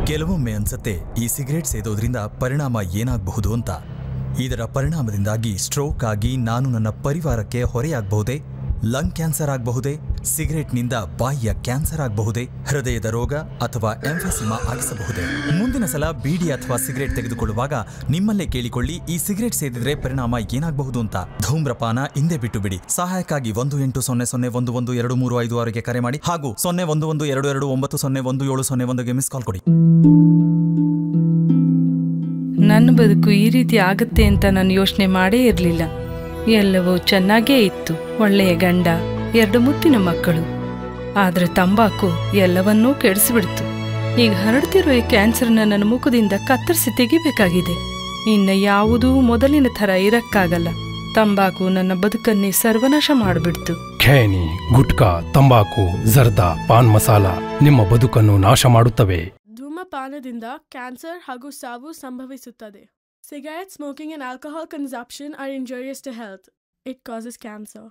ಕೆಲವೊಮ್ಮೆ ಅನ್ಸತ್ತೆ ಈ ಸಿಗರೇಟ್ ಸೇದೋದ್ರಿಂದ ಪರಿಣಾಮ ಏನಾಗಬಹುದು ಅಂತ ಇದರ ಪರಿಣಾಮದಿಂದಾಗಿ ಸ್ಟ್ರೋಕ್ ಆಗಿ ನಾನು ನನ್ನ ಪರಿವಾರಕ್ಕೆ ಹೊರೆಯಾಗಬಹುದೇ ಲಂಗ್ ಕ್ಯಾನ್ಸರ್ ಆಗಬಹುದೇ ಸಿಗರೇಟ್ನಿಂದ ಬಾಯಿಯ ಕ್ಯಾನ್ಸರ್ ಆಗಬಹುದೇ ಹೃದಯದ ರೋಗ ಅಥವಾ ಎಂಫೆಸಿಮಾ ಆಗಿಸಬಹುದೇ ಮುಂದಿನ ಸಲ ಬೀಡಿ ಅಥವಾ ಸಿಗರೇಟ್ ತೆಗೆದುಕೊಳ್ಳುವಾಗ ನಿಮ್ಮಲ್ಲೇ ಕೇಳಿಕೊಳ್ಳಿ ಈ ಸಿಗರೇಟ್ ಸೇದಿದ್ರೆ ಪರಿಣಾಮ ಏನಾಗಬಹುದು ಅಂತ ಧೂಮ್ರಪಾನ ಹಿಂದೆ ಬಿಟ್ಟು ಬಿಡಿ ಸಹಾಯಕ್ಕಾಗಿ ಒಂದು ಎಂಟು ಸೊನ್ನೆ ಸೊನ್ನೆ ಒಂದು ಒಂದು ಎರಡು ಮೂರು ಐದು ಆರುಗೆ ಕರೆ ಮಾಡಿ ಹಾಗೂ ಸೊನ್ನೆ ಒಂದು ಒಂದು ಎರಡು ಎರಡು ಒಂಬತ್ತು ಸೊನ್ನೆ ಒಂದು ಏಳು ಸೊನ್ನೆ ಒಂದುಗೆ ಮಿಸ್ ಕಾಲ್ ಕೊಡಿ ನನ್ನ ಬದುಕು ಈ ರೀತಿ ಆಗುತ್ತೆ ಅಂತ ನಾನು ಯೋಚನೆ ಮಾಡೇ ಇರಲಿಲ್ಲ ಎಲ್ಲವೂ ಚೆನ್ನಾಗೇ ಇತ್ತು ಒಳ್ಳೆಯ ಗಂಡ ಎರಡು ಮುತ್ತಿನ ಮಕ್ಕಳು ಆದ್ರೆ ತಂಬಾಕು ಎಲ್ಲವನ್ನೂ ಕೆಡಿಸಿಬಿಡ್ತು ಈಗ ಹರಡ್ತಿರೋ ಈ ಕ್ಯಾನ್ಸರ್ನ ನನ್ನ ಮುಖದಿಂದ ಕತ್ತರಿಸಿ ತೆಗಿಬೇಕಾಗಿದೆ ಇನ್ನು ಯಾವುದೂ ಮೊದಲಿನ ಥರ ಇರಕ್ಕಾಗಲ್ಲ ತಂಬಾಕು ನನ್ನ ಬದುಕನ್ನೇ ಸರ್ವನಾಶ ಮಾಡಿಬಿಡ್ತು ಖೇನಿ ಗುಟ್ಕಾ ತಂಬಾಕು ಜರ್ದಾ ಪಾನ್ ಮಸಾಲ ನಿಮ್ಮ ಬದುಕನ್ನು ನಾಶ ಮಾಡುತ್ತವೆ ಧೂಮಪಾನದಿಂದ ಕ್ಯಾನ್ಸರ್ ಹಾಗೂ ಸಾವು ಸಂಭವಿಸುತ್ತದೆ cigarette smoking and alcohol consumption are injurious to health it causes cancer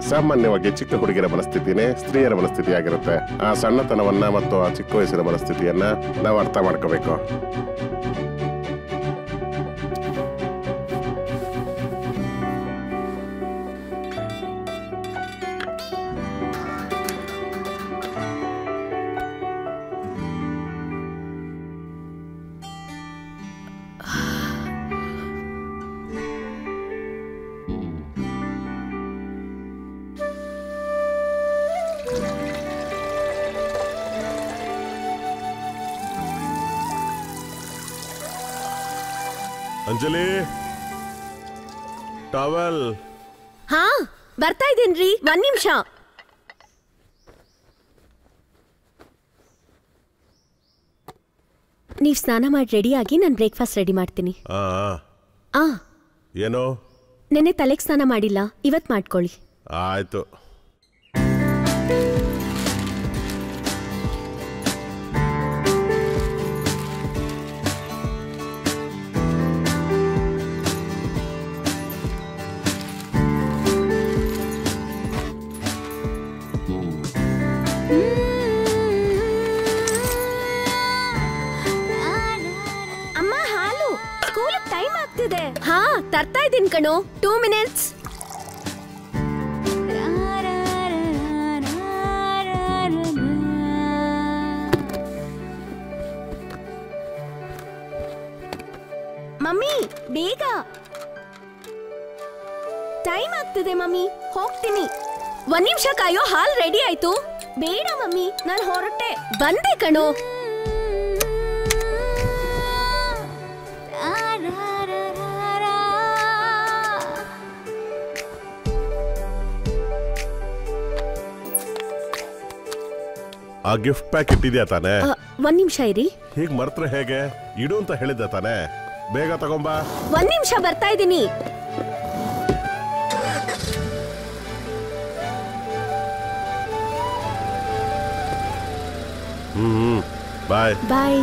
ಸಾಮಾನ್ಯವಾಗಿ ಚಿಕ್ಕ ಹುಡುಗಿಯರ ಮನಸ್ಥಿತಿನೇ ಸ್ತ್ರೀಯರ ಮನಸ್ಥಿತಿ ಆಗಿರುತ್ತೆ ಆ ಸಣ್ಣತನವನ್ನ ಮತ್ತು ಆ ಚಿಕ್ಕ ವಯಸ್ಸಿನ ಮನಸ್ಥಿತಿಯನ್ನ ನಾವು ಅರ್ಥ ಮಾಡ್ಕೋಬೇಕು ಅಂಜಲಿ ಟವಲ್ ಹಾ ಬರ್ತಾ ಇದ್ದೀನ್ರಿ ಒಂದ್ ನಿಮಿಷ ನೀವ್ ಸ್ನಾನ ಮಾಡಿ ರೆಡಿಯಾಗಿ ನಾನು ಬ್ರೇಕ್ಫಾಸ್ಟ್ ರೆಡಿ ಮಾಡ್ತೀನಿ ಆ ಆ ಏನೋ ನೆನ್ನೆ ತಲೆಗೆ ಸ್ನಾನ ಮಾಡಿಲ್ಲ ಇವತ್ ಮಾಡ್ಕೊಳ್ಳಿ ಆಯ್ತು ಅಮ್ಮ ಹಾಲು ಸ್ಕೂಲ್ ಟೈಮ್ ಆಗ್ತಿದೆ ಹಾ ತರ್ತಾ ಇದ್ದೀನಿ ಕಣೋ ಟೂ ಮಿನಿಟ್ಸ್ ಮಮ್ಮಿ ಬೇಗ ಟೈಮ್ ಆಗ್ತಿದೆ ಮಮ್ಮಿ ಹೋಗ್ತೀನಿ ಒಂದ್ ನಿಮಿಷ ಕಾಯೋ ಹಾಲ್ ರೆಡಿ ಆಯ್ತು ಬೇಡ ಮಮ್ಮಿ ನಾನು ಹೊರಟೆ ಬಂದೆ ಕಣೋ ಆ ಗಿಫ್ಟ್ ಪ್ಯಾಕ್ ಇಟ್ಟಿದ್ಯಾ ತಾನೆ ಅ, ಒಂದ್ ನಿಮಿಷ ಇರಿ ಹೀಗ್ ಮರ್ತ್ರೆ ಹೇಗೆ ಇಡು ಅಂತ ಹೇಳಿದ್ದೆ ತಾನೆ ಬೇಗ ತಗೊಂಬಾ ಒಂದ್ ನಿಮಿಷ ಬರ್ತಾ ಇದ್ದೀನಿ ಹ್ಮ್ ಹ್ಮ್ ಬಾಯ್ ಬಾಯ್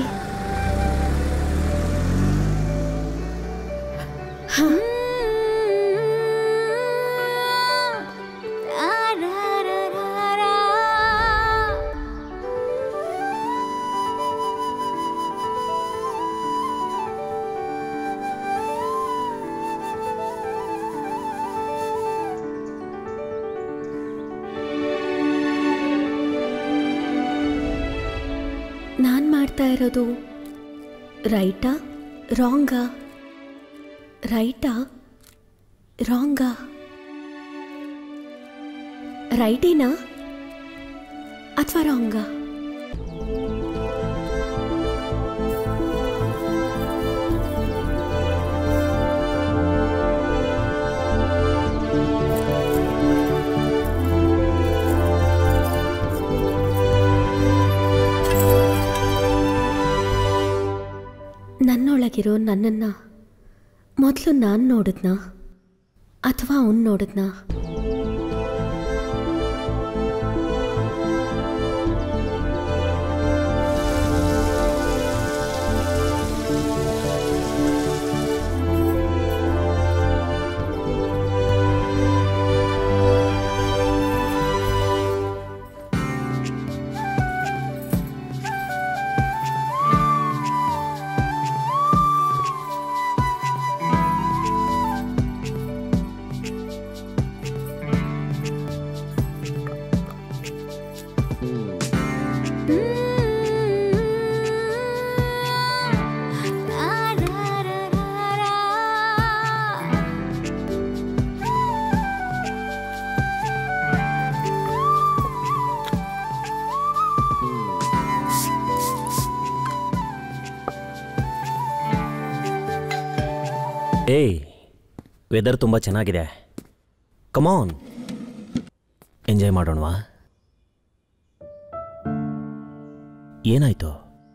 ನಾನ್ ಮಾಡ್ತಾ ಇರೋದು ರೈಟಾ ರಾಂಗಾ ರೈಟಾ ರಾಂಗಾ ರೈಟೇನಾ ಅಥವಾ ರಾಂಗಾ ನನ್ನೊಳಗಿರೋ ನನ್ನನ್ನ ಮೊದಲು ನಾನು ನೋಡಿದ್ನಾ ಅಥವಾ ಅವನು ನೋಡಿದ್ನಾ ಏಯ್ ವೆದರ್ ತುಂಬ ಚೆನ್ನಾಗಿದೆ ಕಮಾನ್ ಎಂಜಾಯ್ ಮಾಡೋಣವಾ ಏನಾಯ್ತು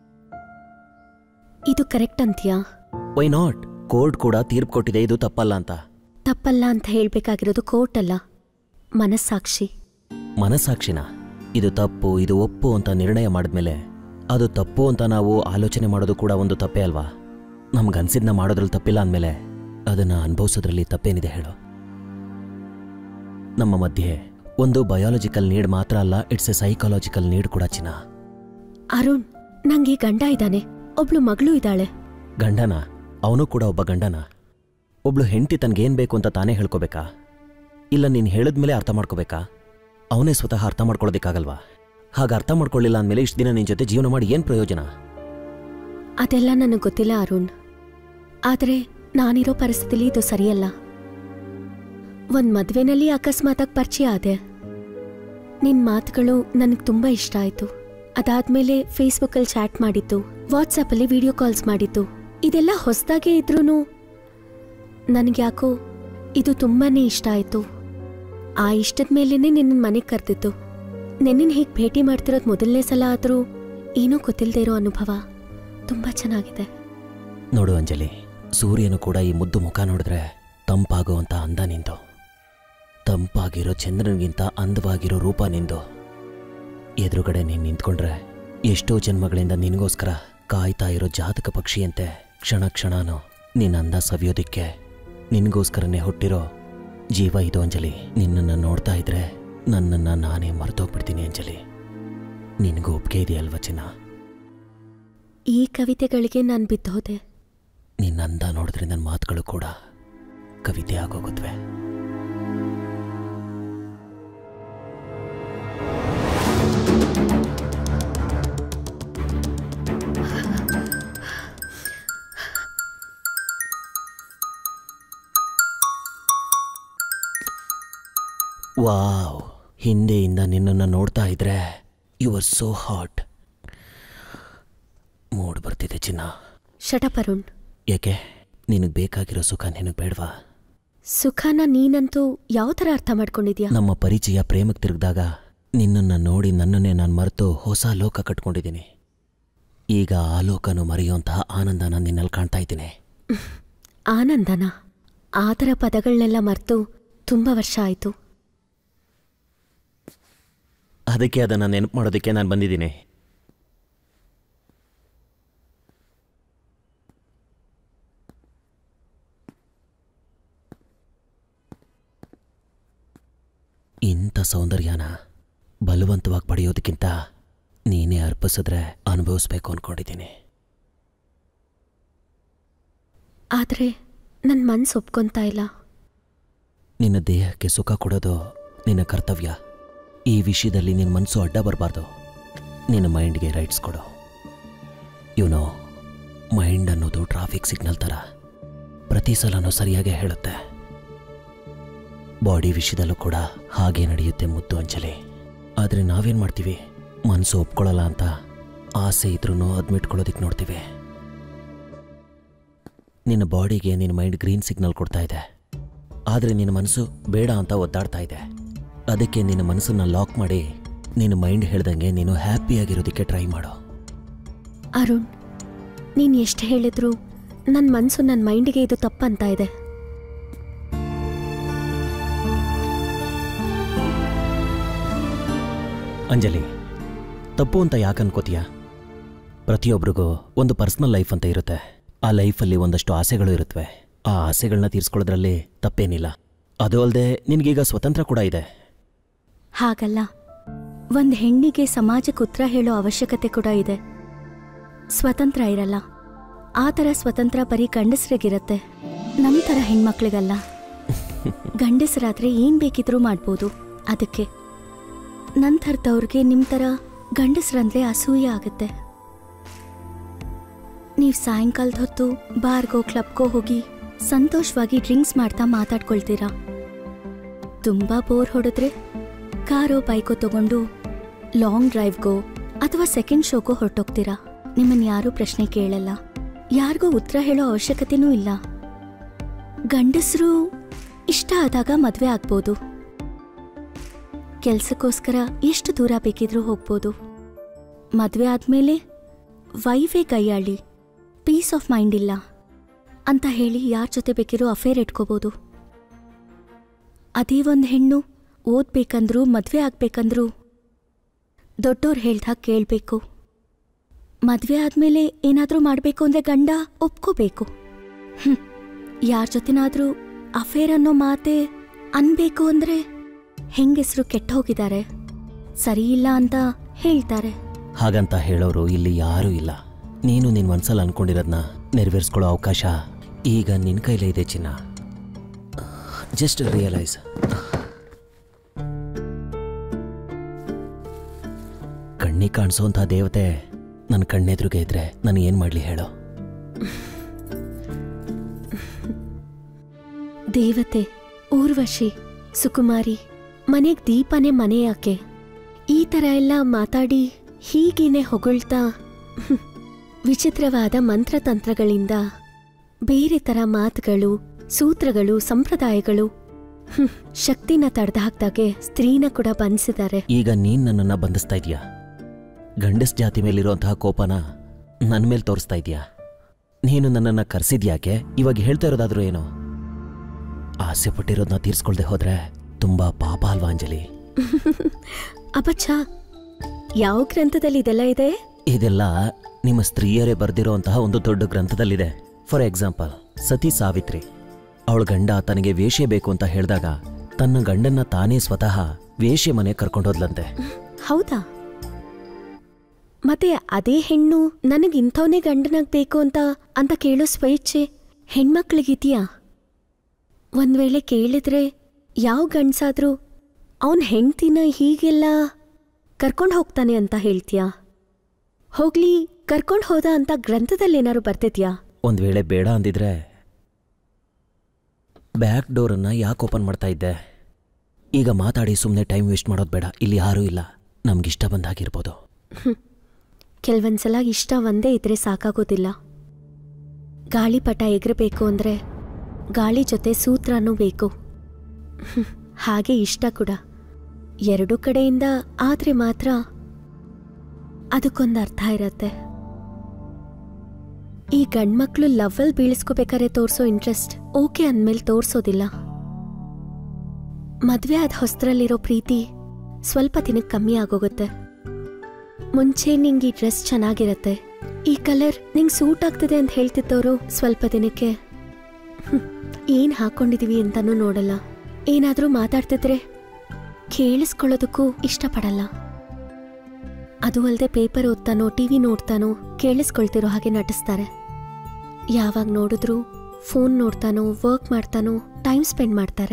ಇದು ಕರೆಕ್ಟ್ ಅಂತೀಯಾ ವೈ ನಾಟ್ ಕೋರ್ಟ್ ಕೂಡ ತೀರ್ಪು ಕೊಟ್ಟಿದೆ ಇದು ತಪ್ಪಲ್ಲ ಅಂತ ತಪ್ಪಲ್ಲ ಅಂತ ಹೇಳ್ಬೇಕಾಗಿರೋದು ಕೋರ್ಟ್ ಅಲ್ಲ ಮನಸ್ಸಾಕ್ಷಿ ಮನಸ್ಸಾಕ್ಷಿನ ಇದು ತಪ್ಪು ಇದು ಒಪ್ಪು ಅಂತ ನಿರ್ಣಯ ಮಾಡಿದ್ಮೇಲೆ ಅದು ತಪ್ಪು ಅಂತ ನಾವು ಆಲೋಚನೆ ಮಾಡೋದು ಕೂಡ ಒಂದು ತಪ್ಪೇ ಅಲ್ವಾ ನಮ್ಗನ್ಸಿದ್ನ ಮಾಡೋದ್ರಲ್ಲಿ ತಪ್ಪಿಲ್ಲ ಅಂದಮೇಲೆ ಅದನ್ನು ಅನುಭವಿಸೋದ್ರಲ್ಲಿ ತಪ್ಪೇನಿದೆ ಹೇಳು ನಮ್ಮ ಮಧ್ಯೆ ಒಂದು ಬಯಾಲಜಿಕಲ್ ನೀಡ್ ಮಾತ್ರ ಅಲ್ಲ ಇಟ್ಸ್ ಎ ಸೈಕಾಲಜಿಕಲ್ ನೀಡ್ ಕೂಡ ಚಿನ್ನ ಅರುಣ್ ನಂಗೆ ಗಂಡ ಇದ್ದಾನೆ ಒಬ್ಳು ಮಗಳು ಇದ್ದಾಳೆ ಗಂಡನ ಅವನು ಕೂಡ ಒಬ್ಬ ಗಂಡನ ಒಬ್ಳು ಹೆಂಡತಿ ತನ್ಗೇನ್ ಬೇಕು ಅಂತ ತಾನೇ ಹೇಳ್ಕೋಬೇಕಾ ಇಲ್ಲ ನೀನು ಹೇಳಿದ್ಮೇಲೆ ಅರ್ಥ ಮಾಡ್ಕೋಬೇಕಾ ಅವನೇ ಸ್ವತಃ ಅರ್ಥ ಮಾಡ್ಕೊಳ್ಳೋದಕ್ಕಾಗಲ್ವಾ ಹಾಗೆ ಅರ್ಥ ಮಾಡ್ಕೊಳ್ಳಿಲ್ಲ ಅಂದಮೇಲೆ ಇಷ್ಟು ದಿನ ನಿನ್ನ ಜೊತೆ ಜೀವನ ಮಾಡಿ ಏನು ಪ್ರಯೋಜನ ಅದೆಲ್ಲ ನನಗೆ ಗೊತ್ತಿಲ್ಲ ಅರುಣ್ ಆದರೆ ನಾನಿರೋ ಪರಿಸ್ಥಿತಿಲಿ ಇದು ಸರಿಯಲ್ಲ ಒಂದ್ ಮದ್ವೆನಲ್ಲಿ ಅಕಸ್ಮಾತಾಗಿ ಪರಿಚಯ ಆದೆ ನಿನ್ ಮಾತುಗಳು ನನಗೆ ತುಂಬಾ ಇಷ್ಟ ಆಯ್ತು ಅದಾದ್ಮೇಲೆ ಫೇಸ್ಬುಕ್ಕಲ್ಲಿ ಚಾಟ್ ಮಾಡಿದ್ದು ವಾಟ್ಸಪ್ಪಲ್ಲಿ ವಿಡಿಯೋ ಕಾಲ್ಸ್ ಮಾಡಿದ್ದು ಇದೆಲ್ಲ ಹೊಸದಾಗೇ ಇದ್ರೂ ನನಗ್ಯಾಕೋ ಇದು ತುಂಬಾನೇ ಇಷ್ಟ ಆಯ್ತು ಆ ಇಷ್ಟದ ಮೇಲೇನೆ ನಿನ್ನ ಮನೆಗೆ ಕರೆದಿದ್ದು ನಿನ್ನ ಹೀಗೆ ಭೇಟಿ ಮಾಡ್ತಿರೋದು ಮೊದಲನೇ ಸಲ ಆದರೂ ಏನೂ ಗೊತ್ತಿಲ್ಲದೆ ಇರೋ ಅನುಭವ ತುಂಬಾ ಚೆನ್ನಾಗಿದೆ ನೋಡು ಅಂಜಲಿ ಸೂರ್ಯನು ಕೂಡ ಈ ಮುದ್ದು ಮುಖ ನೋಡಿದ್ರೆ ತಂಪಾಗುವಂಥ ಅಂದ ನಿಂದು ತಂಪಾಗಿರೋ ಚಂದ್ರನಿಗಿಂತ ಅಂದವಾಗಿರೋ ರೂಪ ನಿಂದು ಎದುರುಗಡೆ ನೀನು ನಿಂತ್ಕೊಂಡ್ರೆ ಎಷ್ಟೋ ಜನ್ಮಗಳಿಂದ ನಿನಗೋಸ್ಕರ ಕಾಯ್ತಾ ಇರೋ ಜಾತಕ ಪಕ್ಷಿಯಂತೆ ಕ್ಷಣ ಕ್ಷಣನೂ ನಿನ್ನ ಅಂದ ಸವಿಯೋದಿಕ್ಕೆ ನಿನಗೋಸ್ಕರನೇ ಹುಟ್ಟಿರೋ ಜೀವ ಇದು ಅಂಜಲಿ ನಿನ್ನನ್ನು ನೋಡ್ತಾ ಇದ್ರೆ ನನ್ನನ್ನು ನಾನೇ ಮರ್ತೋಗ್ಬಿಡ್ತೀನಿ ಅಂಜಲಿ ನಿನಗೂ ಒಪ್ಪಿಗೆ ಇದೆಯಲ್ವ ಚಿನ್ನ ಈ ಕವಿತೆಗಳಿಗೆ ನಾನು ಬಿದ್ದೋದೆ ನಿನ್ನ ಅಂದ ನೋಡಿದ್ರೆ ನನ್ನ ಮಾತುಗಳು ಕೂಡ ಕವಿತೆ ಆಗೋಗುತ್ತವೆ ವಾವ್ ಹಿಂದೆಯಿಂದ ನಿನ್ನನ್ನು ನೋಡ್ತಾ ಇದ್ರೆ you are so hot mood ಬರ್ತಿದೆ ಚಿನ್ನ ಶಟಪ್ ಅರುಣ್ ಯಾಕೆ ನಿನಗೆ ಬೇಕಾಗಿರೋ ಸುಖ ನಿನಗೆ ಬೇಡವಾ ಸುಖನ ನೀನಂತೂ ಯಾವ ಥರ ಅರ್ಥ ಮಾಡ್ಕೊಂಡಿದ್ಯಾ ನಮ್ಮ ಪರಿಚಯ ಪ್ರೇಮಕ್ಕೆ ತಿರುಗಿದಾಗ ನಿನ್ನನ್ನು ನೋಡಿ ನನ್ನನ್ನೇ ನಾನು ಮರೆತು ಹೊಸ ಲೋಕ ಕಟ್ಕೊಂಡಿದ್ದೀನಿ ಈಗ ಆ ಲೋಕನು ಮರೆಯುವಂತಹ ಆನಂದನ ನಿನ್ನಲ್ಲಿ ಕಾಣ್ತಾ ಇದ್ದೀನಿ ಆನಂದನ ಆ ಥರ ಪದಗಳನ್ನೆಲ್ಲ ಮರೆತು ತುಂಬ ವರ್ಷ ಆಯಿತು ಅದಕ್ಕೆ ಅದನ್ನು ನೆನಪು ಮಾಡೋದಕ್ಕೆ ನಾನು ಬಂದಿದ್ದೀನಿ ಇಂಥ ಸೌಂದರ್ಯನ ಬಲವಂತವಾಗಿ ಪಡೆಯೋದಕ್ಕಿಂತ ನೀನೇ ಅರ್ಪಿಸಿದ್ರೆ ಅನುಭವಿಸ್ಬೇಕು ಅಂದ್ಕೊಂಡಿದ್ದೀನಿ ಆದರೆ ನನ್ನ ಮನ್ಸು ಒಪ್ಕೊಂತಾ ಇಲ್ಲ ನಿನ್ನ ದೇಹಕ್ಕೆ ಸುಖ ಕೊಡೋದು ನಿನ್ನ ಕರ್ತವ್ಯ ಈ ವಿಷಯದಲ್ಲಿ ನಿನ್ನ ಮನಸ್ಸು ಅಡ್ಡ ಬರಬಾರ್ದು ನಿನ್ನ ಮೈಂಡ್ಗೆ ರೈಟ್ಸ್ ಕೊಡು ಇವನು ಮೈಂಡ್ ಅನ್ನೋದು ಟ್ರಾಫಿಕ್ ಸಿಗ್ನಲ್ ಥರ ಪ್ರತಿ ಸಲನೂ ಸರಿಯಾಗೇ ಹೇಳುತ್ತೆ ಬಾಡಿ ವಿಷಯದಲ್ಲೂ ಕೂಡ ಹಾಗೆ ನಡೆಯುತ್ತೆ ಮುದ್ದು ಅಂಜಲಿ ಆದರೆ ನಾವೇನು ಮಾಡ್ತೀವಿ ಮನಸ್ಸು ಒಪ್ಕೊಳ್ಳಲ್ಲ ಅಂತ ಆಸೆ ಇದ್ರೂ ಅದ್ಮಿಟ್ಕೊಳ್ಳೋದಿಕ್ಕೆ ನೋಡ್ತೀವಿ ನಿನ್ನ ಬಾಡಿಗೆ ನಿನ್ನ ಮೈಂಡ್ ಗ್ರೀನ್ ಸಿಗ್ನಲ್ ಕೊಡ್ತಾ ಇದೆ ಆದರೆ ನಿನ್ನ ಮನಸ್ಸು ಬೇಡ ಅಂತ ಒದ್ದಾಡ್ತಾ ಇದೆ ಅದಕ್ಕೆ ನಿನ್ನ ಮನಸ್ಸನ್ನ ಲಾಕ್ ಮಾಡಿ ನಿನ್ನ ಮೈಂಡ್ ಹೇಳ್ದಂಗೆ ನೀನು ಹ್ಯಾಪಿಯಾಗಿರೋದಕ್ಕೆ ಟ್ರೈ ಮಾಡು ಅರುಣ್ ನೀನು ಎಷ್ಟು ಹೇಳಿದ್ರು ನನ್ನ ಮನಸ್ಸು ನನ್ನ ಮೈಂಡಿಗೆ ಇದು ತಪ್ಪಂತ ಇದೆ ಅಂಜಲಿ ತಪ್ಪು ಅಂತ ಯಾಕೆ ಅನ್ಕೋತೀಯ ಪ್ರತಿಯೊಬ್ಬರಿಗೂ ಒಂದು ಪರ್ಸ್ನಲ್ ಲೈಫ್ ಅಂತ ಇರುತ್ತೆ ಆ ಲೈಫಲ್ಲಿ ಒಂದಷ್ಟು ಆಸೆಗಳು ಇರುತ್ತವೆ ಆ ಆಸೆಗಳನ್ನ ತೀರಿಸ್ಕೊಳ್ಳೋದ್ರಲ್ಲಿ ತಪ್ಪೇನಿಲ್ಲ ಅದು ಅಲ್ಲದೆ ನಿನಗೀಗ ಸ್ವತಂತ್ರ ಕೂಡ ಇದೆ ಹಾಗಲ್ಲ ಒಂದು ಹೆಣ್ಣಿಗೆ ಸಮಾಜಕ್ಕೆ ಉತ್ತರ ಹೇಳೋ ಅವಶ್ಯಕತೆ ಕೂಡ ಇದೆ ಸ್ವತಂತ್ರ ಇರಲ್ಲ ಆ ಥರ ಸ್ವತಂತ್ರ ಬರೀ ಗಂಡಸರಿಗಿರತ್ತೆ ನಮ್ಮ ಥರ ಹೆಣ್ಮಕ್ಳಿಗಲ್ಲ ಗಂಡಸರಾದ್ರೆ ಏನ್ ಬೇಕಿದ್ರೂ ಮಾಡ್ಬೋದು ಅದಕ್ಕೆ ನನ್ನ ಥರದವ್ರಿಗೆ ನಿಮ್ಮ ಥರ ಗಂಡಸರಂದ್ರೆ ಅಸೂಯೆ ಆಗುತ್ತೆ ನೀವು ಸಾಯಂಕಾಲದ ಹೊತ್ತು ಬಾರ್ಗೋ ಕ್ಲಬ್ಗೋ ಹೋಗಿ ಸಂತೋಷವಾಗಿ ಡ್ರಿಂಕ್ಸ್ ಮಾಡ್ತಾ ಮಾತಾಡ್ಕೊಳ್ತೀರಾ ತುಂಬಾ ಬೋರ್ ಹೊಡೆದ್ರೆ ಕಾರೋ ಬೈಕೋ ತಗೊಂಡು ಲಾಂಗ್ ಡ್ರೈವ್ಗೋ ಅಥವಾ ಸೆಕೆಂಡ್ ಶೋಗೋ ಹೊರಟೋಗ್ತೀರಾ ನಿಮ್ಮನ್ನ ಯಾರೂ ಪ್ರಶ್ನೆ ಕೇಳಲ್ಲ ಯಾರಿಗೂ ಉತ್ತರ ಹೇಳೋ ಅವಶ್ಯಕತೆನೂ ಇಲ್ಲ ಗಂಡಸರು ಇಷ್ಟ ಆದಾಗ ಮದ್ವೆ ಆಗ್ಬೋದು ಕೆಲ್ಸಕ್ಕೋಸ್ಕರ ಎಷ್ಟು ದೂರ ಬೇಕಿದ್ರೂ ಹೋಗ್ಬೋದು ಮದ್ವೆ ಆದ್ಮೇಲೆ ವೈಫೇ ಕೈಯಾಳಿ ಪೀಸ್ ಆಫ್ ಮೈಂಡ್ ಇಲ್ಲ ಅಂತ ಹೇಳಿ ಯಾರ ಜೊತೆ ಬೇಕಿರೋ ಅಫೇರ್ ಇಟ್ಕೋಬೋದು ಅದೇ ಒಂದು ಹೆಣ್ಣು ಓದ್ಬೇಕಂದ್ರೂ ಮದ್ವೆ ಆಗ್ಬೇಕಂದ್ರೂ ದೊಡ್ಡೋರು ಹೇಳ್ದಾಗ ಕೇಳಬೇಕು ಮದ್ವೆ ಆದ್ಮೇಲೆ ಏನಾದ್ರೂ ಮಾಡಬೇಕು ಅಂದ್ರೆ ಗಂಡ ಒಪ್ಕೋಬೇಕು ಹ್ಮ್ ಯಾರ ಜೊತೆನಾದ್ರೂ ಅಫೇರ್ ಅನ್ನೋ ಮಾತೆ ಅನ್ಬೇಕು ಅಂದ್ರೆ ಹೆಂಗಸರು ಕೆಟ್ಟ ಹೋಗಿದ್ದಾರೆ ಸರಿ ಇಲ್ಲ ಅಂತ ಹೇಳ್ತಾರೆ ಹಾಗಂತ ಹೇಳೋರು ಇಲ್ಲಿ ಯಾರೂ ಇಲ್ಲ ನೀನು ನಿನ್ ಮನ್ಸಲ್ಲಿ ಅನ್ಕೊಂಡಿರೋದನ್ನ ನೆರವೇರಿಸ್ಕೊಳ್ಳೋ ಅವಕಾಶ ಈಗ ನಿನ್ ಕೈಲೇ ಇದೆ ಚಿನ್ನ ಜಸ್ಟ್ ರಿಯಲೈಸ್ ಕಣ್ಣಿಗೆ ಕಾಣಿಸೋಂಥ ದೇವತೆ ನನ್ನ ಕಣ್ಣೆದುರಿಗೆ ಇದ್ರೆ ನಾನು ಏನ್ ಮಾಡ್ಲಿ ಹೇಳೋ ದೇವತೆ ಊರ್ವಶಿ ಸುಕುಮಾರಿ ಮನೆಗ್ ದೀಪನೇ ಮನೆ ಯಾಕೆ ಈ ತರ ಎಲ್ಲ ಮಾತಾಡಿ ಹೀಗೇನೆ ಹೊಗಳ್ತಾ ಹ್ಮ್, ವಿಚಿತ್ರವಾದ ಮಂತ್ರತಂತ್ರಗಳಿಂದ ಬೇರೆ ತರ ಮಾತುಗಳು ಸೂತ್ರಗಳು ಸಂಪ್ರದಾಯಗಳು ಹ್ಮ್, ಶಕ್ತಿನ ತಡೆದು ಹಾಕ್ದಾಗೆ ಸ್ತ್ರೀನ ಕೂಡ ಬಂಧಿಸಿದ್ದಾರೆ ಈಗ ನೀನ್ ನನ್ನನ್ನ ಬಂಧಿಸ್ತಾ ಇದೀಯಾ ಗಂಡಸ್ ಜಾತಿ ಮೇಲಿರುವಂತಹ ಕೋಪನ ನನ್ನ ಮೇಲೆ ತೋರಿಸ್ತಾ ಇದೀಯಾ ನೀನು ನನ್ನನ್ನ ಕರ್ಸಿದ್ಯಾಕೆ ಇವಾಗ ಹೇಳ್ತಾ ಇರೋದಾದ್ರೂ ಏನು ಆಸೆ ಪಟ್ಟಿರೋದನ್ನ ತೀರ್ಸ್ಕೊಳ್ದೆ ಹೋದ್ರೆ ತುಂಬಾ ಪಾಪ ಅಲ್ವಾ ಅಂಜಲಿ ಅಬಚ್ಚ ಯಾವ ಗ್ರಂಥದಲ್ಲಿ ಇದೆಲ್ಲ ಇದೆ ಇದೆಲ್ಲ ನಿಮ್ಮ ಸ್ತ್ರೀಯರೇ ಬರೆದಿರುವಂತಹ ಒಂದು ದೊಡ್ಡ ಗ್ರಂಥದಲ್ಲಿದೆ ಫಾರ್ ಎಕ್ಸಾಂಪಲ್ ಸತಿ ಸಾವಿತ್ರಿ ಅವಳ ಗಂಡ ತನಗೆ ವೇಷೆ ಬೇಕು ಅಂತ ಹೇಳಿದಾಗ ತನ್ನ ಗಂಡನ್ನ ತಾನೇ ಸ್ವತಃ ವೇಷೆ ಮನೆ ಕರ್ಕೊಂಡೋದ್ಲಂತೆ ಹೌದಾ ಮತ್ತೆ ಅದೇ ಹೆಣ್ಣು ನನಗ್ ಇಂಥವನೇ ಗಂಡನಾಗ್ಬೇಕು ಅಂತ ಅಂತ ಕೇಳೋ ಸ್ವೇಚ್ಛೆ ಹೆಣ್ಮಕ್ಳಿಗಿದ್ಯಾ ಒಂದ್ ವೇಳೆ ಕೇಳಿದ್ರೆ ಯಾವ ಗಂಡ್ಸಾದ್ರೂ ಅವನ್ ಹೆಂಡ್ತಿನ ಹೀಗೆಲ್ಲ ಕರ್ಕೊಂಡು ಹೋಗ್ತಾನೆ ಅಂತ ಹೇಳ್ತೀಯಾ ಹೋಗ್ಲಿ ಕರ್ಕೊಂಡು ಹೋದ ಅಂತ ಗ್ರಂಥದಲ್ಲೇನಾದ್ರು ಬರ್ತಿದ್ಯಾ ಒಂದ್ ವೇಳೆ ಬೇಡ ಅಂದಿದ್ರೆ ಬ್ಯಾಕ್ ಡೋರನ್ನ ಯಾಕೆ ಓಪನ್ ಮಾಡ್ತಾ ಇದ್ದೆ ಈಗ ಮಾತಾಡಿ ಸುಮ್ಮನೆ ಟೈಮ್ ವೇಸ್ಟ್ ಮಾಡೋದು ಬೇಡ ಇಲ್ಲಿ ಯಾರೂ ಇಲ್ಲ ನಮ್ಗಿಷ್ಟ ಬಂದಾಗಿರ್ಬೋದು ಕೆಲವೊಂದ್ಸಲ ಇಷ್ಟ ಒಂದೇ ಇದ್ರೆ ಸಾಕಾಗೋದಿಲ್ಲ ಗಾಳಿಪಟ ಎಗರಬೇಕು ಅಂದ್ರೆ ಗಾಳಿ ಜೊತೆ ಸೂತ್ರನೂ ಬೇಕು ಹ್ಮ್, ಹಾಗೆ ಇಷ್ಟ ಕೂಡ ಎರಡು ಕಡೆಯಿಂದ ಆದ್ರೆ ಮಾತ್ರ ಅದಕ್ಕೊಂದು ಅರ್ಥ ಇರತ್ತೆ ಈ ಗಂಡ್ಮಕ್ಳು ಲವ್ವಲ್ ಬೀಳಿಸ್ಕೋಬೇಕಾದ್ರೆ ತೋರ್ಸೋ ಇಂಟ್ರೆಸ್ಟ್ ಓಕೆ ಅಂದ್ಮೇಲೆ ತೋರ್ಸೋದಿಲ್ಲ ಮದ್ವೆ ಆದ ಹೊಸ್ತ್ರಲ್ಲಿರೋ ಪ್ರೀತಿ ಸ್ವಲ್ಪ ದಿನಕ್ಕೆ ಕಮ್ಮಿ ಆಗೋಗುತ್ತೆ ಮುಂಚೆ ನಿಂಗೆ ಈ ಡ್ರೆಸ್ ಚೆನ್ನಾಗಿರತ್ತೆ ಈ ಕಲರ್ ನಿಂಗೆ ಸೂಟ್ ಆಗ್ತದೆ ಅಂತ ಹೇಳ್ತಿದ್ದವರು ಸ್ವಲ್ಪ ದಿನಕ್ಕೆ ಹ್ಮ್, ಏನ್ ಹಾಕೊಂಡಿದೀವಿ ಅಂತಾನೂ ನೋಡಲ್ಲ ಏನಾದ್ರೂ ಮಾತಾಡ್ತಿದ್ರೆ ಕೇಳಿಸ್ಕೊಳ್ಳೋದಕ್ಕೂ ಇಷ್ಟಪಡಲ್ಲ ಅದು ಅಲ್ಲದೆ ಪೇಪರ್ ಓದ್ತಾನೋ ಟಿವಿ ನೋಡ್ತಾನೋ ಕೇಳಿಸ್ಕೊಳ್ತಿರೋ ಹಾಗೆ ನಟಿಸ್ತಾರೆ ಯಾವಾಗ ನೋಡಿದ್ರು ಫೋನ್ ನೋಡ್ತಾನೋ ವರ್ಕ್ ಮಾಡ್ತಾನೋ ಟೈಮ್ ಸ್ಪೆಂಡ್ ಮಾಡ್ತಾರೆ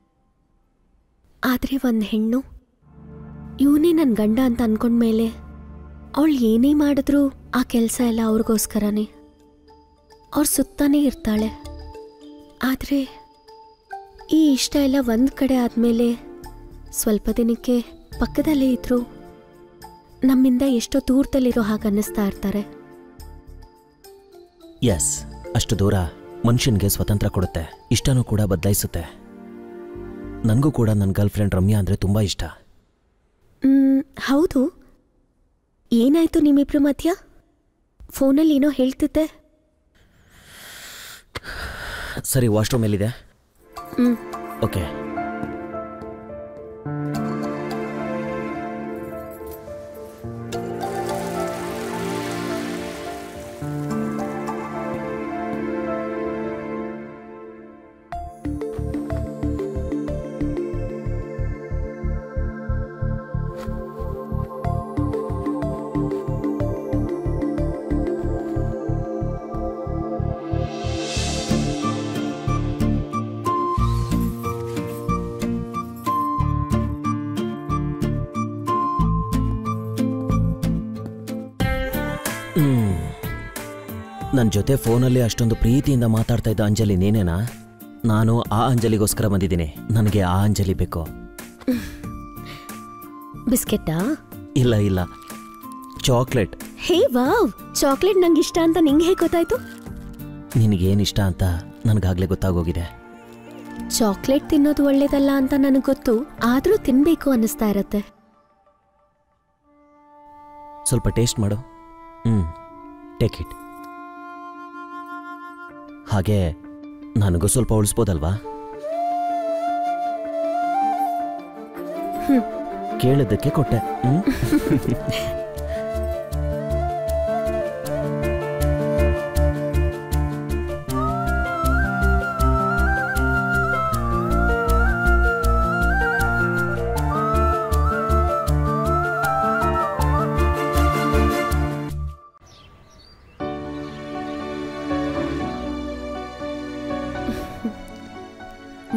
ಆದ್ರೆ ಒಂದ್ ಹೆಣ್ಣು ಇವನೇ ನನ್ನ ಗಂಡ ಅಂತ ಅನ್ಕೊಂಡ್ಮೇಲೆ ಅವಳು ಏನೇ ಮಾಡಿದ್ರೂ ಆ ಕೆಲಸ ಎಲ್ಲ ಅವ್ರಿಗೋಸ್ಕರನೇ ಅವ್ರ ಸುತ್ತಾನೇ ಇರ್ತಾಳೆ ಆದರೆ ಈ ಇಷ್ಟ ಎಲ್ಲ ಒಂದು ಕಡೆ ಆದಮೇಲೆ ಸ್ವಲ್ಪ ದಿನಕ್ಕೆ ಪಕ್ಕದಲ್ಲೇ ಇದ್ರು ನಮ್ಮಿಂದ ಎಷ್ಟೋ ದೂರದಲ್ಲಿರೋ ಹಾಗೆ ಅನ್ನಿಸ್ತಾ ಇರ್ತಾರೆ ಎಸ್ ಅಷ್ಟು ದೂರ ಮನುಷ್ಯನಿಗೆ ಸ್ವತಂತ್ರ ಕೊಡುತ್ತೆ ಇಷ್ಟನೂ ಕೂಡ ಬದಲಾಯಿಸುತ್ತೆ ನನಗೂ ಕೂಡ ನನ್ನ ಗರ್ಲ್ ಫ್ರೆಂಡ್ ರಮ್ಯಾ ಅಂದರೆ ತುಂಬ ಇಷ್ಟ ಮ್, ಹೌದು ಏನಾಯ್ತು ನಿಮ್ಮಿಬ್ರ ಮಧ್ಯ ಫೋನಲ್ಲಿ ಏನೋ ಹೇಳ್ತಿದ್ದೆ ಸರಿ ವಾಶ್ರೂಮ್ ಎಲ್ಲಿದೆ ಹ್ಮ್. ಓಕೆ ಹ್ಮ್ ನನ್ನ ಜೊತೆ ಫೋನಲ್ಲಿ ಅಷ್ಟೊಂದು ಪ್ರೀತಿಯಿಂದ ಮಾತಾಡ್ತಾ ಇದ್ದ ಅಂಜಲಿ ನೀನೇನಾ ನಾನು ಆ ಅಂಜಲಿಗೋಸ್ಕರ ಬಂದಿದ್ದೀನಿ ನನಗೆ ಆ ಅಂಜಲಿ ಬೇಕು ಬಿಸ್ಕೆಟ್ಟಾ ಇಲ್ಲ ಇಲ್ಲ ಚಾಕ್ಲೇಟ್ ಹೇ ವಾವ್ ಚಾಕ್ಲೇಟ್ ನಂಗೆ ಇಷ್ಟ ಅಂತ ನಿಂಗೆ ಹೇಗೆ ಗೊತ್ತಾಯ್ತು ನಿನಗೇನು ಇಷ್ಟ ಅಂತ ನನಗಾಗಲೇ ಗೊತ್ತಾಗೋಗಿದೆ ಚಾಕ್ಲೇಟ್ ತಿನ್ನೋದು ಒಳ್ಳೇದಲ್ಲ ಅಂತ ನನಗೆ ಗೊತ್ತು ಆದ್ರೂ ತಿನ್ಬೇಕು ಅನ್ನಿಸ್ತಾ ಇರತ್ತೆ ಸ್ವಲ್ಪ ಟೇಸ್ಟ್ ಮಾಡು ಹ್ಞೂ ಟೇಕ್ ಇಟ್ ಹಾಗೆ ನನಗೂ ಸ್ವಲ್ಪ ಉಳಿಸ್ಬೋದಲ್ವಾ ಹ್ಮ್. ಕೇಳಿದ್ದಕ್ಕೆ ಕೊಟ್ಟೆ ಹ್ಞೂ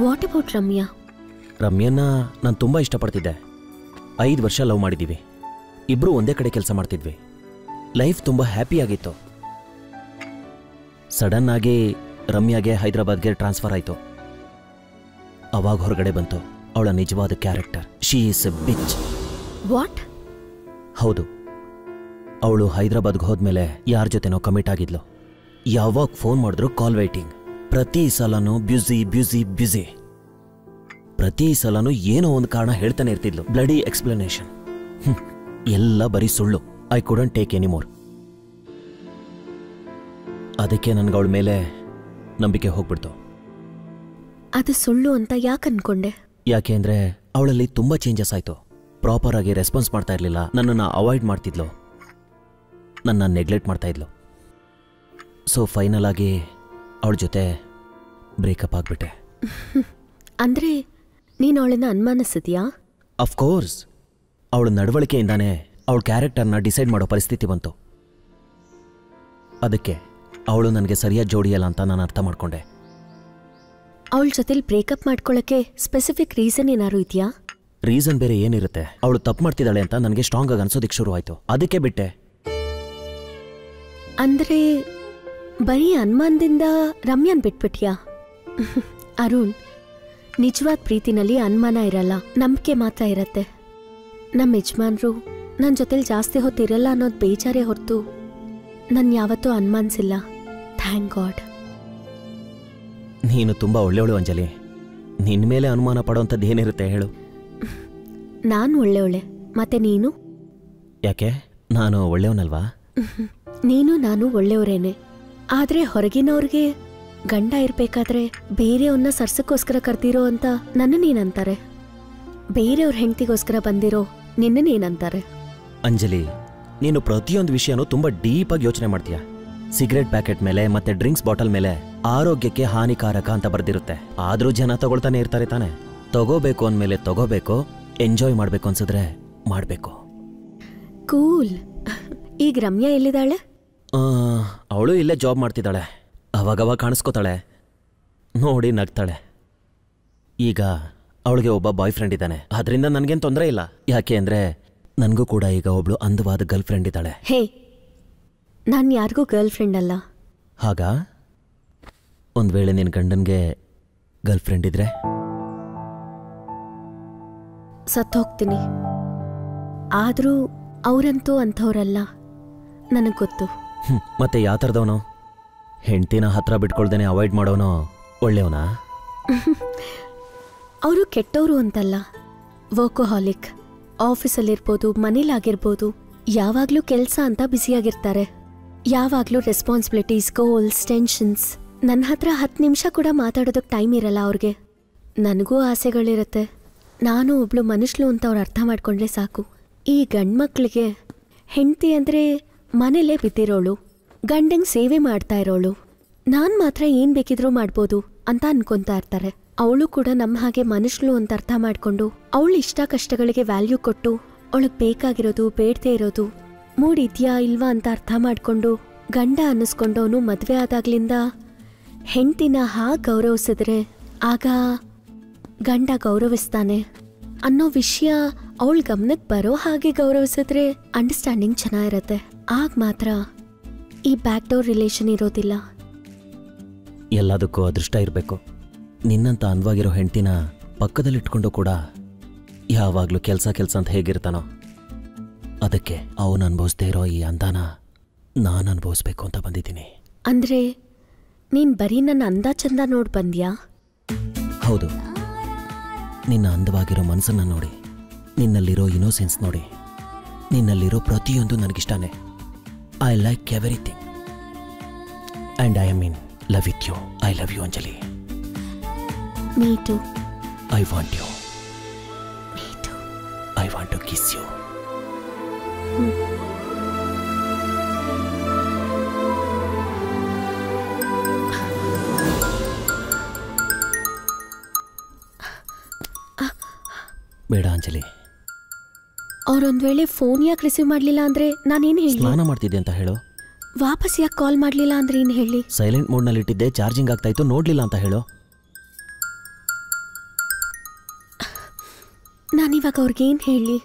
ವಾಟ್ ಅಬೌಟ್ ರಮ್ಯಾ ರಮ್ಯನ್ನ ನಾನು ತುಂಬ ಇಷ್ಟಪಡ್ತಿದ್ದೆ ಐದು ವರ್ಷ ಲವ್ ಮಾಡಿದ್ದೀವಿ ಇಬ್ಬರು ಒಂದೇ ಕಡೆ ಕೆಲಸ ಮಾಡ್ತಿದ್ವಿ ಲೈಫ್ ತುಂಬ ಹ್ಯಾಪಿಯಾಗಿತ್ತು ಸಡನ್ ಆಗಿ ರಮ್ಯಾಗೆ ಹೈದರಾಬಾದ್ಗೆ ಟ್ರಾನ್ಸ್ಫರ್ ಆಯಿತು ಅವಾಗ ಹೊರಗಡೆ ಬಂತು ಅವಳ ನಿಜವಾದ character she is a bitch what ಹೌದು ಅವಳು ಹೈದರಾಬಾದ್ಗೆ ಹೋದ್ಮೇಲೆ ಯಾರ ಜೊತೆನೋ ಕಮಿಟ್ ಆಗಿದ್ಲು ಯಾವಾಗ ಫೋನ್ ಮಾಡಿದ್ರು ಕಾಲ್ ವೈಟಿಂಗ್ ಪ್ರತಿ ಸಲನೂ ಬ್ಯುಸಿ ಬ್ಯುಸಿ ಬ್ಯುಸಿ ಪ್ರತಿ ಸಲನೂ ಏನೋ ಒಂದು ಕಾರಣ ಹೇಳ್ತಾನೆ ಇರ್ತಿದ್ಲು ಬ್ಲಡಿ ಎಕ್ಸ್ಪ್ಲನೇಷನ್ ಎಲ್ಲ ಬರೀ ಸುಳ್ಳು ಐ ಕುಡಂಟ್ ಟೇಕ್ ಎನಿಮೋರ್ ಅದಕ್ಕೆ ನನ್ಗೆ ಅವಳ ಮೇಲೆ ನಂಬಿಕೆ ಹೋಗ್ಬಿಡ್ತು ಅದು ಸುಳ್ಳು ಅಂತ ಯಾಕೆ ಅನ್ಕೊಂಡೆ ಯಾಕೆ ಅಂದ್ರೆ ಅವಳಲ್ಲಿ ತುಂಬಾ ಚೇಂಜಸ್ ಆಯ್ತು ಪ್ರಾಪರ್ ಆಗಿ ರೆಸ್ಪಾನ್ಸ್ ಮಾಡ್ತಾ ಇರಲಿಲ್ಲ ನನ್ನನ್ನು ಅವಾಯ್ಡ್ ಮಾಡ್ತಿದ್ಲು ನನ್ನ ನೆಗ್ಲೆಕ್ಟ್ ಮಾಡ್ತಾ ಇದ್ಲು ಸೊ ಫೈನಲ್ ಆಗಿ ಅವಳ ಜೊತೆ ಬ್ರೇಕಪ್ ಆಗ್ಬಿಟ್ಟೆ ಅಂದ್ರೆ ನೀನು ಅವಳನ್ನ ಅನುಮಾನಿಸಿದ್ಯಾ ಅಫ್ಕೋರ್ಸ್ ಅವಳ ನಡವಳಿಕೆಯಿಂದಾನೇ ಅವಳ ಕ್ಯಾರೆಕ್ಟರ್ನ ಡಿಸೈಡ್ ಮಾಡೋ ಪರಿಸ್ಥಿತಿ ಬಂತು ಅದಕ್ಕೆ ಅವಳು ನನಗೆ ಸರಿಯಾದ ಜೋಡಿಯಲ್ಲ ಅಂತ ನಾನು ಅರ್ಥ ಮಾಡ್ಕೊಂಡೆ ಅವಳ ಜೊತೆಲಿ ಬ್ರೇಕಪ್ ಮಾಡ್ಕೊಳ್ಳೋಕ್ಕೆ ಸ್ಪೆಸಿಫಿಕ್ ರೀಸನ್ ಏನಾರು ಇದೆಯಾ ರೀಸನ್ ಬೇರೆ ಏನಿರುತ್ತೆ ಅವಳು ತಪ್ಪು ಮಾಡ್ತಿದ್ದಾಳೆ ಅಂತ ನನಗೆ ಸ್ಟ್ರಾಂಗ್ ಆಗಿ ಅನ್ಸೋದಕ್ಕೆ ಶುರು ಆಯ್ತು ಅದಕ್ಕೆ ಬಿಟ್ಟೆ ಅಂದ್ರೆ ಬರೀ ಅನುಮಾನದಿಂದ ರಮ್ಯಾನ್ ಬಿಟ್ಬಿಟ್ಯಾ ಅರುಣ್ ನಿಜವಾದ ಪ್ರೀತಿನಲ್ಲಿ ಅನುಮಾನ ಇರಲ್ಲ ನಂಬಿಕೆ ಮಾತ್ರ ಇರತ್ತೆ ನಮ್ಮ ಯಜಮಾನ್ರು ನನ್ನ ಜೊತೆಲಿ ಜಾಸ್ತಿ ಹೊತ್ತು ಇರಲ್ಲ ಅನ್ನೋದು ಬೇಜಾರೇ ಹೊರತು ನಾನು ಯಾವತ್ತೂ ಅನುಮಾನಿಸಿಲ್ಲ ಥ್ಯಾಂಕ್ ಗಾಡ್ ನೀನು ತುಂಬಾ ಒಳ್ಳೆಯವಳು ಅಂಜಲಿ ನಿನ್ನ ಮೇಲೆ ಅನುಮಾನ ಪಡೋಂಥದ್ದು ಏನಿರುತ್ತೆ ಹೇಳು ನಾನು ಒಳ್ಳೆಯವಳೆ ಮತ್ತೆ ನೀನು ಯಾಕೆ ನಾನು ಒಳ್ಳೆಯವನಲ್ವಾ ನೀನು ನಾನು ಒಳ್ಳೆಯವರೇನೆ ಆದ್ರೆ ಹೊರಗಿನವ್ರಿಗೆ ಗಂಡ ಇರ್ಬೇಕಾದ್ರೆ ಬೇರೆಯವ್ರನ್ನ ಸರ್ಸಕ್ಕೋಸ್ಕರ ಕರ್ದಿರೋ ಅಂತ ನನ್ನ ನೀನಂತಾರೆ ಬೇರೆಯವ್ರ ಹೆಂಡತಿಗೋಸ್ಕರ ಬಂದಿರೋ ನಿನ್ನ ನೀನಂತಾರೆ ಅಂಜಲಿ ನೀನು ಪ್ರತಿಯೊಂದು ವಿಷಯನೂ ತುಂಬಾ ಡೀಪ್ ಆಗಿ ಯೋಚನೆ ಮಾಡ್ತೀಯ ಸಿಗರೆಟ್ ಪ್ಯಾಕೆಟ್ ಮೇಲೆ ಮತ್ತೆ ಡ್ರಿಂಕ್ಸ್ ಬಾಟಲ್ ಮೇಲೆ ಆರೋಗ್ಯಕ್ಕೆ ಹಾನಿಕಾರಕ ಅಂತ ಬರ್ದಿರುತ್ತೆ ಆದ್ರೂ ಜನ ತಗೊಳ್ತಾನೆ ಇರ್ತಾರೆ ತಾನೆ ತಗೋಬೇಕು ಅಂದ್ಮೇಲೆ ತಗೋಬೇಕು ಎಂಜಾಯ್ ಮಾಡ್ಬೇಕು ಅನ್ಸಿದ್ರೆ ಮಾಡ್ಬೇಕು ಕೂಲ್ ಈಗ ರಮ್ಯಾ ಎಲ್ಲಿದ್ದಾಳೆ ಅವಳು ಇಲ್ಲೇ ಜಾಬ್ ಮಾಡ್ತಿದ್ದಾಳೆ ಅವಾಗವಾಗ ಕಾಣಿಸ್ಕೋತಾಳೆ ನೋಡಿ ನಗ್ತಾಳೆ ಈಗ ಅವಳಿಗೆ ಒಬ್ಬ ಬಾಯ್ ಫ್ರೆಂಡ್ ಇದ್ದಾನೆ ಅದರಿಂದ ನನಗೇನು ತೊಂದರೆ ಇಲ್ಲ ಯಾಕೆ ಅಂದ್ರೆ ನನಗೂ ಕೂಡ ಈಗ ಒಬ್ಳು ಅಂದವಾದ ಗರ್ಲ್ ಫ್ರೆಂಡ್ ಇದ್ದಾಳೆ ಹೇ ನಾನು ಯಾರಿಗೂ ಗರ್ಲ್ ಫ್ರೆಂಡ್ ಅಲ್ಲ ಹಾಗ ಒಂದು ವೇಳೆ ನಿನ್ನ ಗಂಡನ್ಗೆ ಗರ್ಲ್ ಫ್ರೆಂಡ್ ಇದ್ರೆ ಸತ್ತೋಗ್ತೀನಿ ಆದರೂ ಅವರಂತೂ ಅಂಥವ್ರಲ್ಲ ನನಗೆ ಗೊತ್ತು ಹ್ಮ್, ಮತ್ತೆ ಯಾವ ಥರದವನು ಹೆಂಡ್ತಿನ ಹತ್ರ ಬಿಟ್ಕೊಳ್ದೇನೆ ಅವಾಯ್ಡ್ ಮಾಡೋನು ಒಳ್ಳೆಯವನಾ ಅವರು ಕೆಟ್ಟವರು ಅಂತಲ್ಲ ವರ್ಕೋಹಾಲಿಕ್ ಆಫೀಸಲ್ಲಿರ್ಬೋದು ಮನೇಲಾಗಿರ್ಬೋದು ಯಾವಾಗಲೂ ಕೆಲಸ ಅಂತ ಬ್ಯುಸಿಯಾಗಿರ್ತಾರೆ ಯಾವಾಗಲೂ ರೆಸ್ಪಾನ್ಸಿಬಿಲಿಟೀಸ್ ಗೋಲ್ಸ್ ಟೆನ್ಷನ್ಸ್ ನನ್ನ ಹತ್ರ ಹತ್ತು ನಿಮಿಷ ಕೂಡ ಮಾತಾಡೋದಕ್ಕೆ ಟೈಮ್ ಇರಲ್ಲ ಅವ್ರಿಗೆ ನನಗೂ ಆಸೆಗಳಿರುತ್ತೆ ನಾನು ಒಬ್ಳು ಮನುಷ್ಯಳು ಅಂತ ಅವ್ರು ಅರ್ಥ ಮಾಡ್ಕೊಂಡ್ರೆ ಸಾಕು ಈ ಗಂಡ್ಮಕ್ಳಿಗೆ ಹೆಂಡತಿ ಅಂದರೆ ಮನೇಲೇ ಬಿದ್ದಿರೋಳು ಗಂಡಂಗೆ ಸೇವೆ ಮಾಡ್ತಾ ಇರೋಳು ನಾನು ಮಾತ್ರ ಏನು ಬೇಕಿದ್ರೂ ಮಾಡ್ಬೋದು ಅಂತ ಅನ್ಕೊಂತಾ ಇರ್ತಾರೆ ಅವಳು ಕೂಡ ನಮ್ಮ ಹಾಗೆ ಮನುಷ್ಯಳು ಅಂತ ಅರ್ಥ ಮಾಡ್ಕೊಂಡು ಅವಳ ಇಷ್ಟ ಕಷ್ಟಗಳಿಗೆ ವ್ಯಾಲ್ಯೂ ಕೊಟ್ಟು ಅವಳಿಗೆ ಬೇಕಾಗಿರೋದು ಬೇಡದೇ ಇರೋದು ಮೂಡ್ ಇದ್ಯಾ ಇಲ್ವಾ ಅಂತ ಅರ್ಥ ಮಾಡ್ಕೊಂಡು ಗಂಡ ಅನ್ನಿಸ್ಕೊಂಡವನು ಮದುವೆ ಆದಾಗ್ಲಿಂದ ಹೆಂಡ್ತಿನ ಹಾಗೆ ಗೌರವಿಸಿದ್ರೆ ಆಗ ಗಂಡ ಗೌರವಿಸ್ತಾನೆ ಅನ್ನೋ ವಿಷಯ ಅವಳ ಗಮನಕ್ಕೆ ಬರೋ ಹಾಗೆ ಗೌರವಿಸಿದ್ರೆ ಅಂಡರ್ಸ್ಟ್ಯಾಂಡಿಂಗ್ ಚೆನ್ನಾಗಿರತ್ತೆ ಆಗ ಮಾತ್ರ ಈ ಬ್ಯಾಕ್ ಡೋರ್ ರಿಲೇಷನ್ ಇರೋದಿಲ್ಲ ಎಲ್ಲದಕ್ಕೂ ಅದೃಷ್ಟ ಇರಬೇಕು ನಿನ್ನಂತ ಅಂದವಾಗಿರೋ ಹೆಂಡ್ತಿನ ಪಕ್ಕದಲ್ಲಿಟ್ಕೊಂಡು ಕೂಡ ಯಾವಾಗಲೂ ಕೆಲಸ ಕೆಲಸ ಅಂತ ಹೇಗಿರ್ತಾನೋ ಅದಕ್ಕೆ ಅವನು ಅನುಭವಿಸ್ದೇ ಇರೋ ಈ ಅಂದಾನ ನಾನು ಅನುಭವಿಸ್ಬೇಕು ಅಂತ ಬಂದಿದ್ದೀನಿ ಅಂದ್ರೆ ನೀನ್ ಬರೀ ನನ್ನ ಅಂದ ಚಂದ ನೋಡ್ ಬಂದ್ಯಾ ಹೌದು ನಿನ್ನ ಅಂದವಾಗಿರೋ ಮನಸ್ಸನ್ನ ನೋಡಿ ನಿನ್ನಲ್ಲಿರೋ ಇನೋಸೆನ್ಸ್ ನೋಡಿ ನಿನ್ನಲ್ಲಿರೋ ಪ್ರತಿಯೊಂದು ನನಗಿಷ್ಟನೇ I like everything and I mean love with you I love you Anjali ನೀಟು ಐ ವಾಂಟ್ ಯು ನೀಟು I want to kiss you ಬೇಡ ಅಂಜಲಿ ಅವ್ರೊಂದ್ ವೇಳೆ ಫೋನ್ ಯಾಕೆ ರಿಸೀವ್ ಮಾಡ್ಲಿಲ್ಲ ಅಂದ್ರೆ ನಾನೇನ್ ಹೇಳಿ ಸ್ನಾನ ಮಾಡ್ತಿದ್ದೆ ಅಂತ ಹೇಳು ವಾಪಸ್ ಯಾಕೆ ಕಾಲ್ ಮಾಡ್ಲಿಲ್ಲ ಅಂದ್ರೆ ಏನ್ ಹೇಳಿ ಸೈಲೆಂಟ್ ಮೋಡ್ನಲ್ಲಿ ಇಟ್ಟಿದ್ದೆ ಚಾರ್ಜಿಂಗ್ ಆಗ್ತಾ ಇತ್ತು ನೋಡ್ಲಿಲ್ಲ ಅಂತ ಹೇಳು ನಾನಿವಾಗ ಅವ್ರಿಗೇನು ಹೇಳಿ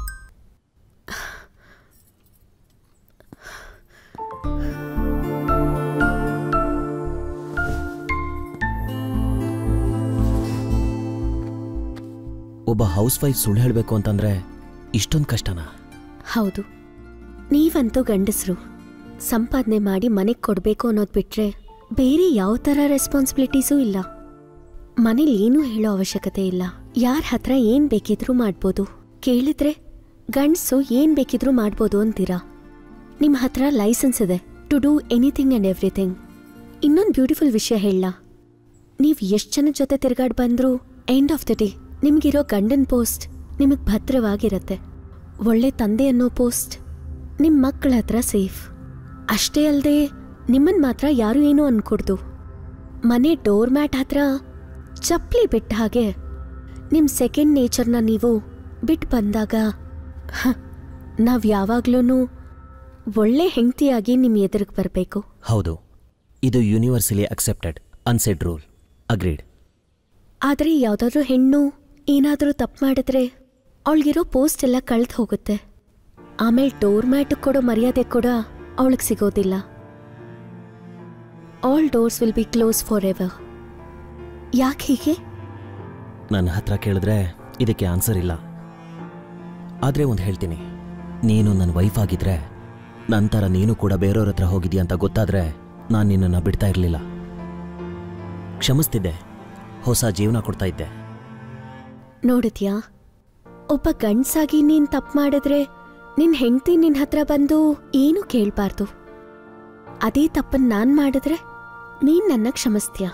ಒಬ್ಬ ಹೌಸ್ ವೈಫ್ ಸುಳ್ಳು ಹೇಳಬೇಕು ಅಂತಂದ್ರೆ ಇಷ್ಟೊಂದು ಕಷ್ಟನಾ ಹೌದು ನೀವಂತೂ ಗಂಡಸರು ಸಂಪಾದನೆ ಮಾಡಿ ಮನೆಗೆ ಕೊಡಬೇಕು ಅನ್ನೋದು ಬಿಟ್ರೆ ಬೇರೆ ಯಾವ ಥರ ರೆಸ್ಪಾನ್ಸಿಬಿಲಿಟೀಸೂ ಇಲ್ಲ ಮನೇಲಿ ಏನೂ ಹೇಳೋ ಅವಶ್ಯಕತೆ ಇಲ್ಲ ಯಾರ ಹತ್ರ ಏನ್ ಬೇಕಿದ್ರೂ ಮಾಡ್ಬೋದು ಕೇಳಿದ್ರೆ ಗಂಡಸು ಏನ್ ಬೇಕಿದ್ರೂ ಮಾಡ್ಬೋದು ಅಂತೀರಾ ನಿಮ್ಮ ಹತ್ರ ಲೈಸೆನ್ಸ್ ಇದೆ to do anything and everything ಇನ್ನೊಂದು ಬ್ಯೂಟಿಫುಲ್ ವಿಷಯ ಹೇಳ ನೀವು ಎಷ್ಟು ಜನ ಜೊತೆ ತಿರ್ಗಾಡ್ ಬಂದ್ರೂ ಎಂಡ್ ಆಫ್ ದ ಡೇ ನಿಮಗಿರೋ ಗಂಡನ್ ಪೋಸ್ಟ್ ನಿಮಗೆ ಭದ್ರವಾಗಿರತ್ತೆ ಒಳ್ಳೆ ತಂದೆ ಅನ್ನೋ ಪೋಸ್ಟ್ ನಿಮ್ಮ ಮಕ್ಕಳ ಹತ್ರ ಸೇಫ್ ಅಷ್ಟೇ ಅಲ್ಲದೆ ನಿಮ್ಮನ್ನು ಮಾತ್ರ ಯಾರೂ ಏನೂ ಅನ್ಕೊಡ್ದು ಮನೆ ಡೋರ್ ಮ್ಯಾಟ್ ಹತ್ರ ಚಪ್ಪಲಿ ಬಿಟ್ಟ ಹಾಗೆ ನಿಮ್ಮ ಸೆಕೆಂಡ್ ನೇಚರ್ನ ನೀವು ಬಿಟ್ಟು ಬಂದಾಗ ನಾವು ಯಾವಾಗ್ಲೂ ಒಳ್ಳೆ ಹೆಂಡತಿಯಾಗಿ ನಿಮ್ಮ ಎದುರಿಗೆ ಬರಬೇಕು ಹೌದು ಇದು universally accepted unsaid rule agreed ಆದರೆ ಯಾವುದಾದ್ರೂ ಹೆಣ್ಣು ಏನಾದರೂ ತಪ್ಪು ಮಾಡಿದ್ರೆ ಅವಳಿಗಿರೋ ಪೋಸ್ಟ್ ಎಲ್ಲ ಕಳೆದು ಹೋಗುತ್ತೆ ಆಮೇಲೆ ಡೋರ್ ಮ್ಯಾಟ್ ಕೊಡೋ ಮರ್ಯಾದೆ ಕೂಡ ಅವಳಿಗೆ ಸಿಗೋದಿಲ್ಲ all doors will be close for ever ಯಾಕೆ ಹೀಗೆ ನನ್ನ ಹತ್ರ ಕೇಳಿದ್ರೆ ಇದಕ್ಕೆ ಆನ್ಸರ್ ಇಲ್ಲ ಆದರೆ ಒಂದು ಹೇಳ್ತೀನಿ ನೀನು ನನ್ನ ವೈಫ್ ಆಗಿದ್ರೆ ನಂತರ ನೀನು ಕೂಡ ಬೇರೆಯವ್ರ ಹತ್ರ ಹೋಗಿದ್ಯಾ ಅಂತ ಗೊತ್ತಾದ್ರೆ ನಾನು ನಿನ್ನನ್ನು ಬಿಡ್ತಾ ಇರಲಿಲ್ಲ ಕ್ಷಮಿಸ್ತಿದ್ದೆ ಹೊಸ ಜೀವನ ಕೊಡ್ತಾ ಇದ್ದೆ ನೋಡಿದ್ಯಾ ಒಬ್ಬ ಗಂಡ್ಸಾಗಿ ನೀನ್ ತಪ್ಪು ಮಾಡಿದ್ರೆ ನಿನ್ ಹೆಂಡತಿ ನಿನ್ ಹತ್ರ ಬಂದು ಏನು ಕೇಳ್ಬಾರ್ದು ಅದೇ ತಪ್ಪನ್ ನಾನ್ ಮಾಡಿದ್ರೆ ನೀನ್ ನನ್ನ ಕ್ಷಮಿಸ್ತೀಯ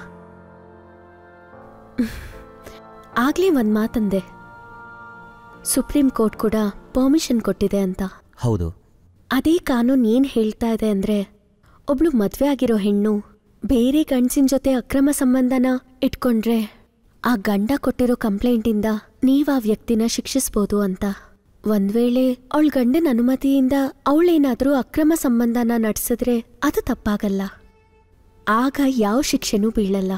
ಆಗ್ಲೇ ಒಂದ್ ಮಾತಂದೆ ಸುಪ್ರೀಂ ಕೋರ್ಟ್ ಕೂಡ ಪರ್ಮಿಷನ್ ಕೊಟ್ಟಿದೆ ಅಂತ ಹೌದು ಅದೇ ಕಾನೂನು ಏನ್ ಹೇಳ್ತಾ ಇದೆ ಅಂದ್ರೆ ಒಬ್ಳು ಮದ್ವೆ ಆಗಿರೋ ಹೆಣ್ಣು ಬೇರೆ ಗಂಡಸಿನ ಜೊತೆ ಅಕ್ರಮ ಸಂಬಂಧನ ಇಟ್ಕೊಂಡ್ರೆ ಆ ಗಂಡ ಕೊಟ್ಟಿರೋ ಕಂಪ್ಲೇಂಟಿಂದ ನೀವ್ ಆ ವ್ಯಕ್ತಿನ ಶಿಕ್ಷಿಸ್ಬೋದು ಅಂತ ಒಂದ್ ವೇಳೆ ಅವಳ ಗಂಡನ ಅನುಮತಿಯಿಂದ ಅವಳೇನಾದ್ರೂ ಅಕ್ರಮ ಸಂಬಂಧನ ನಡೆಸಿದ್ರೆ ಅದು ತಪ್ಪಾಗಲ್ಲ ಆಗ ಯಾವ ಶಿಕ್ಷೆನೂ ಬೀಳಲ್ಲ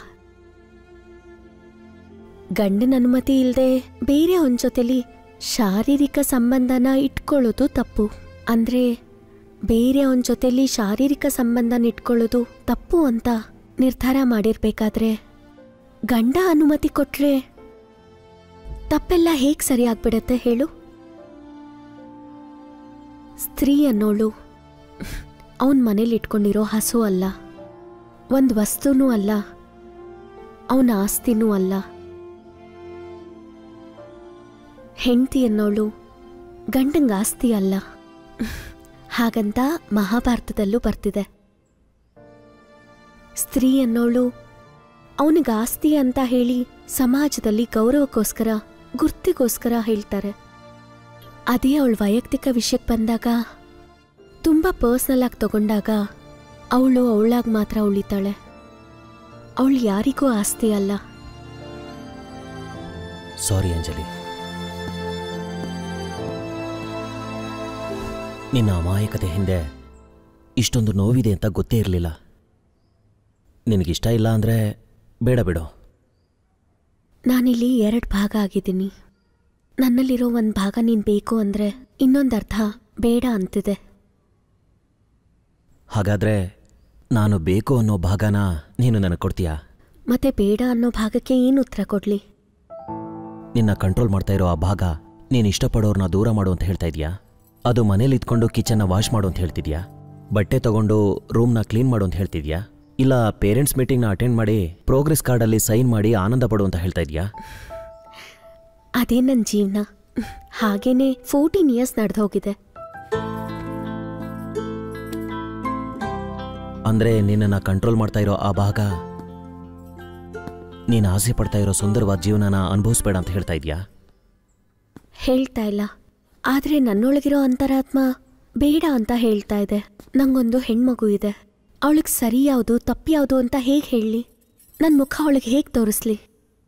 ಗಂಡನ ಅನುಮತಿ ಇಲ್ಲದೆ ಬೇರೆ ಅವನ ಜೊತೆಲಿ ಶಾರೀರಿಕ ಸಂಬಂಧನ ಇಟ್ಕೊಳ್ಳೋದು ತಪ್ಪು ಅಂದ್ರೆ ಬೇರೆ ಅವನ ಜೊತೆಲಿ ಶಾರೀರಿಕ ಸಂಬಂಧನ ಇಟ್ಕೊಳ್ಳೋದು ತಪ್ಪು ಅಂತ ನಿರ್ಧಾರ ಮಾಡಿರ್ಬೇಕಾದ್ರೆ ಗಂಡ ಅನುಮತಿ ಕೊಟ್ರೆ ತಪ್ಪೆಲ್ಲ ಹೇಗ್ ಸರಿಯಾಗ್ಬಿಡತ್ತೆ ಹೇಳು ಸ್ತ್ರೀ ಅನ್ನೋಳು ಅವನ್ ಮನೇಲಿ ಇಟ್ಕೊಂಡಿರೋ ಹಸು ಅಲ್ಲ ಒಂದ್ ವಸ್ತುನೂ ಅಲ್ಲ ಅವನ ಆಸ್ತಿನೂ ಅಲ್ಲ ಹೆಂಡತಿ ಅನ್ನೋಳು ಗಂಡಂಗ ಆಸ್ತಿ ಅಲ್ಲ ಹಾಗಂತ ಮಹಾಭಾರತದಲ್ಲೂ ಬರ್ತಿದೆ ಸ್ತ್ರೀ ಅನ್ನೋಳು ಅವನಿಗೆ ಆಸ್ತಿ ಅಂತ ಹೇಳಿ ಸಮಾಜದಲ್ಲಿ ಗೌರವಕ್ಕೋಸ್ಕರ ಗುರ್ತಿಗೋಸ್ಕರ ಹೇಳ್ತಾರೆ ಅದೇ ಅವಳ ವೈಯಕ್ತಿಕ ವಿಷಯಕ್ಕೆ ಬಂದಾಗ ತುಂಬ ಪರ್ಸ್ನಲ್ ಆಗಿ ತಗೊಂಡಾಗ ಅವಳು ಅವಳಾಗಿ ಮಾತ್ರ ಉಳಿತಾಳೆ ಅವಳು ಯಾರಿಗೂ ಆಸ್ತಿ ಅಲ್ಲ ಸಾರಿ ಅಂಜಲಿ ನಿನ್ನ ಅಮಾಯಕತೆ ಹಿಂದೆ ಇಷ್ಟೊಂದು ನೋವಿದೆ ಅಂತ ಗೊತ್ತೇ ಇರಲಿಲ್ಲ ನಿನಗಿಷ್ಟ ಇಲ್ಲ ಅಂದರೆ ಬೇಡ ಬಿಡು ನಾನಿಲ್ಲಿ ಎರಡು ಭಾಗ ಆಗಿದ್ದೀನಿ ನನ್ನಲ್ಲಿರೋ ಒಂದು ಭಾಗ ನೀನು ಬೇಕು ಅಂದರೆ ಇನ್ನೊಂದು ಅರ್ಥ ಬೇಡ ಅಂತಿದೆ ಹಾಗಾದರೆ ನಾನು ಬೇಕು ಅನ್ನೋ ಭಾಗನ ನೀನು ನನಗೆ ಕೊಡ್ತೀಯಾ ಮತ್ತೆ ಬೇಡ ಅನ್ನೋ ಭಾಗಕ್ಕೆ ಏನು ಉತ್ತರ ಕೊಡ್ಲಿ ನಿನ್ನ ಕಂಟ್ರೋಲ್ ಮಾಡ್ತಾ ಇರೋ ಆ ಭಾಗ ನೀನು ಇಷ್ಟಪಡೋರ್ನ ದೂರ ಮಾಡು ಅಂತ ಹೇಳ್ತಾ ಇದೀಯಾ ಅದು ಮನೇಲಿ ಇದ್ಕೊಂಡು ಕಿಚನ್ನ ವಾಶ್ ಮಾಡು ಅಂತ ಹೇಳ್ತಿದ್ಯಾ ಬಟ್ಟೆ ತಗೊಂಡು ರೂಮ್ನ ಕ್ಲೀನ್ ಮಾಡು ಅಂತ ಹೇಳ್ತಿದ್ಯಾ ಇಲ್ಲ ಪೇರೆಂಟ್ಸ್ ಮೀಟಿಂಗ್ನ ಅಟೆಂಡ್ ಮಾಡಿ ಪ್ರೋಗ್ರೆಸ್ ಕಾರ್ಡಲ್ಲಿ ಸೈನ್ ಮಾಡಿ ಆನಂದ ಪಡು ಅಂತ ಹೇಳ್ತಾ ಇದೀಯಾ ಅದೇ ನನ್ನ ಜೀವನ ಹಾಗೇನೆ ಫೋರ್ಟೀನ್ ಇಯರ್ಸ್ ನಡೆದು ಹೋಗಿದೆ ಅಂದ್ರೆ ನಿನ್ನನ್ನು ಕಂಟ್ರೋಲ್ ಮಾಡ್ತಾ ಇರೋ ಆ ಭಾಗ ನೀನು ಆಸೆ ಪಡ್ತಾ ಇರೋ ಸುಂದರವಾದ ಜೀವನನ ಅನುಭವಿಸ್ಬೇಡ ಅಂತ ಹೇಳ್ತಾ ಇದೀಯಾ ಹೇಳ್ತಾ ಇಲ್ಲ ಆದರೆ ನನ್ನೊಳಗಿರೋ ಅಂತರಾತ್ಮ ಬೇಡ ಅಂತ ಹೇಳ್ತಾ ಇದೆ ನಂಗೊಂದು ಹೆಣ್ಮಗು ಇದೆ ಅವಳಿಗೆ ಸರಿ ಯಾವುದು ತಪ್ಪು ಯಾವುದು ಅಂತ ಹೇಗೆ ಹೇಳಲಿ ನನ್ನ ಮುಖ ಅವಳಿಗೆ ಹೇಗೆ ತೋರಿಸ್ಲಿ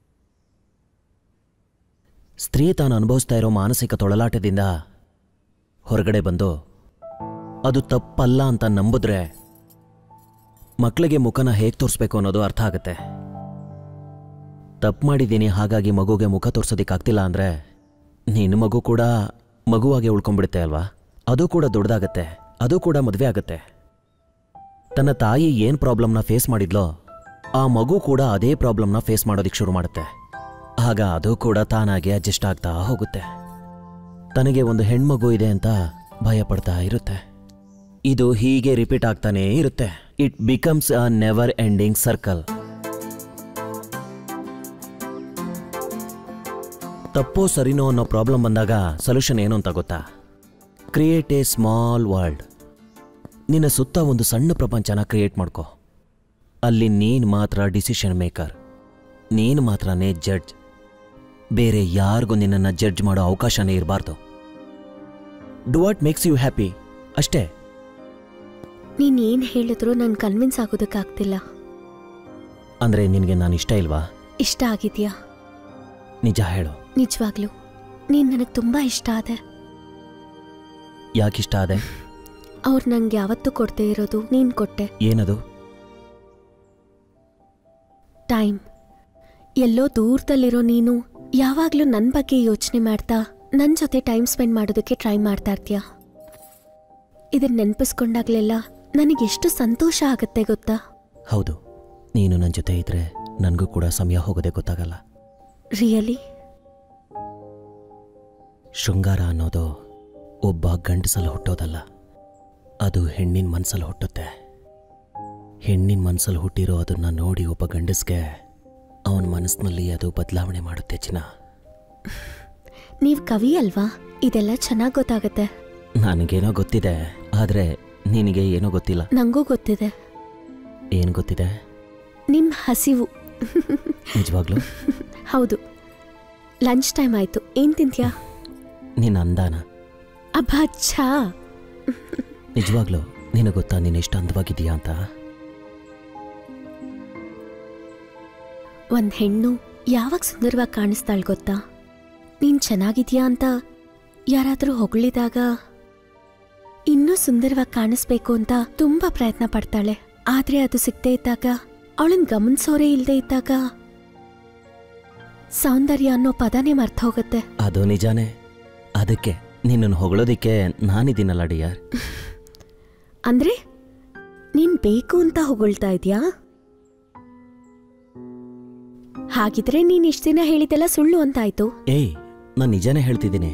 ಸ್ತ್ರೀ ತಾನು ಅನುಭವಿಸ್ತಾ ಇರೋ ಮಾನಸಿಕ ತೊಳಲಾಟದಿಂದ ಹೊರಗಡೆ ಬಂದು ಅದು ತಪ್ಪಲ್ಲ ಅಂತ ನಂಬಿದ್ರೆ ಮಕ್ಕಳಿಗೆ ಮುಖನ ಹೇಗೆ ತೋರಿಸ್ಬೇಕು ಅನ್ನೋದು ಅರ್ಥ ಆಗುತ್ತೆ ತಪ್ಪು ಮಾಡಿದ್ದೀನಿ ಹಾಗಾಗಿ ಮಗುಗೆ ಮುಖ ತೋರ್ಸೋದಕ್ಕಾಗ್ತಿಲ್ಲ ಅಂದರೆ ನಿನ್ನ ಮಗು ಕೂಡ ಮಗುವಾಗೆ ಉಳ್ಕೊಂಡ್ಬಿಡುತ್ತೆ ಅಲ್ವಾ ಅದು ಕೂಡ ದೊಡ್ಡದಾಗತ್ತೆ ಅದು ಕೂಡ ಮದುವೆ ಆಗತ್ತೆ ತನ್ನ ತಾಯಿ ಏನು ಪ್ರಾಬ್ಲಮ್ನ ಫೇಸ್ ಮಾಡಿದ್ಲೋ ಆ ಮಗು ಕೂಡ ಅದೇ ಪ್ರಾಬ್ಲಮ್ನ ಫೇಸ್ ಮಾಡೋದಕ್ಕೆ ಶುರು ಮಾಡುತ್ತೆ ಆಗ ಅದು ಕೂಡ ತಾನಾಗೆ ಅಡ್ಜಸ್ಟ್ ಆಗ್ತಾ ಹೋಗುತ್ತೆ ತನಗೆ ಒಂದು ಹೆಣ್ಮಗು ಇದೆ ಅಂತ ಭಯ ಪಡ್ತಾ ಇರುತ್ತೆ ಇದು ಹೀಗೆ ರಿಪೀಟ್ ಆಗ್ತಾನೇ ಇರುತ್ತೆ it becomes a never ending circle ತಪ್ಪೋ ಸರಿನೋ ಅನ್ನೋ ಪ್ರಾಬ್ಲಮ್ ಬಂದಾಗ ಸೊಲ್ಯೂಷನ್ ಏನು ಅಂತ ಗೊತ್ತಾ ಕ್ರಿಯೇಟ್ ಎ ಸ್ಮಾಲ್ ವರ್ಲ್ಡ್ ನಿನ್ನ ಸುತ್ತ ಒಂದು ಸಣ್ಣ ಪ್ರಪಂಚನ ಕ್ರಿಯೇಟ್ ಮಾಡ್ಕೋ ಅಲ್ಲಿ ನೀನು ಮಾತ್ರ ಡಿಸಿಷನ್ ಮೇಕರ್ ನೀನು ಮಾತ್ರನೇ ಜಡ್ಜ್ ಬೇರೆ ಯಾರಿಗೂ ನಿನ್ನನ್ನು ಜಡ್ಜ್ ಮಾಡೋ ಅವಕಾಶನೇ ಇರಬಾರ್ದು do what makes you happy ಅಷ್ಟೇ ನೀನ್ ಏನ್ ಹೇಳಿದ್ರು ನನ್ ಕನ್ವಿನ್ಸ್ ಆಗೋದಕ್ಕಾಗ್ತಿಲ್ಲ ಅಂದರೆ ನಿನಗೆ ನಾನು ಇಷ್ಟ ಇಲ್ವಾ ಇಷ್ಟ ಆಗಿದ್ಯಾ ನಿಜ ಹೇಳು ನಿಜವಾಗ್ಲು ನೀನ್ ನನಗ್ ತುಂಬಾ ಇಷ್ಟ ಆದೆ ಯಾಕಿಷ್ಟ ಆದೆ ಅವ್ರು ನಂಗೆ ಯಾವತ್ತೂ ಕೊಡ್ದೇ ಇರೋದು ನೀನ್ ಕೊಟ್ಟೆ ಏನದು ಟೈಮ್ ಎಲ್ಲೋ ದೂರದಲ್ಲಿರೋ ನೀನು ಯಾವಾಗ್ಲೂ ನನ್ ಬಗ್ಗೆ ಯೋಚನೆ ಮಾಡ್ತಾ ನನ್ ಜೊತೆ ಟೈಮ್ ಸ್ಪೆಂಡ್ ಮಾಡೋದಕ್ಕೆ ಟ್ರೈ ಮಾಡ್ತಾ ಇರ್ತೀಯ ಇದನ್ನ ನೆನ್ಪಿಸ್ಕೊಂಡಾಗ್ಲೆಲ್ಲ ನನಗೆಷ್ಟು ಸಂತೋಷ ಆಗತ್ತೆ ಗೊತ್ತಾ ಹೌದು ನೀನು ನನ್ನ ಜೊತೆ ಇದ್ರೆ ನನಗೂ ಕೂಡ ಸಮಯ ಹೋಗೋದೇ ಗೊತ್ತಾಗಲ್ಲ ರಿಯಲಿ ಶೃಂಗಾರ ಅನ್ನೋದು ಒಬ್ಬ ಗಂಡಸಲ್ಲಿ ಹುಟ್ಟೋದಲ್ಲ ಅದು ಹೆಣ್ಣಿನ ಮನಸ್ಸಲ್ಲಿ ಹುಟ್ಟುತ್ತೆ ಹೆಣ್ಣಿನ ಮನಸ್ಸಲ್ಲಿ ಹುಟ್ಟಿರೋ ಅದನ್ನ ನೋಡಿ ಒಬ್ಬ ಗಂಡಸ್ಗೆ ಅವನ ಮನಸ್ಸಿನಲ್ಲಿ ಅದು ಬದಲಾವಣೆ ಮಾಡುತ್ತೆ ಚಿನ್ನ ನೀವ್ ಕವಿ ಅಲ್ವಾ ಇದೆಲ್ಲ ಚೆನ್ನಾಗ್ ಗೊತ್ತಾಗತ್ತೆ ನನಗೇನೋ ಗೊತ್ತಿದೆ ಆದರೆ ನಿನಗೆ ಏನೋ ಗೊತ್ತಿಲ್ಲ ನಂಗೂ ಗೊತ್ತಿದೆ ಏನು ಗೊತ್ತಿದೆ ನಿಮ್ ಹಸಿವು ನಿಜವಾಗ್ಲೂ ಹೌದು ಲಂಚ್ ಟೈಮ್ ಆಯ್ತು ಏನ್ ತಿಂತ್ಯಾ ನಿನ್ನ ಅಂದಾನ ಅಬ್ಬಾ ಛಾ ನಿಜವಾಗ್ಲೂ ನಿನಗೆ ಗೊತ್ತಾ ನೀನು ಎಷ್ಟು ಅಂದವಾಗಿದೆಯಾ ಅಂತ ಒಂದ್ ಹೆಣ್ಣು ಯಾವಾಗ ಸುಂದರವಾಗಿ ಕಾಣಿಸ್ತಾಳ್ ಗೊತ್ತಾ ನೀನ್ ಚೆನ್ನಾಗಿದ್ಯಾ ಅಂತ ಯಾರಾದ್ರೂ ಹೊಗಳಿದಾಗ ಇನ್ನೂ ಸುಂದರವಾಗಿ ಕಾಣಿಸ್ಬೇಕು ಅಂತ ತುಂಬಾ ಪ್ರಯತ್ನ ಪಡ್ತಾಳೆ ಆದ್ರೆ ಅದು ಸಿಗದೆ ಇದ್ದಾಗ ಅವಳನ್ ಗಮನಿಸೋರೇ ಇಲ್ದೇ ಇದ್ದಾಗ ಸೌಂದರ್ಯ ಅನ್ನೋ ಪದನೇ ಮರ್ತ ಹೋಗುತ್ತೆ ಅದು ನಿಜಾನೇ ಅದಕ್ಕೆ ನಿನ್ನನ್ನು ಹೊಗಳೋದಿಕ್ಕೆ ನಾನಿದ್ದೀನಲ್ಲ ಡಿಯರ್ ಅಂದ್ರೆ ನೀನ್ ಬೇಕು ಅಂತ ಹೊಗಳ್ತಾ ಇದ್ಯಾ ಹಾಗಿದ್ರೆ ನೀನ್ ಇಷ್ಟ ದಿನ ಹೇಳಿದ್ದೆಲ್ಲ ಸುಳ್ಳು ಅಂತಾಯ್ತು ಏಯ್ ನಾನು ನಿಜಾನೇ ಹೇಳ್ತಿದ್ದೀನಿ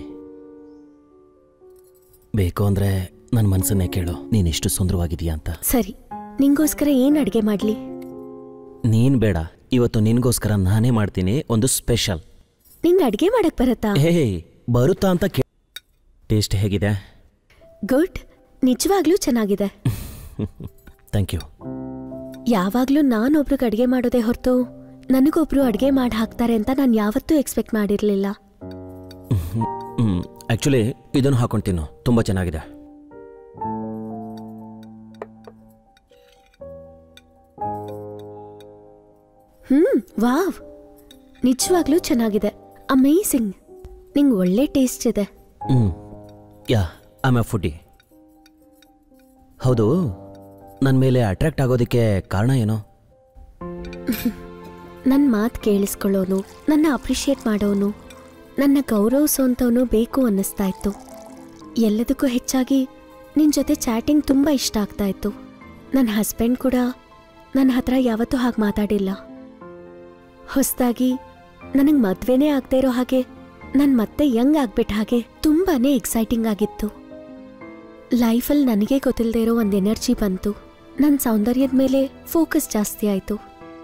ಬೇಕು ಅಂದ್ರೆ ನನ್ನ ಮನಸ್ಸನ್ನೇ ಕೇಳು ನೀನೆಷ್ಟು ಸುಂದರವಾಗಿದೀಯಾ ಅಂತ ಸರಿ ನಿಂಗೋಸ್ಕರ ಏನ್ ಅಡ್ಗೆ ಮಾಡ್ಲಿ ನೀನ್ ಬೇಡ ಇವತ್ತು ನಿನ್ಗೋಸ್ಕರ ನಾನೇ ಮಾಡ್ತೀನಿ ಒಂದು ಸ್ಪೆಷಲ್ ನಿಂಗ್ ಅಡ್ಗೆ ಮಾಡಕ್ ಬರತ್ತಾ ಏಯ್ ಬರುತ್ತಾ ಅಂತ ಕೇ ಟೇಸ್ಟ್ ಹೇಗಿದೆ ಗುಡ್ ನಿಜವಾಗ್ಲೂ ಚೆನ್ನಾಗಿದೆ ಥ್ಯಾಂಕ್ ಯು ಯಾವಾಗ್ಲೂ ನಾನೊಬ್ರಿಗೆ ಅಡ್ಗೆ ಮಾಡೋದೇ ಹೊರತು ನನಗೊಬ್ರು ಅಡ್ಗೆ ಮಾಡಿ ಹಾಕ್ತಾರೆ ಅಂತ ನಾನು ಯಾವತ್ತೂ ಎಕ್ಸ್ಪೆಕ್ಟ್ ಮಾಡಿರ್ಲಿಲ್ಲ ಹ್ಮ್ ಆ್ಯಕ್ಚುಲಿ ಇದನ್ನು ಹಾಕೊಂಡು ತಿನ್ನು ತುಂಬ ಚೆನ್ನಾಗಿದೆ ಹ್ಮ್ ವಾವ್ ನಿಜವಾಗ್ಲೂ ಚೆನ್ನಾಗಿದೆ ಅಮೇಸಿಂಗ್ ನಿಂಗ್ ಒಳ್ಳೆ ಟೇಸ್ಟ್ ಇದೆ hmm yeah I'm a foodie ಹೌದು ನನ್ನ ಮೇಲೆ ಅಟ್ರಾಕ್ಟ್ ಆಗೋದಕ್ಕೆ ಕಾರಣ ಏನು ನನ್ನ ಮಾತು ಕೇಳಿಸ್ಕೊಳ್ಳೋನು ನನ್ನ ಅಪ್ರಿಷಿಯೇಟ್ ಮಾಡೋನು ನನ್ನ ಗೌರವಿಸೋಂಥವನು ಬೇಕು ಅನ್ನಿಸ್ತಾ ಇತ್ತು ಎಲ್ಲದಕ್ಕೂ ಹೆಚ್ಚಾಗಿ ನಿನ್ನ ಜೊತೆ ಚಾಟಿಂಗ್ ತುಂಬ ಇಷ್ಟ ಆಗ್ತಾ ಇತ್ತು ನನ್ನ ಹಸ್ಬೆಂಡ್ ಕೂಡ ನನ್ನ ಹತ್ರ ಯಾವತ್ತೂ ಹಾಗೆ ಮಾತಾಡಿಲ್ಲ ಹೊಸದಾಗಿ ನನಗೆ ಮದ್ವೆನೇ ಆಗದೆ ಇರೋ ಹಾಗೆ ನಾನು ಮತ್ತೆ ಯಂಗ್ ಆಗ್ಬಿಟ್ಟ ಹಾಗೆ ತುಂಬಾನೇ ಎಕ್ಸೈಟಿಂಗ್ ಆಗಿತ್ತು ಲೈಫಲ್ಲಿ ನನಗೆ ಗೊತ್ತಿಲ್ಲದೆ ಇರೋ ಒಂದು ಎನರ್ಜಿ ಬಂತು ನನ್ನ ಸೌಂದರ್ಯದ ಮೇಲೆ ಫೋಕಸ್ ಜಾಸ್ತಿ ಆಯಿತು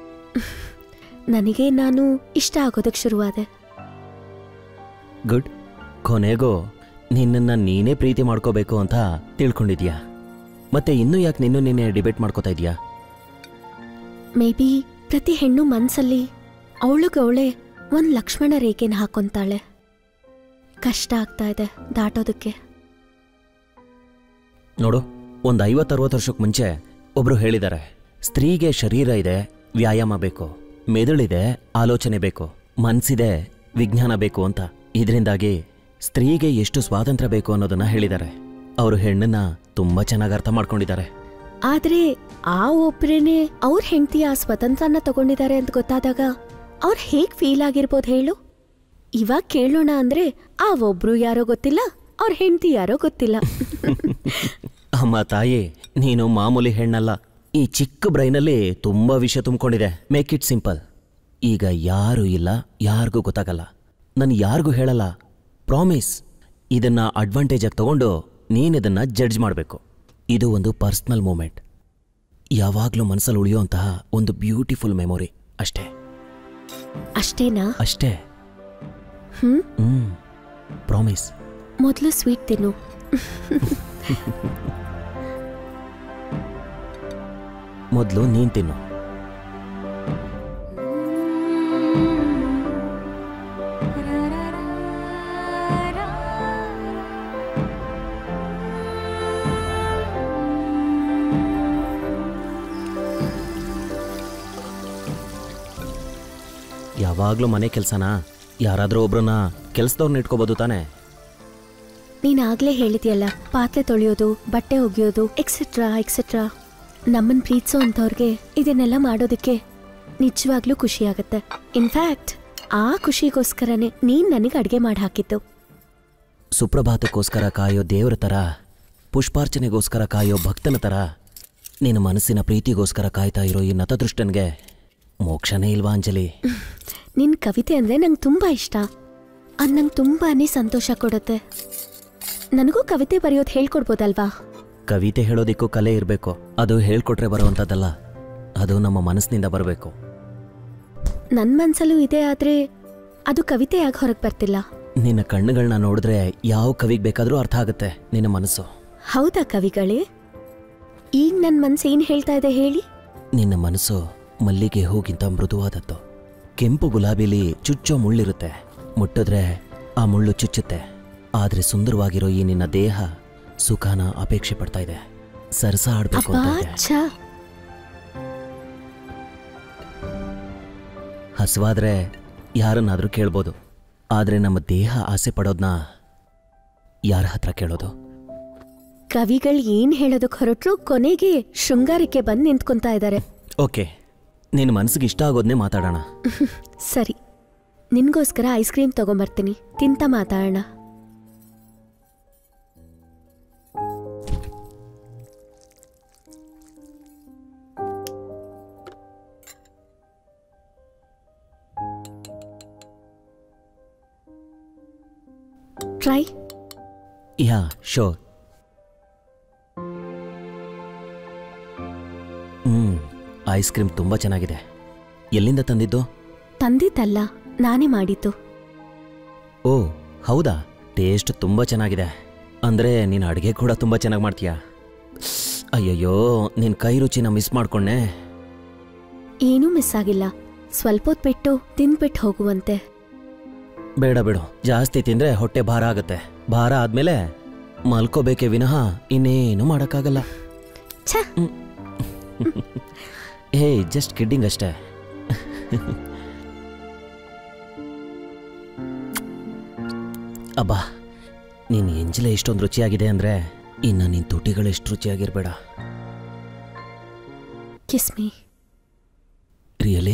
ನನಗೆ ನಾನು ಇಷ್ಟ ಆಗೋದಕ್ಕೆ ಶುರುವಾದೆ ಗುಡ್ ಕೊನೆಗೂ ನಿನ್ನನ್ನು ನೀನೇ ಪ್ರೀತಿ ಮಾಡ್ಕೋಬೇಕು ಅಂತ ತಿಳ್ಕೊಂಡಿದ್ಯಾ ಮತ್ತೆ ಇನ್ನೂ ಯಾಕೆ ನಿನ್ನೂ ನೀನೇ ಡಿಬೇಟ್ ಮಾಡ್ಕೋತಾ ಇದೀಯಾ ಮೇ ಬಿ ಪ್ರತಿ ಹೆಣ್ಣು ಮನ್ಸಲ್ಲಿ ಅವಳಿಗವಳೆ ಒಂದು ಲಕ್ಷ್ಮಣ ರೇಖೆನ ಹಾಕೊಂತಾಳೆ ಕಷ್ಟ ಆಗ್ತಾ ಇದೆ ದಾಟೋದಕ್ಕೆ ನೋಡು ಒಂದು ಐವತ್ತರವತ್ತು ವರ್ಷಕ್ಕೆ ಮುಂಚೆ ಒಬ್ರು ಹೇಳಿದ್ದಾರೆ ಸ್ತ್ರೀಗೆ ಶರೀರ ಇದೆ ವ್ಯಾಯಾಮ ಬೇಕು ಮೆದುಳಿದೆ ಆಲೋಚನೆ ಬೇಕು ಮನ್ಸಿದೆ ವಿಜ್ಞಾನ ಬೇಕು ಅಂತ ಇದರಿಂದಾಗಿ ಸ್ತ್ರೀಗೆ ಎಷ್ಟು ಸ್ವಾತಂತ್ರ್ಯ ಬೇಕು ಅನ್ನೋದನ್ನ ಹೇಳಿದ್ದಾರೆ ಅವರು ಹೆಣ್ಣನ್ನ ತುಂಬಾ ಚೆನ್ನಾಗಿ ಅರ್ಥ ಮಾಡ್ಕೊಂಡಿದ್ದಾರೆ ಆದ್ರೆ ಆ ಒಬ್ರೇನೆ ಅವ್ರ ಹೆಂಡತಿ ಆ ಸ್ವತಂತ್ರನ ತಗೊಂಡಿದ್ದಾರೆ ಅಂತ ಗೊತ್ತಾದಾಗ ಅವ್ರು ಹೇಗ್ ಫೀಲ್ ಆಗಿರ್ಬೋದು ಹೇಳು ಇವಾಗ ಕೇಳೋಣ ಅಂದ್ರೆ ಆ ಒಬ್ರು ಯಾರೋ ಗೊತ್ತಿಲ್ಲ ಅವ್ರ ಹೆಂಡತಿ ಯಾರೋ ಗೊತ್ತಿಲ್ಲ ಅಮ್ಮ ತಾಯಿ ನೀನು ಮಾಮೂಲಿ ಹೆಣ್ಣಲ್ಲ ಈ ಚಿಕ್ಕ ಬ್ರೈನಲ್ಲಿ ತುಂಬಾ ವಿಷಯ ತುಂಬಿಕೊಂಡಿದೆ ಮೇಕ್ ಇಟ್ ಸಿಂಪಲ್ ಈಗ ಯಾರು ಇಲ್ಲ ಯಾರಿಗೂ ಗೊತ್ತಾಗಲ್ಲ ನಾನು ಯಾರಿಗೂ ಹೇಳಲ್ಲ ಪ್ರಾಮಿಸ್ ಇದನ್ನ ಅಡ್ವಾಂಟೇಜ್ ಆಗಿ ತಗೊಂಡು ನೀನಿದನ್ನ ಜಡ್ಜ್ ಮಾಡಬೇಕು ಇದು ಒಂದು ಪರ್ಸ್ನಲ್ ಮೂಮೆಂಟ್ ಯಾವಾಗಲೂ ಮನಸ್ಸಲ್ಲಿ ಉಳಿಯುವಂತಹ ಒಂದು ಬ್ಯೂಟಿಫುಲ್ ಮೆಮೊರಿ ಅಷ್ಟೇ ಅಷ್ಟೇನಾ ಅಷ್ಟೇ ಹ್ಮ್ ಹ್ಮ್ ಪ್ರಾಮಿಸ್ ಮೊದಲು ಸ್ವೀಟ್ ತಿನ್ನು ಮೊದಲು ನೀನ್ ತಿನ್ನು ಯಾವಾಗಲೂ ಮನೆ ಕೆಲಸನ ಯಾರಾದರೂ ಒಬ್ರನ್ನ ಕೆಲಸದವ್ರನ್ನ ಇಟ್ಕೋಬೋದು ತಾನೇ ನೀನ್ ಆಗ್ಲೇ ಹೇಳಿದ್ಯಲ್ಲ ಪಾತ್ರೆ ತೊಳೆಯೋದು ಬಟ್ಟೆ ಒಗೆಯೋದು ಎಕ್ಸೆಟ್ರಾ ಎಕ್ಸೆಟ್ರಾ ನಮ್ಮನ್ ಪ್ರೀತಿಸೋ ಅಂಥವ್ರಿಗೆ ಇದನ್ನೆಲ್ಲ ಮಾಡೋದಕ್ಕೆ ನಿಜವಾಗ್ಲೂ ಖುಷಿ ಆಗತ್ತೆ ಇನ್ಫ್ಯಾಕ್ಟ್ ಆ ಖುಷಿಗೋಸ್ಕರನೇ ನೀನ್ ನನಗೆ ಅಡ್ಗೆ ಮಾಡಿ ಹಾಕಿದ್ದು ಸುಪ್ರಭಾತಕ್ಕೋಸ್ಕರ ಕಾಯೋ ದೇವರ ಥರ ಪುಷ್ಪಾರ್ಚನೆಗೋಸ್ಕರ ಕಾಯೋ ಭಕ್ತನ ಥರ ನಿನ್ನ ಮನಸ್ಸಿನ ಪ್ರೀತಿಗೋಸ್ಕರ ಕಾಯ್ತಾ ಇರೋ ಈ ನತದೃಷ್ಟನ್ಗೆ ಮೋಕ್ಷನೇ ಇಲ್ವಾ ಅಂಜಲಿ ನಿನ್ ಕವಿತೆ ಅಂದ್ರೆ ನಂಗೆ ತುಂಬಾ ಇಷ್ಟ ಅದ್ ನಂಗೆ ತುಂಬಾನೇ ಸಂತೋಷ ಕೊಡುತ್ತೆ ನನಗೂ ಕವಿತೆ ಬರೆಯೋದು ಹೇಳ್ಕೊಡ್ಬೋದಲ್ವಾ ಕವಿತೆ ಹೇಳೋದಿಕ್ಕೂ ಕಲೆ ಇರಬೇಕು ಅದು ಹೇಳ್ಕೊಟ್ರೆ ಬರುವಂಥದ್ದಲ್ಲ ಅದು ನಮ್ಮ ಮನಸ್ಸಿನಿಂದ ಬರಬೇಕು ನನ್ ಮನ್ಸಲ್ಲೂ ಇದೆ ಆದ್ರೆ ಅದು ಕವಿತೆಯಾಗಿ ಹೊರಗೆ ಬರ್ತಿಲ್ಲ ನಿನ್ನ ಕಣ್ಣುಗಳನ್ನ ನೋಡಿದ್ರೆ ಯಾವ ಕವಿಗೆ ಬೇಕಾದರೂ ಅರ್ಥ ಆಗುತ್ತೆ ನಿನ್ನ ಮನಸ್ಸು ಹೌದಾ ಕವಿಗಳೇ ಈಗ ನನ್ ಮನ್ಸು ಏನ್ ಹೇಳ್ತಾ ಇದೆ ಹೇಳಿ ನಿನ್ನ ಮನಸ್ಸು ಮಲ್ಲಿಗೆ ಹೂಗಿಂತ ಮೃದುವಾದದ್ದು ಕೆಂಪು ಗುಲಾಬಿಲಿ ಚುಚ್ಚೋ ಮುಳ್ಳಿರುತ್ತೆ ಮುಟ್ಟಿದ್ರೆ ಆ ಮುಳ್ಳು ಚುಚ್ಚುತ್ತೆ ಆದ್ರೆ ಸುಂದರವಾಗಿರೋ ಈ ನಿನ್ನ ದೇಹ ಸುಖಾನ ಅಪೇಕ್ಷೆ ಪಡ್ತಾ ಇದೆ ಸರಸ ಆಡ್ಬೇಕು ಅಬ್ಬಾ ಅಂತ ಇದೆ ಛ ಹಸುವಾದ್ರೆ ಯಾರನ್ನಾದ್ರೂ ಕೇಳ್ಬೋದು ಆದ್ರೆ ನಮ್ಮ ದೇಹ ಆಸೆ ಪಡೋದ್ನ ಯಾರ ಹತ್ರ ಕೇಳೋದು ಕವಿಗಳು ಏನ್ ಹೇಳೋದಕ್ ಹೊರಟ್ರು ಕೊನೆಗೆ ಶೃಂಗಾರಕ್ಕೆ ಬಂದು ನಿಂತ್ಕೊಂತಾ ಇದ್ದಾರೆ ಓಕೆ ನಿನ್ನ ಮನಸ್ಸಿಗೆ ಇಷ್ಟ ಆಗೋದನ್ನೇ ಮಾತಾಡೋಣ ಸರಿ ನಿನ್ಗೋಸ್ಕರ ಐಸ್ ಕ್ರೀಮ್ ತಗೊಂಬರ್ತೀನಿ ತಿಂತ ಮಾತಾಡೋಣ try yeah sure hmm ice cream ತುಂಬಾ ಚೆನ್ನಾಗಿದೆ ಎಲ್ಲಿಂದ ತಂದಿದ್ದು ತಂದಿದ್ದಲ್ಲ ನಾನೇ ಮಾಡಿದ್ದು ಓ ಹೌದಾ ಟೇಸ್ಟ್ ತುಂಬಾ ಚೆನ್ನಾಗಿದೆ ಅಂದ್ರೆ ನೀನು ಅಡುಗೆ ಕೂಡ ತುಂಬಾ ಚೆನ್ನಾಗಿ ಮಾಡ್ತೀಯಾ ಅಯ್ಯಯ್ಯೋ ನಿನ್ನ ಕೈ ರುಚಿನ ಮಿಸ್ ಮಾಡ್ಕೊಂಡೆ ಏನೂ ಮಿಸ್ ಆಗಿಲ್ಲ ಸ್ವಲ್ಪ ಹೊತ್ತು ಬಿಟ್ಟು ತಿಂದ್ಬಿಟ್ಟು ಹೋಗುವಂತೆ ಬೇಡ ಬಿಡು ಜಾಸ್ತಿ ತಿಂದ್ರೆ ಹೊಟ್ಟೆ ಭಾರ ಆಗುತ್ತೆ ಭಾರ ಆದ್ಮೇಲೆ ಮಲ್ಕೋಬೇಕೇ ವಿನಃ ಇನ್ನೇನು ಮಾಡೋಕ್ಕಾಗಲ್ಲ ಛ ಹೇ ಜಸ್ಟ್ ಕಿಡ್ಡಿಂಗ್ ಅಷ್ಟೇ ಅಬ್ಬಾ ನಿನ್ನ ಎಂಜಲೆ ಎಷ್ಟೊಂದು ರುಚಿಯಾಗಿದೆ ಅಂದ್ರೆ ಇನ್ನು ನಿನ್ನ ತುಟಿಗಳು ಎಷ್ಟು ರುಚಿಯಾಗಿರ್ಬೇಡ ಕಿಸ್ ಮೀ ರಿಯಲಿ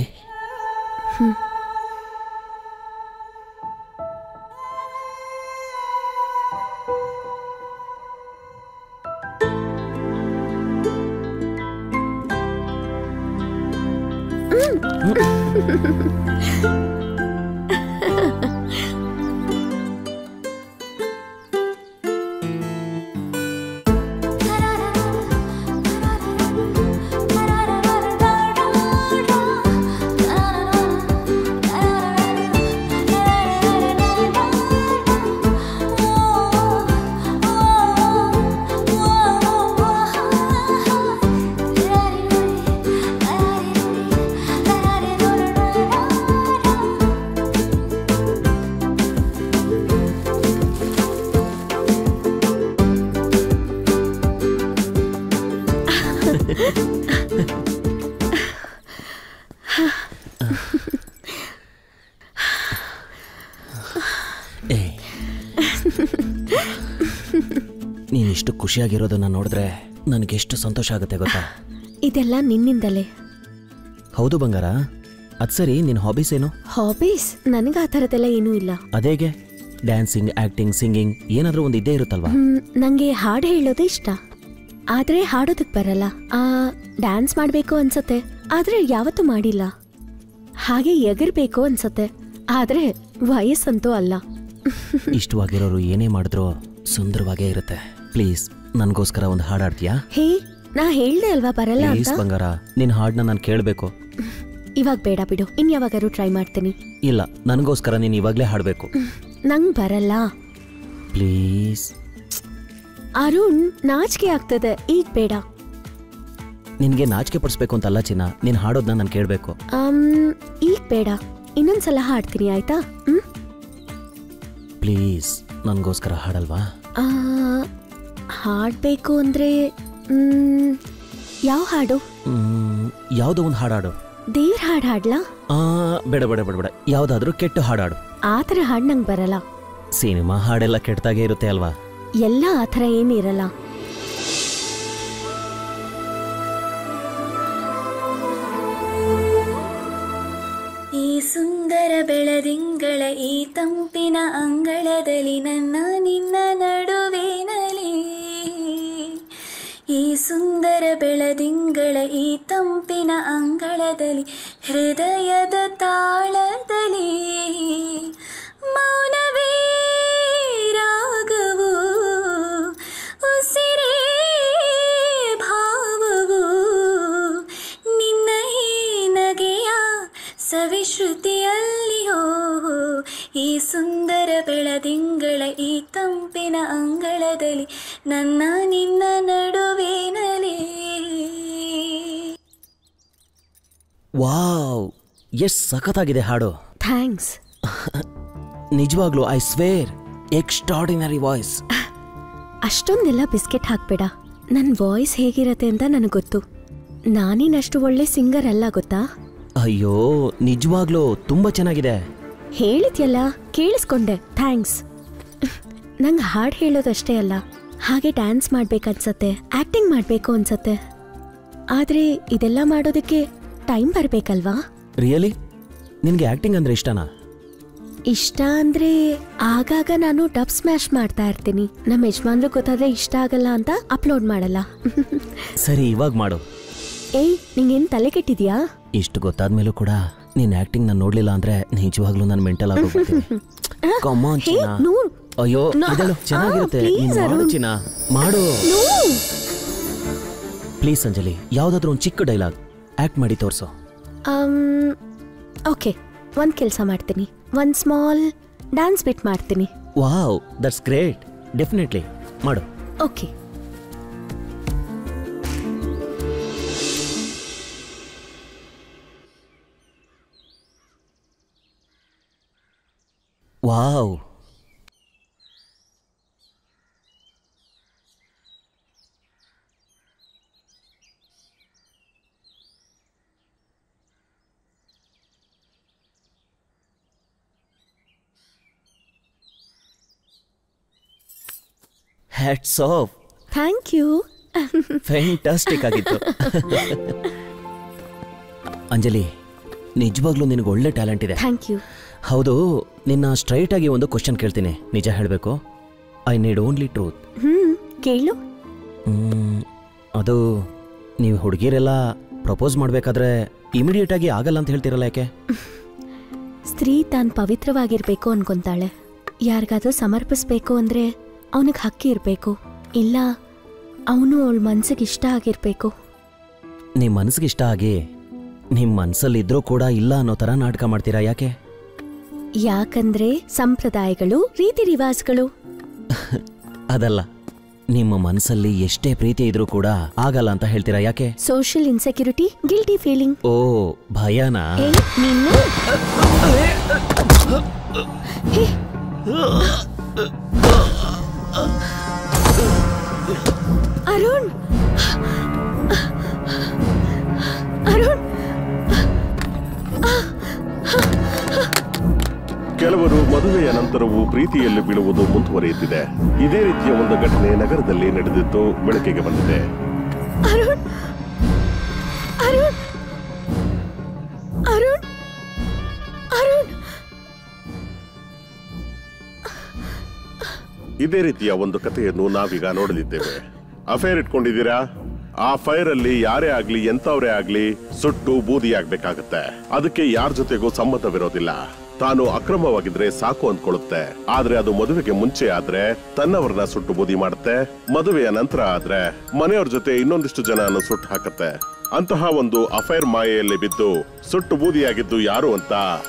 ಏ ನೀನಿಷ್ಟು ಖುಷಿಯಾಗಿರೋದನ್ನ ನೋಡಿದ್ರೆ ನನಗೆಷ್ಟು ಸಂತೋಷ ಆಗುತ್ತೆ ಗೊತ್ತಾ ಇದೆಲ್ಲ ನಿನ್ನಿಂದಲೇ ಹೌದು ಬಂಗಾರ ಅದ್ ಸರಿ ನಿನ್ ಹಾಬೀಸ್ ಏನು ಹಾಬೀಸ್ ನನಗೆ ಆ ಥರದ್ದೆಲ್ಲ ಏನೂ ಇಲ್ಲ ಅದೇಗೆ ಡ್ಯಾನ್ಸಿಂಗ್ ಆಕ್ಟಿಂಗ್ ಸಿಂಗಿಂಗ್ ಏನಾದ್ರೂ ಒಂದು ಇದ್ದೇ ಇರುತ್ತಲ್ವಾ ಹ್ಮ್, ನಂಗೆ ಹಾಡು ಹೇಳೋದು ಇಷ್ಟ ಆದ್ರೆ ಹಾಡೋದಕ್ ಬರಲ್ಲ ಆ ಡ್ಯಾನ್ಸ್ ಮಾಡ್ಬೇಕು ಅನ್ಸತ್ತೆ ಆದ್ರೆ ಯಾವತ್ತೂ ಮಾಡಿಲ್ಲ ಹಾಗೆ ಎಗರ್ಬೇಕು ಅನ್ಸತ್ತೆ ಆದ್ರೆ ವಯಸ್ಸಂತೂ ಅಲ್ಲ ಇಷ್ಟವಾಗಿರೋರು ಏನೇ ಮಾಡಿದ್ರು ಸುಂದರವಾಗೇ ಇರುತ್ತೆ ಪ್ಲೀಸ್ ನನಗೋಸ್ಕರ ಒಂದು ಹಾಡು ಹಾಡ್ತೀಯಾ ಹೇ ನಾ ಹೇಳ್ದೆ ಅಲ್ವಾ ಬರಲ್ಲ ಪ್ಲೀಸ್ ಅಂತ ಬಂಗಾರ ನಿನ್ನ ಹಾಡನ್ನ ನಾನು ಕೇಳಬೇಕು ಇವಾಗ ಬೇಡ ಬಿಡು ಇನ್ ಯಾವಾಗಾರು ಟ್ರೈ ಮಾಡ್ತೀನಿ ಇಲ್ಲ ನನಗೋಸ್ಕರ ನೀನು ಇವಾಗಲೇ ಹಾಡಬೇಕು ನಂಗ್ ಬರಲ್ಲ ಪ್ಲೀಸ್ ಅರುಣ್ ನಾಚಿಕೆ ಆಗ್ತದೆ ಈಗ ಬೇಡ ನಿನಗೆ ನಾಚಿಕೆ ಪಡಿಸ್ಬೇಕು ಅಂತಲ್ಲ ಚಿನ್ನ ನೀನು ಹಾಡೋದನ್ನ ನಾನು ಕೇಳಬೇಕು ಆಮ್, ಈಗ ಬೇಡ ಇನ್ನೊಂದ್ಸಲ ಹಾಡ್ತೀನಿ ಆಯ್ತಾ ಹ್ಮ್ ಪ್ಲೀಸ್ ನನಗೋಸ್ಕರ ಹಾಡಲ್ವಾ ಆ, ಹಾಡ್ಬೇಕು ಅಂದ್ರೆ ಮ್, ಯಾವ ಹಾಡು ಮ್, ಯಾವುದೋ ಒಂದು ಹಾಡಾಡು ದೇವ್ರ ಹಾಡು ಹಾಡ್ಲಾ ಆ, ಬೇಡ ಬೇಡ ಬೇಡ ಬೇಡ ಯಾವುದಾದ್ರೂ ಕೆಟ್ಟ ಹಾಡಾಡು ಆ ಥರ ಹಾಡು ನಂಗೆ ಬರಲ್ಲ ಸಿನಿಮಾ ಹಾಡೆಲ್ಲ ಕೆಟ್ಟದಾಗೆ ಇರುತ್ತೆ ಅಲ್ವಾ ಎಲ್ಲ ಆ ಥರ ಏನಿರಲ್ಲ ಈ ಸುಂದರ ಬೆಳದಿಂಗಳ ಈ ತಂಪಿನ ಅಂಗಳದಲ್ಲಿ ನನ್ನ ನಿನ್ನ ನಡುವಿನಲಿ ಈ ಸುಂದರ ಬೆಳದಿಂಗಳ ಈ ತಂಪಿನ ಅಂಗಳದಲ್ಲಿ ಹೃದಯದ ತಾಳದಲ್ಲಿ ಮೌನವೇ ರಾಗವು ಉಸಿರೇ ಭಾವವು ನಿನ್ನ ಈ ನಗೆಯ ಸವಿಶ್ರುತಿಯಲ್ಲಿಯೋ ಈ ಸುಂದರ ಬೆಳದಿಂಗಳ ಈ ತಂಪಿನ ಅಂಗಳದಲ್ಲಿ ನನ್ನ ನಿನ್ನ ನಡುವಿನಲಿ ವಾವ್ ಎಷ್ಟು ಸಖತ್ತಾಗಿದೆ ಹಾಡು ಥ್ಯಾಂಕ್ಸ್ ನಿಜವಾಗ್ಲೂ ಐ ಸ್ವೇರ್ ಎಕ್ಸ್ಟ್ರಾಡಿನರಿ ವಾಯ್ಸ್ ಅಷ್ಟೊಂದೆಲ್ಲ ಬಿಸ್ಕೆಟ್ ಹಾಕ್ಬೇಡ ನನ್ನ ವಾಯ್ಸ್ ಹೇಗಿರತ್ತೆ ಅಂತ ನನಗೆ ಗೊತ್ತು ನಾನೇನಷ್ಟು ಒಳ್ಳೆ ಸಿಂಗರ್ ಅಲ್ಲ ಗೊತ್ತಾ ಅಯ್ಯೋ ನಿಜವಾಗ್ಲೂ ತುಂಬಾ ಚೆನ್ನಾಗಿದೆ ಹೇಳಿದ್ಯಲ್ಲ ಕೇಳಿಸ್ಕೊಂಡೆ ಥ್ಯಾಂಕ್ಸ್ ನಂಗೆ ಹಾಡು ಹೇಳೋದಷ್ಟೇ ಅಲ್ಲ ಹಾಗೆ ಡ್ಯಾನ್ಸ್ ಮಾಡ್ಬೇಕನ್ಸತ್ತೆ ಆಕ್ಟಿಂಗ್ ಮಾಡಬೇಕು ಅನ್ಸತ್ತೆ ಆದರೆ ಇದೆಲ್ಲ ಮಾಡೋದಕ್ಕೆ ಟೈಮ್ ಬರಬೇಕಲ್ವಾ ರಿಯಲಿ ನಿನ್ಗೆ ಆಕ್ಟಿಂಗ್ ಅಂದ್ರೆ ಇಷ್ಟನಾ ಇಷ್ಟ ಅಂದ್ರೆ ಆಗಾಗ ನಾನು ಡಬ್ ಸ್ಮ್ಯಾಶ್ ಮಾಡ್ತಾ ಇರ್ತೀನಿ ನಮ್ಮ ಯಜಮಾನ್ರು ಗೊತ್ತಾದ್ರೆ ಇಷ್ಟ ಆಗಲ್ಲ ಅಂತ ಅಪ್ಲೋಡ್ ಮಾಡಲ್ಲ ಸರಿ ಇವಾಗ ಮಾಡು ಏಯ್ ನಿಂಗೇನ್ ತಲೆ ಕೆಟ್ಟಿದ್ಯಾ ಇಷ್ಟು ಗೊತ್ತಾದ್ಮೇಲೂ ಕೂಡ ನೀನ್ ಆಕ್ಟಿಂಗ್ ನಾನು ನೋಡ್ಲಿಲ್ಲ ಅಂದ್ರೆ ನಿಜವಾಗ್ಲೂ ನಾನು ಮೆಂಟಲ್ ಆಗೋಗ್ಬಿಡ್ತೀನಿ Come on, ಹೇ ಚಿನ್ನ. ನೂರ್ ಅಯ್ಯೋ ನಾ- ಇದೆಲ್ಲ ಚೆನ್ನಾಗಿರುತ್ತೆ ಆ, please, ನೀನ್ ಮಾಡು ಅರುಣ್. ಚಿನ್ನ ಮಾಡು ನೂ ಪ್ಲೀಸ್ ಅಂಜಲಿ ಯಾವ್ದಾದ್ರು ಒಂದು ಚಿಕ್ಕ ಡೈಲಾಗ್ ಆಕ್ಟ್ ಮಾಡಿ ತೋರ್ಸು ಓಕೆ ಒಂದ್ ಕೆಲಸ ಮಾಡ್ತೀನಿ ಒಂದ್ ಸ್ಮಾಲ್ ಡ್ಯಾನ್ಸ್ ಬಿಟ್ ಮಾಡ್ತೀನಿ ವಾವ್ ದಟ್ಸ್ ಗ್ರೇಟ್ ಡೆಫಿನೆಟ್ಲಿ ಮಾಡು okay wow hats off thank you fantastic ಆಗಿತ್ತು ಅಂಜಲಿ ನಿಜವಾಗ್ಲೂ ನಿನಗೆ ಒಳ್ಳೆ ಟ್ಯಾಲೆಂಟ್ ಇದೆ ಥ್ಯಾಂಕ್ ಯು ಹೌದು ನಿನ್ನ ಸ್ಟ್ರೈಟ್ ಆಗಿ ಒಂದು ಕ್ವಶನ್ ಕೇಳ್ತೀನಿ ನಿಜ ಹೇಳಬೇಕು I need only truth hmm ಕೇಳು ಅದು ನೀವು ಹುಡುಗಿರೆಲ್ಲ ಪ್ರಪೋಸ್ ಮಾಡಬೇಕಾದ್ರೆ ಇಮಿಡಿಯೇಟ್ ಆಗಿ ಆಗಲ್ಲ ಅಂತ ಹೇಳ್ತಿರಲ್ಲ ಯಾಕೆ ಸ್ತ್ರೀ ತಾನು ಪವಿತ್ರವಾಗಿರ್ಬೇಕು ಅನ್ಕೊಂತಾಳೆ ಯಾರಿಗಾದ್ರೂ ಸಮರ್ಪಿಸ್ಬೇಕು ಅಂದ್ರೆ ಅವನಿಗೆ ಹಕ್ಕಿ ಇರಬೇಕು ಇಲ್ಲ ಅವನು ಅವಳ ಮನ್ಸಿಗೆ ಇಷ್ಟ ಆಗಿರ್ಬೇಕು ನಿಮ್ಮ ಮನಸ್ಸಿಗೆ ಇಷ್ಟ ಆಗಿ ನಿಮ್ಮ ಮನಸ್ಸಲ್ಲಿ ಇದ್ರೂ ಕೂಡ ಇಲ್ಲ ಅನ್ನೋ ಥರ ನಾಟಕ ಮಾಡ್ತೀರಾ ಯಾಕೆ ಯಾಕಂದ್ರೆ ಸಂಪ್ರದಾಯಗಳು ರೀತಿ ರಿವಾಜ್ಗಳು ಅದಲ್ಲ ನಿಮ್ಮ ಮನಸ್ಸಲ್ಲಿ ಎಷ್ಟೇ ಪ್ರೀತಿ ಇದ್ರೂ ಕೂಡ ಆಗಲ್ಲ ಅಂತ ಹೇಳ್ತೀರಾ ಯಾಕೆ ಸೋಷಿಯಲ್ ಇನ್ಸೆಕ್ಯೂರಿಟಿ ಗಿಲ್ಟಿ ಫೀಲಿಂಗ್ ಓ ಭಯನಾ ಏ ನೀನು ಹೇ. ಅರುಣ್ ಅರುಣ್ ಕೆಲವರು ಮದುವೆಯ ನಂತರವೂ ಪ್ರೀತಿಯಲ್ಲಿ ಬೀಳುವುದು ಮುಂದುವರಿಯುತ್ತಿದೆ ಇದೇ ರೀತಿಯ ಒಂದು ಘಟನೆ ನಗರದಲ್ಲಿ ನಡೆದಿದ್ದು ಬೆಳಕಿಗೆ ಬಂದಿದೆ ಅರುಣ್ ಅರುಣ್ ಅರುಣ್ ಇದೇ ರೀತಿಯ ಒಂದು ಕಥೆಯನ್ನು ನಾವೀಗ ನೋಡಲಿದ್ದೇವೆ ಅಫೇರ್ ಇಟ್ಕೊಂಡಿದ್ದೀರಾ ಆ ಫೈರ್ ಅಲ್ಲಿ ಯಾರೇ ಆಗ್ಲಿ ಎಂತವ್ರೇ ಆಗ್ಲಿ ಸುಟ್ಟು ಬೂದಿ ಆಗ್ಬೇಕಾಗತ್ತೆ ಅದಕ್ಕೆ ಯಾರ ಜೊತೆಗೂ ಸಮ್ಮತವಿರೋದಿಲ್ಲ ತಾನು ಅಕ್ರಮವಾಗಿದ್ರೆ ಸಾಕು ಅಂದ್ಕೊಳ್ಳುತ್ತೆ ಆದ್ರೆ ಅದು ಮದುವೆಗೆ ಮುಂಚೆ ಆದ್ರೆ ತನ್ನವರನ್ನ ಸುಟ್ಟು ಬೂದಿ ಮಾಡುತ್ತೆ ಮದುವೆಯ ನಂತರ ಆದ್ರೆ ಮನೆಯವ್ರ ಜೊತೆ ಇನ್ನೊಂದಿಷ್ಟು ಜನನ ಸುಟ್ಟು ಹಾಕತ್ತೆ ಅಂತಹ ಒಂದು ಅಫೈರ್ ಮಾಯೆಯಲ್ಲಿ ಬಿದ್ದು ಸುಟ್ಟು ಬೂದಿಯಾಗಿದ್ದು ಯಾರು ಅಂತ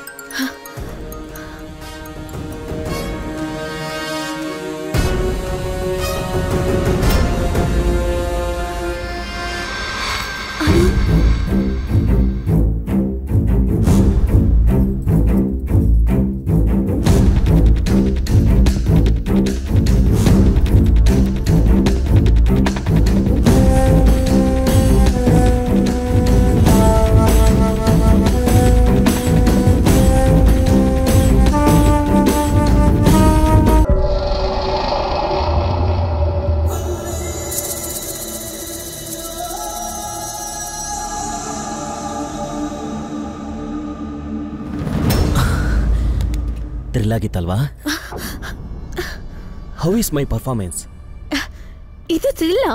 ಥ್ರಿಲ್ ಆಗಿತ್ತಲ್ವಾ ಹೌ ಇಸ್ ಮೈ ಪರ್ಫಾರ್ಮೆನ್ಸ್ ಇದು ಥ್ರಿಲ್ಲ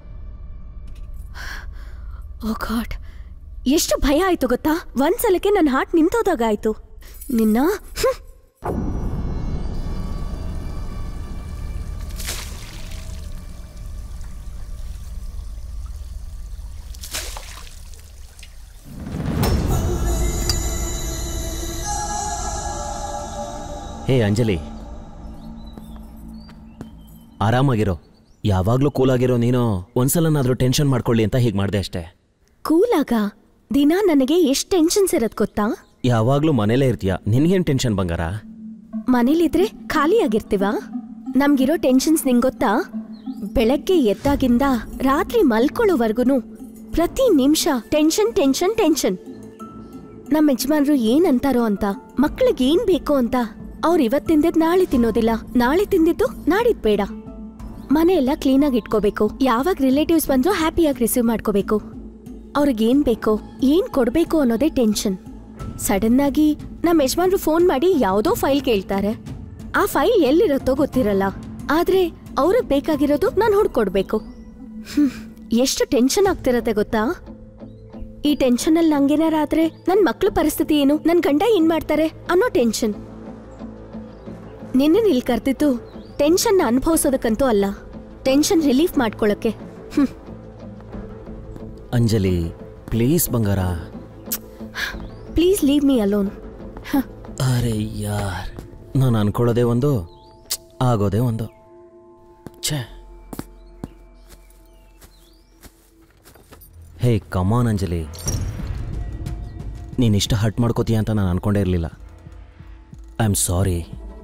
ಓ ಗಾಡ್ ಎಷ್ಟು ಭಯ ಆಯ್ತು ಗೊತ್ತಾ ಒಂದ್ಸಲಕ್ಕೆ ನನ್ನ ಹಾರ್ಟ್ ನಿಂತೋದಾಗ ಆಯ್ತು ನಿನ್ನ ಹ್ಮ್. ಹೇ ಅಂಜಲಿ ಆರಾಮಾಗಿರೋ ಯಾವಾಗಲೂ ಕೂಲಾಗಿರೋ ನೀನು ಒಂದ್ಸಲನಾದ್ರೂ ಟೆನ್ಷನ್ ಮಾಡ್ಕೊಳ್ಳಿ ಅಂತ ಹೀಗೆ ಮಾಡಿದೆ ಅಷ್ಟೇ ಕೂಲಾಗ ದಿನ ನನಗೆ ಎಷ್ಟು ಟೆನ್ಷನ್ಸ್ ಇರತ್ ಗೊತ್ತಾ ಯಾವಾಗಲೂ ಮನೇಲೇ ಇರ್ತೀಯ ನಿನ್ಗೇನು ಟೆನ್ಷನ್ ಬಂಗಾರ ಮನೇಲಿದ್ರೆ ಖಾಲಿಯಾಗಿರ್ತೀವ ನಮ್ಗಿರೋ ಟೆನ್ಷನ್ಸ್ ನಿಂಗ್ ಗೊತ್ತಾ ಬೆಳಗ್ಗೆ ಎದ್ದಾಗಿಂದ ರಾತ್ರಿ ಮಲ್ಕೊಳ್ಳೋವರ್ಗುನು ಪ್ರತಿ ನಿಮಿಷ ಟೆನ್ಷನ್ ಟೆನ್ಷನ್ ಟೆನ್ಷನ್ ನಮ್ಮ ಯಜಮಾನ್ರು ಏನ್ ಅಂತಾರೋ ಅಂತ ಮಕ್ಳಿಗೆ ಏನ್ ಬೇಕು ಅಂತ ಅವ್ರು ಇವತ್ ತಿಂದಿದ್ ನಾಳೆ ತಿನ್ನೋದಿಲ್ಲ ನಾಳೆ ತಿಂದಿದ್ದು ನಾಡಿದ್ ಬೇಡ ಮನೆ ಎಲ್ಲ ಕ್ಲೀನಾಗಿ ಇಟ್ಕೋಬೇಕು ಯಾವಾಗ ರಿಲೇಟಿವ್ಸ್ ಬಂದ್ರೂ ಹ್ಯಾಪಿಯಾಗಿ ರಿಸೀವ್ ಮಾಡ್ಕೋಬೇಕು ಅವ್ರಿಗೆ ಏನ್ ಬೇಕೋ ಏನ್ ಕೊಡ್ಬೇಕು ಅನ್ನೋದೇ ಟೆನ್ಷನ್ ಸಡನ್ ಆಗಿ ನಮ್ಮ ಯಜಮಾನ್ರು ಫೋನ್ ಮಾಡಿ ಯಾವುದೋ ಫೈಲ್ ಕೇಳ್ತಾರೆ ಆ ಫೈಲ್ ಎಲ್ಲಿರುತ್ತೋ ಗೊತ್ತಿರಲ್ಲ ಆದ್ರೆ ಅವ್ರಿಗೆ ಬೇಕಾಗಿರೋದು ನಾನು ಹುಡ್ಕೊಡ್ಬೇಕು ಹ್ಮ್, ಎಷ್ಟು ಟೆನ್ಷನ್ ಆಗ್ತಿರತ್ತೆ ಗೊತ್ತಾ ಈ ಟೆನ್ಷನ್ ಅಲ್ಲಿ ನಂಗೇನಾರಾದ್ರೆ ನನ್ ಮಕ್ಳ ಪರಿಸ್ಥಿತಿ ಏನು ನನ್ ಗಂಡ ಏನ್ ಮಾಡ್ತಾರೆ ಅನ್ನೋ ಟೆನ್ಷನ್ ನಿನ್ನೆ ಇಲ್ಲಿ ಕರ್ತಿದ್ದು ಟೆನ್ಷನ್ ಅನುಭವಿಸೋದಕ್ಕಂತೂ ಅಲ್ಲ ಟೆನ್ಷನ್ ರಿಲೀಫ್ ಮಾಡ್ಕೊಳಕ್ಕೆ ಹ್ಮ್ ಅಂಜಲಿ ಪ್ಲೀಸ್ ಬಂಗಾರ ಪ್ಲೀಸ್ ಲೀವ್ ಮೀ ಅಲೋನ್ ಅರೆ ಯಾರ್ ನಾನು ಅನ್ಕೊಳ್ಳೋದೇ ಒಂದು ಆಗೋದೇ ಒಂದು ಛೇ ಹೇ ಕಮಾನ್ ಅಂಜಲಿ ನೀನು ಇಷ್ಟ ಹರ್ಟ್ ಮಾಡ್ಕೋತೀಯ ಅಂತ ನಾನು ಅನ್ಕೊಂಡೇ ಇರಲಿಲ್ಲ I am sorry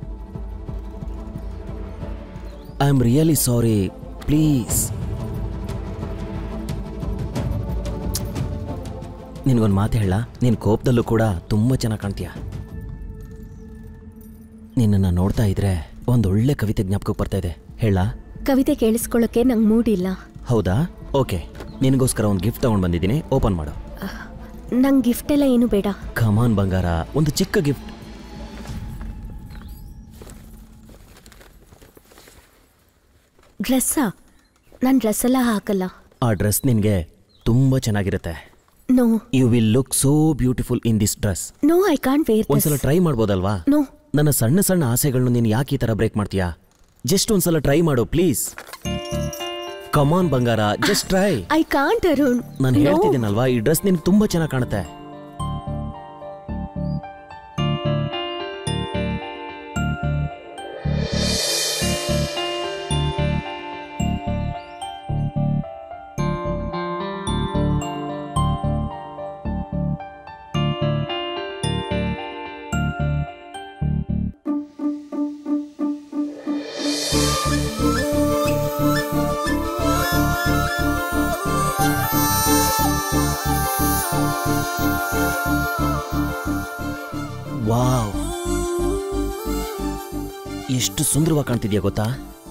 I am really sorry please ನಿನಗೊಂದು ಮಾತು ಹೇಳ ನೀನು ಕೋಪದಲ್ಲೂ ಕೂಡ ತುಂಬ ಚೆನ್ನಾಗಿ ಕಾಣ್ತೀಯ ನಿನ್ನನ್ನು ನೋಡ್ತಾ ಇದ್ರೆ ಒಂದು ಒಳ್ಳೆ ಕವಿತೆ ಜ್ಞಾಪಕಕ್ಕೆ ಬರ್ತಾ ಇದೆ ಹೇಳ ಕವಿತೆ ಕೇಳಿಸ್ಕೊಳ್ಳೋಕೆ ನಂಗೆ ಮೂಡಿಲ್ಲ ಹೌದಾ ಓಕೆ ನಿನಗೋಸ್ಕರ ಒಂದು ಗಿಫ್ಟ್ ತಗೊಂಡು ಬಂದಿದ್ದೀನಿ ಓಪನ್ ಮಾಡು ನಂಗೆ ಗಿಫ್ಟ್ ಎಲ್ಲ ಏನು ಬೇಡ ಕಮಾನ್ ಬಂಗಾರ ಒಂದು ಚಿಕ್ಕ ಗಿಫ್ಟ್ ಡ್ರೆಸ್ಸಾ ನಾನು ಡ್ರೆಸ್ ಎಲ್ಲ ಹಾಕಲ್ಲ ಆ ಡ್ರೆಸ್ ನಿನಗೆ ತುಂಬ ಚೆನ್ನಾಗಿರುತ್ತೆ no you will look so beautiful in this dress no I can't wear ಒಂದ್ಸಲ ಟ್ರೈ ಮಾಡ್ಬೋದಲ್ವಾ ನೋ ನನ್ನ ಸಣ್ಣ ಸಣ್ಣ ಆಸೆಗಳನ್ನು ನೀನು ಯಾಕೆ ಈ ಥರ ಬ್ರೇಕ್ ಮಾಡ್ತೀಯಾ ಜಸ್ಟ್ ಒಂದ್ಸಲ ಟ್ರೈ ಮಾಡು ಪ್ಲೀಸ್ ಕಮಾನ್ ಬಂಗಾರ just try I can't Arun ನಾನು ಹೇಳ್ತಿದ್ದೀನಲ್ವಾ ಈ ಡ್ರೆಸ್ ನಿನ್ಗೆ ತುಂಬಾ ಚೆನ್ನಾಗಿ ಕಾಣುತ್ತೆ ವಾವ್ ಎಷ್ಟು ಸುಂದರವಾಗಿ ಕಾಣ್ತಿದ್ಯಾ ಗೊತ್ತಾ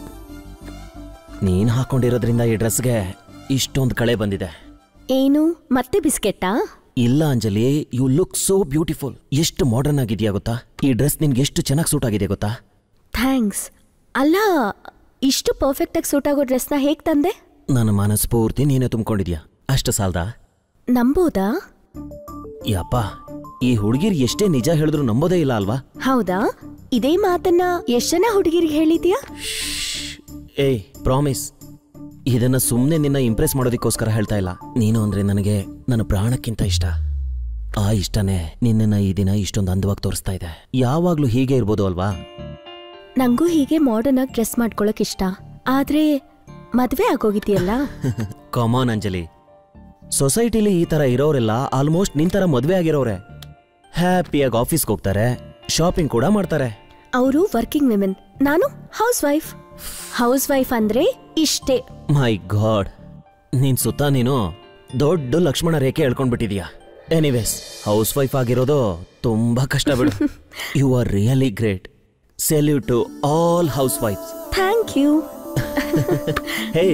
ನೀನು ಹಾಕೊಂಡಿರೋದ್ರಿಂದ ಈ ಡ್ರೆಸ್ಗೆ ಇಷ್ಟೊಂದು ಕಳೆ ಬಂದಿದೆ ಏನು ಮತ್ತೆ ಬಿಸ್ಕೆಟ್ಟಾ ಇಲ್ಲ Anjali you look so beautiful ಎಷ್ಟು ಮಾಡರ್ನ್ ಆಗಿದೆಯಾ ಗೊತ್ತಾ ಈ ಡ್ರೆಸ್ ನಿನ್ಗೆ ಎಷ್ಟು ಚೆನ್ನಾಗಿ ಸೂಟ್ ಆಗಿದೆ ಗೊತ್ತಾ ಥ್ಯಾಂಕ್ಸ್ ಅಲ್ಲ ಇಷ್ಟು ಪರ್ಫೆಕ್ಟಾಗಿ ಸೂಟ್ ಆಗೋ ಡ್ರೆಸ್ನ ಹೇಗ್ ತಂದೆ ನನ್ನ ಮನಸ್ಫೂರ್ತಿ ನೀನೇ ತುಂಬಿಕೊಂಡಿದ್ಯಾ ಅಷ್ಟು ಸಾಲ್ದಾ ನಂಬೋದಾ ಯಪ್ಪ ಈ ಹುಡುಗಿರ್ ಎಷ್ಟೇ ನಿಜ ಹೇಳಿದ್ರು ನಂಬೋದೇ ಇಲ್ಲ ಅಲ್ವಾ ಹೌದಾ ಇದೇ ಮಾತನ್ನ ಎಷ್ಟ್ ಜನ ಹುಡುಗಿರಿಗೆ ಹೇಳಿದ್ಯಾ ಏಯ್ ಪ್ರಾಮಿಸ್ ಇದನ್ನ ಸುಮ್ಮನೆ ನಿನ್ನ ಇಂಪ್ರೆಸ್ ಮಾಡೋದಕ್ಕೋಸ್ಕರ ಹೇಳ್ತಾ ಇಲ್ಲ ನೀನು ಅಂದ್ರೆ ನನಗೆ ನನ್ನ ಪ್ರಾಣಕ್ಕಿಂತ ಇಷ್ಟ ಆ ಇಷ್ಟನೇ ನಿನ್ನನ್ನ ಈ ದಿನ ಇಷ್ಟೊಂದು ಅಂದವಾಗಿ ತೋರಿಸ್ತಾ ಇದೆ ಯಾವಾಗ್ಲೂ ಹೀಗೆ ಇರ್ಬೋದು ಅಲ್ವಾ ನಂಗೂ ಹೀಗೆ ಮಾಡರ್ನ್ ಆಗಿ ಡ್ರೆಸ್ ಮಾಡ್ಕೊಳಕ್ ಇಷ್ಟ ಆದ್ರೆ ಮದ್ವೆ ಆಗೋಗಿದ್ಯಲ್ಲ ಕಮಾನ್ ಅಂಜಲಿ ಸೊಸೈಟಿಲಿ ಈ ತರ ಇರೋರೆಲ್ಲ ಆಲ್ಮೋಸ್ಟ್ ನಿನ್ ತರ ಮದ್ವೆ ಆಗಿರೋರೆ ಹ್ಯಾಪಿಯಾಗಿ ಆಫೀಸ್ಗೆ ಹೋಗ್ತಾರೆ ಶಾಪಿಂಗ್ ಕೂಡ ಮಾಡ್ತಾರೆ ಅವರು ವರ್ಕಿಂಗ್ ವಿಮೆನ್ ನಾನು ಹೌಸ್ ವೈಫ್ ಹೌಸ್ ವೈಫ್ ಅಂದ್ರೆ ಇಷ್ಟೇ ಮೈ ಗಾಡ್ ನೀನ್ ಸುತ್ತ ನೀನು ದೊಡ್ಡ ಲಕ್ಷ್ಮಣ ರೇಖೆ ಹೇಳ್ಕೊಂಡ್ಬಿಟ್ಟಿದ್ಯಾ ಎನಿವೇಸ್ ಹೌಸ್ ವೈಫ್ ಆಗಿರೋದು ತುಂಬಾ ಕಷ್ಟ ಬಿಡು you are really great salute to all ಹೌಸ್ ವೈಫ್ಸ್ ಥ್ಯಾಂಕ್ ಯು ಹೇ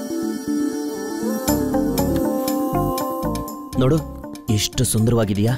ನೋಡು ಎಷ್ಟು ಸುಂದರವಾಗಿದೆಯಾ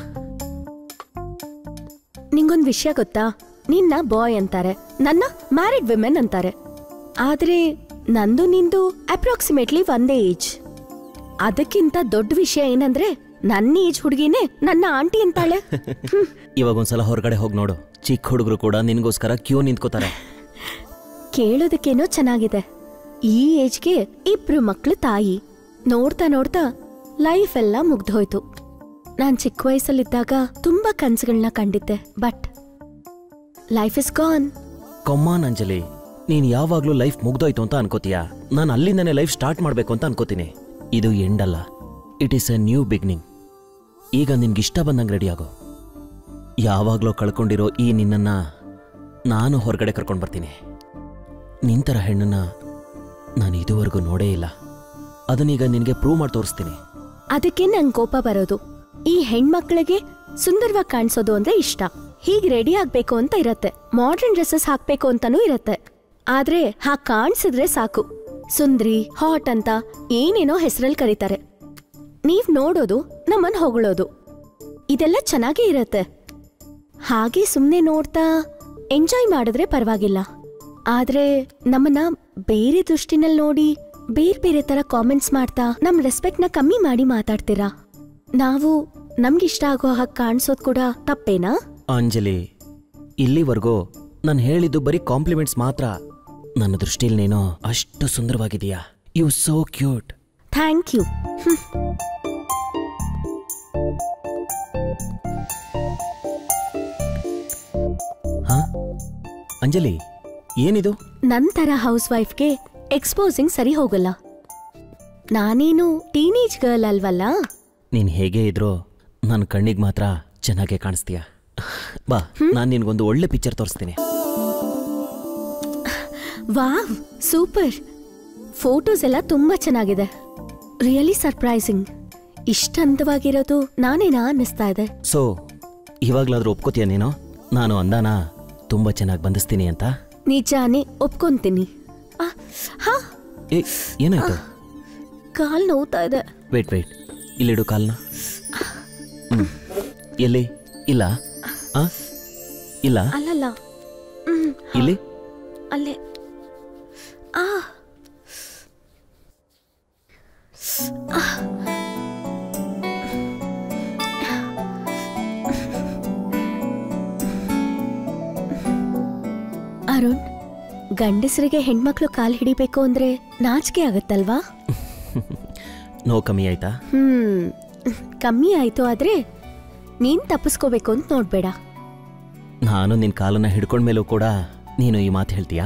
ನಿಂಗೊಂದ್ ವಿಷಯ ಗೊತ್ತಾ ನಿನ್ನ ಬಾಯ್ ಅಂತಾರೆ ನನ್ನ ಮ್ಯಾರಿಡ್ ವಿಮೆನ್ ಅಂತಾರೆ ಆದ್ರೆ ನಂದು ನಿಂದು ಅಪ್ರಾಕ್ಸಿಮೇಟ್ಲಿ ಒಂದೇ ಏಜ್ ಅದಕ್ಕಿಂತ ದೊಡ್ಡ ವಿಷಯ ಏನಂದ್ರೆ ನನ್ನ ಏಜ್ ಹುಡುಗಿನೇ ನನ್ನ ಆಂಟಿ ಅಂತಾಳೆ ಹ್ಮ್. ಇವಾಗ ಒಂದ್ಸಲ ಹೊರಗಡೆ ಹೋಗಿ ನೋಡು ಚಿಕ್ಕ ಹುಡುಗರು ಕೂಡ ನಿನ್ಗೋಸ್ಕರ ಕ್ಯೂ ನಿಂತ್ಕೋತಾರೆ ಕೇಳೋದಕ್ಕೇನೋ ಚೆನ್ನಾಗಿದೆ ಈ ಏಜ್ಗೆ ಇಬ್ರು ಮಕ್ಳು ತಾಯಿ ನೋಡ್ತಾ ನೋಡ್ತಾ ಲೈಫ್ ಎಲ್ಲ ಮುಗ್ದೋಯ್ತು ನಾನ್ ಚಿಕ್ಕ ವಯಸ್ಸಲ್ಲಿದ್ದಾಗ ತುಂಬಾ ಕನ್ಸುಗಳನ್ನ ಕಂಡಿದ್ದೆ but life is gone come on Anjali ನೀನ್ ಯಾವಾಗ್ಲೂ ಲೈಫ್ ಮುಗ್ದೋಯ್ತು ಅಂತ ಅನ್ಕೋತೀಯಾ ನಾನು ಅಲ್ಲಿಂದನೇ ಲೈಫ್ ಸ್ಟಾರ್ಟ್ ಮಾಡ್ಬೇಕು ಅಂತ ಅನ್ಕೋತೀನಿ ಇದು ಎಂಡ್ ಅಲ್ಲ it is a new beginning ಈಗ ನಿನ್ಗಿಷ್ಟ ಬಂದಂಗೆ ರೆಡಿ ಆಗೋ ಯಾವಾಗ್ಲೋ ಕಳ್ಕೊಂಡಿರೋ ಈ ನಿನ್ನನ್ನ ನಾನು ಹೊರಗಡೆ ಕರ್ಕೊಂಡು ಬರ್ತೀನಿ ನಿಂತರ ಹೆಣ್ಣನ್ನ ನಾನು ಇದುವರೆಗೂ ನೋಡೇ ಇಲ್ಲ ಅದನ್ನೀಗ ನಿನಗೆ ಪ್ರೂವ್ ಮಾಡಿ ತೋರಿಸ್ತೀನಿ ಅದಕ್ಕೆ ನಂಗೆ ಕೋಪ ಬರೋದು ಈ ಹೆಣ್ಮಕ್ಳಿಗೆ ಸುಂದರವಾಗಿ ಕಾಣಿಸೋದು ಅಂದ್ರೆ ಇಷ್ಟ ಹೀಗ್ ರೆಡಿ ಆಗ್ಬೇಕು ಅಂತ ಇರತ್ತೆ ಮಾಡರ್ನ್ ಡ್ರೆಸ್ಸಸ್ ಹಾಕ್ಬೇಕು ಅಂತಾನೂ ಇರತ್ತೆ ಆದ್ರೆ ಹಾಗ್ ಕಾಣಿಸಿದ್ರೆ ಸಾಕು ಸುಂದ್ರಿ ಹಾಟ್ ಅಂತ ಏನೇನೋ ಹೆಸರಲ್ಲಿ ಕರೀತಾರೆ ನೀವ್ ನೋಡೋದು ನಮ್ಮನ್ ಹೊಗಳೋದು ಇದೆಲ್ಲ ಚೆನ್ನಾಗೇ ಇರತ್ತೆ ಹಾಗೆ ಸುಮ್ನೆ ನೋಡ್ತಾ ಎಂಜಾಯ್ ಮಾಡಿದ್ರೆ ಪರವಾಗಿಲ್ಲ ಆದ್ರೆ ನಮ್ಮನ್ನ ಬೇರೆ ದೃಷ್ಟಿನಲ್ಲಿ ನೋಡಿ ಬೇರೆ ಬೇರೆ ತರ ಕಾಮೆಂಟ್ಸ್ ಮಾಡ್ತಾ ನಮ್ ರೆಸ್ಪೆಕ್ಟ್ನ ಕಮ್ಮಿ ಮಾಡಿ ಮಾತಾಡ್ತೀರಾ ನಾವು ನಮ್ಗಿಷ್ಟ ಆಗೋ ಹಾಗೆ ಕಾಣಿಸೋದ್ ಕೂಡ ತಪ್ಪೇನಾ ಅಂಜಲಿ ಇಲ್ಲಿವರೆಗೂ ನಾನು ಹೇಳಿದ್ದು ಬರೀ ಕಾಂಪ್ಲಿಮೆಂಟ್ಸ್ ಮಾತ್ರ ನನ್ನ ದೃಷ್ಟಿಲಿ ನೀನು ಅಷ್ಟು ಸುಂದರವಾಗಿದೆಯಾ you so cute thank you ಹಾ ಅಂಜಲಿ ಏನಿದು ನಂತರ ಹೌಸ್ ವೈಫ್ಗೆ ಎಕ್ಸ್ಪೋಸಿಂಗ್ ಸರಿ ಹೋಗಲ್ಲ ನಾನೇನು ಟೀನೇಜ್ ಗರ್ಲ್ ಅಲ್ವಲ್ಲ ನೀನ್ ಹೇಗೆ ಇದ್ರೋ ನನ್ನ ಕಣ್ಣಿಗೆ ಮಾತ್ರ ಚೆನ್ನಾಗೇ ಕಾಣಿಸ್ತೀಯ ಬಾ ನಾನು ನಿನ್ಗೊಂದು ಒಳ್ಳೆ ಪಿಕ್ಚರ್ ತೋರಿಸ್ತೀನಿ ವಾವ್ ಸೂಪರ್ ಫೋಟೋಸ್ ಎಲ್ಲ ತುಂಬಾ ಚೆನ್ನಾಗಿದೆ ರಿಯಲಿ ಸರ್ಪ್ರೈಸಿಂಗ್ ಇಷ್ಟ ಅಂದವಾಗಿರೋದು ನಾನೇನಾ ಅನ್ನಿಸ್ತಾ ಇದೆ ಸೊ ಇವಾಗ್ಲಾದ್ರೂ ಒಪ್ಕೋತೀಯ ನೀನು ನಾನು ಅಂದಾನ ತುಂಬಾ ಚೆನ್ನಾಗಿ ಬಂಧಿಸ್ತೀನಿ ಅಂತ ನಿಜಾನೇ ಒಪ್ಕೊಂತೀನಿ ಆ, ಹಾ ಏ ಏನಾಯ್ತು ಕಾಲ್ ನೋವ್ತಾ ಇದೆ ವೇಟ್ ವೇಟ್ ಇಲ್ಲಿಡು ಕಾಲ್ನ ಹ್ಮ್. ಎಲ್ಲಿ ಇಲ್ಲ ಆ ಇಲ್ಲ ಅಲ್ಲಲ್ಲ ಹ್ಮ್ ಇಲ್ಲಿ ಅಲ್ಲೇ ಆ ಅರುಣ್ ಗಂಡಸರಿಗೆ ಹೆಣ್ಮಕ್ಳು ಕಾಲ್ ಹಿಡಿಬೇಕು ಅಂದ್ರೆ ನಾಚಿಕೆ ಆಗತ್ತಲ್ವಾ ನೋ ಕಮ್ಮಿ ಆಯ್ತಾ ಹ್ಮ್ ಕಮ್ಮಿ ಆಯ್ತು ಆದ್ರೆ ನೀನ್ ತಪ್ಪಿಸ್ಕೋಬೇಕು ಅಂತ ನೋಡ್ಬೇಡ ನಾನು ನಿನ್ ಕಾಲನ್ನ ಹಿಡ್ಕೊಂಡ್ಮೇಲೂ ಕೂಡ ನೀನು ಈ ಮಾತು ಹೇಳ್ತೀಯಾ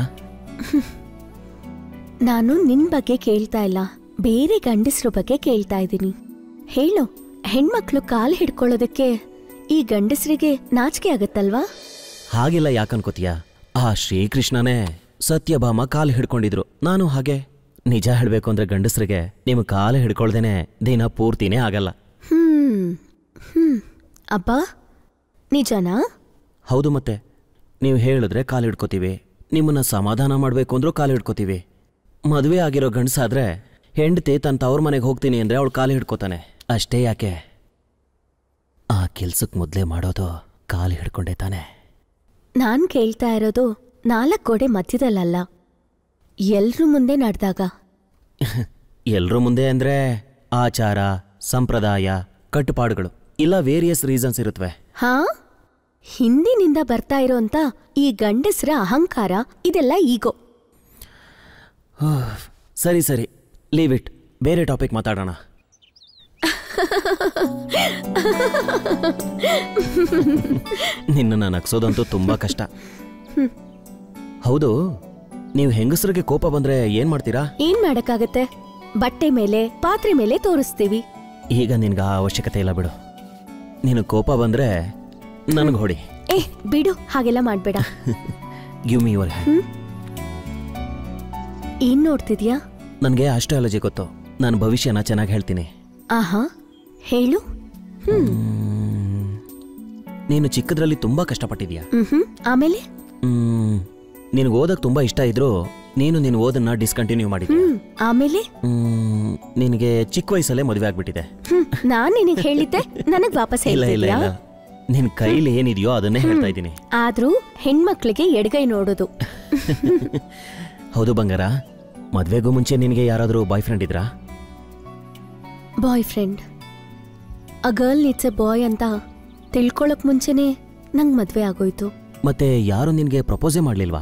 ನಾನು ನಿನ್ ಬಗ್ಗೆ ಕೇಳ್ತಾ ಇಲ್ಲ ಬೇರೆ ಗಂಡಸ್ರ ಬಗ್ಗೆ ಕೇಳ್ತಾ ಇದ್ದೀನಿ ಹೇಳು ಹೆಣ್ಮಕ್ಳು ಕಾಲ್ ಹಿಡ್ಕೊಳ್ಳೋದಕ್ಕೆ ಈ ಗಂಡಸರಿಗೆ ನಾಚಿಕೆ ಆಗತ್ತಲ್ವಾ ಹಾಗೆಲ್ಲ ಯಾಕನ್ಕೋತೀಯ ಆ ಶ್ರೀಕೃಷ್ಣನೇ ಸತ್ಯಭಾಮ ಕಾಲು ಹಿಡ್ಕೊಂಡಿದ್ರು ನಾನು ಹಾಗೆ ನಿಜ ಹೇಳ್ಬೇಕು ಅಂದ್ರೆ ಗಂಡಸ್ರಿಗೆ ನಿಮ್ ಕಾಲು ಹಿಡ್ಕೊಳ್ದೇನೆ ದಿನ ಪೂರ್ತಿನೇ ಆಗಲ್ಲ ಹ್ಮ್ ಹ್ಮ್ ಅಬ್ಬಾ ನಿಜನಾ ಹೌದು ಮತ್ತೆ ನೀವು ಹೇಳಿದ್ರೆ ಕಾಲು ಹಿಡ್ಕೋತೀವಿ ನಿಮ್ಮನ್ನ ಸಮಾಧಾನ ಮಾಡಬೇಕು ಅಂದ್ರೂ ಕಾಲು ಹಿಡ್ಕೋತೀವಿ ಮದುವೆ ಆಗಿರೋ ಗಂಡಸಾದ್ರೆ ಹೆಂಡತಿ ತನ್ನ ತವ್ರ ಮನೆಗೆ ಹೋಗ್ತೀನಿ ಅಂದ್ರೆ ಅವಳು ಕಾಲು ಹಿಡ್ಕೋತಾನೆ ಅಷ್ಟೇ ಯಾಕೆ ಆ ಕೆಲ್ಸಕ್ಕೆ ಮೊದಲೇ ಮಾಡೋದು ಕಾಲು ಹಿಡ್ಕೊಂಡೇ ತಾನೆ ನಾನ್ ಕೇಳ್ತಾ ಇರೋದು ನಾಲ್ಕು ಗೋಡೆ ಮಧ್ಯದಲ್ಲಲ್ಲ ಎಲ್ರೂ ಮುಂದೆ ನಡೆದಾಗ ಎಲ್ಲರೂ ಮುಂದೆ ಅಂದರೆ ಆಚಾರ ಸಂಪ್ರದಾಯ ಕಟ್ಟುಪಾಡುಗಳು ಇಲ್ಲ ವೇರಿಯಸ್ ರೀಸನ್ಸ್ ಇರುತ್ತವೆ ಹಾ ಹಿಂದಿನಿಂದ ಬರ್ತಾ ಇರೋಂತ ಈ ಗಂಡಸ್ರ ಅಹಂಕಾರ ಇದೆಲ್ಲ ಈಗೋ ಸರಿ ಸರಿ ಲೀವ್ ಇಟ್ ಬೇರೆ ಟಾಪಿಕ್ ಮಾತಾಡೋಣ ನಿನ್ನನ್ನು ನಗ್ಸೋದಂತೂ ತುಂಬ ಕಷ್ಟ ಹೌದು ನೀವು ಹೆಂಗಸರಿಗೆ ಕೋಪ ಬಂದ್ರೆ ಏನ್ ಮಾಡ್ತೀರಾ ಏನ್ ಮಾಡಕ್ಕಾಗತ್ತೆ ಬಟ್ಟೆ ಮೇಲೆ ಪಾತ್ರೆ ಮೇಲೆ ತೋರಿಸ್ತೀವಿ ಈಗ ನಿನ್ಗೆ ಆ ಅವಶ್ಯಕತೆ ಇಲ್ಲ ಬಿಡು ನೀನು ಕೋಪ ಬಂದ್ರೆ ನನಗೆ ಹೊಡಿ ಏ ಬಿಡು ಹಾಗೆಲ್ಲ ಮಾಡ್ಬೇಡ ಗಿವ್ ಮಿ ಯುವರ್ ಹ್ಯಾಂಡ್ ಏನ್ ನೋಡ್ತಿದ್ಯಾ ನನಗೆ ಆಸ್ಟ್ರಾಲಜಿ ಗೊತ್ತು ನಾನು ಭವಿಷ್ಯನ ಚೆನ್ನಾಗಿ ಹೇಳ್ತೀನಿ ಆಹಾ ಹೇಳು ಹ್ಮ್ ನೀನು ಚಿಕ್ಕದ್ರಲ್ಲಿ ತುಂಬಾ ಕಷ್ಟಪಟ್ಟಿದ್ಯಾ ಹ್ಮ್ ಆಮೇಲೆ ಮ್, ನಿನಗೆ ಓದಕ್ ತುಂಬಾ ಇಷ್ಟ ಇದ್ರು ನೀನು ನಿನ್ನ ಓದನ್ನ ಡಿಸ್ಕಂಟಿನ್ಯೂ ಮಾಡಿದ್ಯಾ ಹ್ಮ್ ಆಮೇಲೆ ಮ್, ನಿನಗೆ ಚಿಕ್ಕ ವಯಸ್ಸಲ್ಲೇ ಮದುವೆ ಆಗ್ಬಿಟ್ಟಿದೆ ಹ್ಮ್ ನಾನ್ ನಿನಗ್ ಹೇಳಿದ್ದೆ ನನಗ್ ವಾಪಸ್ ಇಲ್ಲ ಇಲ್ಲ ಹೇಳ್ತಿದ್ಯಾ ಇಲ್ಲ ನಿನ್ ಕೈಲಿ ಏನಿದೆಯೋ ಅದನ್ನೇ ಹೇಳ್ತಾ ಇದ್ದೀನಿ ಆದ್ರೂ ಹೆಣ್ಮಕ್ಳಿಗೆ ಎಡಗೈ ನೋಡೋದು ಹೌದು ಬಂಗಾರ ಮದ್ವೆಗೂ ಮುಂಚೆ ನಿನಗೆ ಯಾರಾದರೂ ಬಾಯ್ ಫ್ರೆಂಡ್ ಇದ್ರಾ boy friend a girl needs a boy ಅಂತ ತಿಳ್ಕೊಳಕ್ ಮುಂಚೆನೆ ನಂಗ್ ಮದ್ವೆ ಆಗೋಯ್ತು ಮತ್ತೆ ಯಾರು ನಿನಗೆ ಪ್ರಪೋಸೇ ಮಾಡ್ಲಿಲ್ವಾ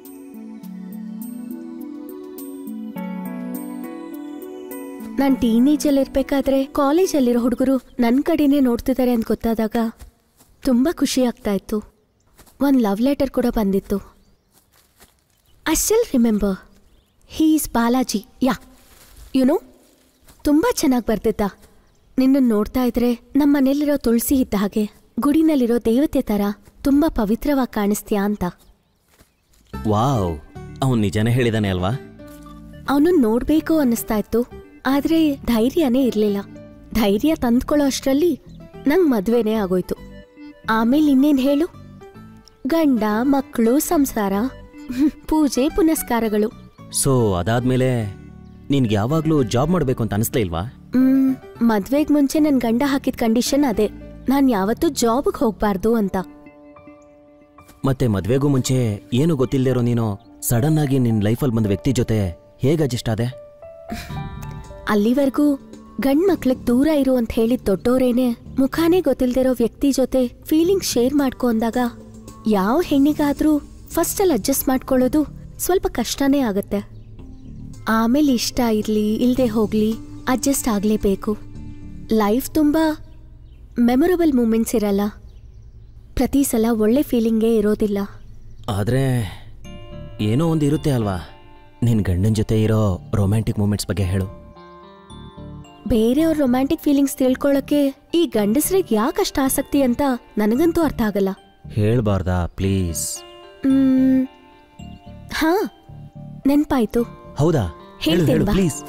ನಾನ್ ಟೀನೇಜಲ್ಲಿ ಇರ್ಬೇಕಾದ್ರೆ ಕಾಲೇಜಲ್ಲಿರೋ ಹುಡುಗರು ನನ್ ಕಡೆನೇ ನೋಡ್ತಿದ್ದಾರೆ ಅಂತ ಗೊತ್ತಾದಾಗ ತುಂಬಾ ಖುಷಿ ಆಗ್ತಾ ಇತ್ತು ಒಂದ್ ಲವ್ ಲೆಟರ್ ಕೂಡ ಬಂದಿತ್ತು I still remember he is Balaji yeah you know ತುಂಬಾ ಚೆನ್ನಾಗಿ ಬರ್ತಿದ್ದ ನಿನ್ನನ್ನು ನೋಡ್ತಾ ಇದ್ರೆ ನಮ್ಮ ಮನೇಲಿರೋ ತುಳಸಿ ಇದ್ದ ಹಾಗೆ ಗುಡಿನಲ್ಲಿರೋ ದೇವತೆ ತರ ತುಂಬಾ ಪವಿತ್ರವಾಗಿ ಕಾಣಿಸ್ತೀಯಾ ಅಂತ ವಾವ್ ಅವನು ನಿಜನೇ ಹೇಳಿದಾನೆ ಅಲ್ವಾ ಅವನನ್ನ ನೋಡ್ಬೇಕು ಅನ್ನಿಸ್ತಾ ಇತ್ತು ಆದ್ರೆ ಧೈರ್ಯನೇ ಇರ್ಲಿಲ್ಲ ಧೈರ್ಯ ತಂದ್ಕೊಳ್ಳೋ ಅಷ್ಟರಲ್ಲಿ ನಂಗ್ ಮದ್ವೆನೇ ಆಗೋಯ್ತು ಆಮೇಲೆ ಇನ್ನೇನ್ ಹೇಳು ಗಂಡ ಮಕ್ಕಳು ಸಂಸಾರ ಹ್ಮ್, ಪೂಜೆ ಪುನಸ್ಕಾರಗಳು ಸೊ ಅದಾದ್ಮೇಲೆ ನಿನ್ಗೆ ಯಾವಾಗ್ಲೂ ಜಾಬ್ ಮಾಡ್ಬೇಕು ಅಂತ ಅನಿಸ್ಲೇ ಇಲ್ವಾ ಹ್ಮ್ ಮದ್ವೆಗ್ ಮುಂಚೆ ನನ್ ಗಂಡ ಹಾಕಿದ ಕಂಡೀಷನ್ ಅದೇ ನಾನ್ ಯಾವತ್ತೂ ಜಾಬ್ಗೆ ಹೋಗ್ಬಾರ್ದು ಅಂತ ಮತ್ತೆ ಮದ್ವೆಗೂ ಮುಂಚೆ ಏನು ಗೊತ್ತಿಲ್ಲದೆ ಇರೋ ನೀನು ಸಡನ್ ಆಗಿ ನಿನ್ನ ಲೈಫಲ್ಲಿ ಬಂದ ವ್ಯಕ್ತಿ ಜೊತೆ ಹೇಗೆ ಅಡ್ಜಸ್ಟ್ ಆದೆ ಅಲ್ಲಿವರೆಗೂ ಗಂಡ್ ಮಕ್ಳಿಗ್ ದೂರ ಇರು ಅಂತ ಹೇಳಿದ್ ದೊಡ್ಡೋರೇನೆ ಮುಖಾನೇ ಗೊತ್ತಿಲ್ದಿರೋ ವ್ಯಕ್ತಿ ಜೊತೆ ಫೀಲಿಂಗ್ ಶೇರ್ ಮಾಡ್ಕೊ ಅಂದಾಗ ಯಾವ ಹೆಣ್ಣಿಗಾದ್ರೂ ಫಸ್ಟ್ ಅಲ್ಲಿ ಅಡ್ಜಸ್ಟ್ ಮಾಡ್ಕೊಳ್ಳೋದು ಸ್ವಲ್ಪ ಕಷ್ಟನೇ ಆಗತ್ತೆ ಆಮೇಲೆ ಇಷ್ಟ ಇರ್ಲಿ ಇಲ್ದೆ ಹೋಗ್ಲಿ ಅಡ್ಜಸ್ಟ್ ಆಗ್ಲೇಬೇಕು ಲೈಫ್ ತುಂಬಾ ಮೆಮೊರಬಲ್ ಮೂಮೆಂಟ್ಸ್ ಇರಲ್ಲ ಪ್ರತಿ ಸಲ ಒಳ್ಳೆ ಫೀಲಿಂಗೇ ಇರೋದಿಲ್ಲ ಆದರೆ ಏನೋ ಒಂದು ಇರುತ್ತೆ ಅಲ್ವಾ ನಿನ್ನ ಗಂಡನ ಜೊತೆ ಇರೋ ರೊಮ್ಯಾಂಟಿಕ್ ಮೂಮೆಂಟ್ಸ್ ಬಗ್ಗೆ ಹೇಳು ಬೇರೆಯವ್ರ ರೊಮ್ಯಾಂಟಿಕ್ ಫೀಲಿಂಗ್ಸ್ ತಿಳ್ಕೊಳ್ಳೋಕೆ ಈ ಗಂಡಸ್ರಿಗೆ ಯಾಕಷ್ಟು ಆಸಕ್ತಿ ಅಂತ ನನಗಂತೂ ಅರ್ಥ ಆಗಲ್ಲ ಹೇಳ್ಬಾರ್ದಾ ಪ್ಲೀಸ್ ಮ್, ಹಾ ನೆನ್ಪಾಯ್ತು ಹೌದಾ ಹೇಳು ಹೇಳ್ತೇನ್ ಹೇಳು ಬಾ. ಪ್ಲೀಸ್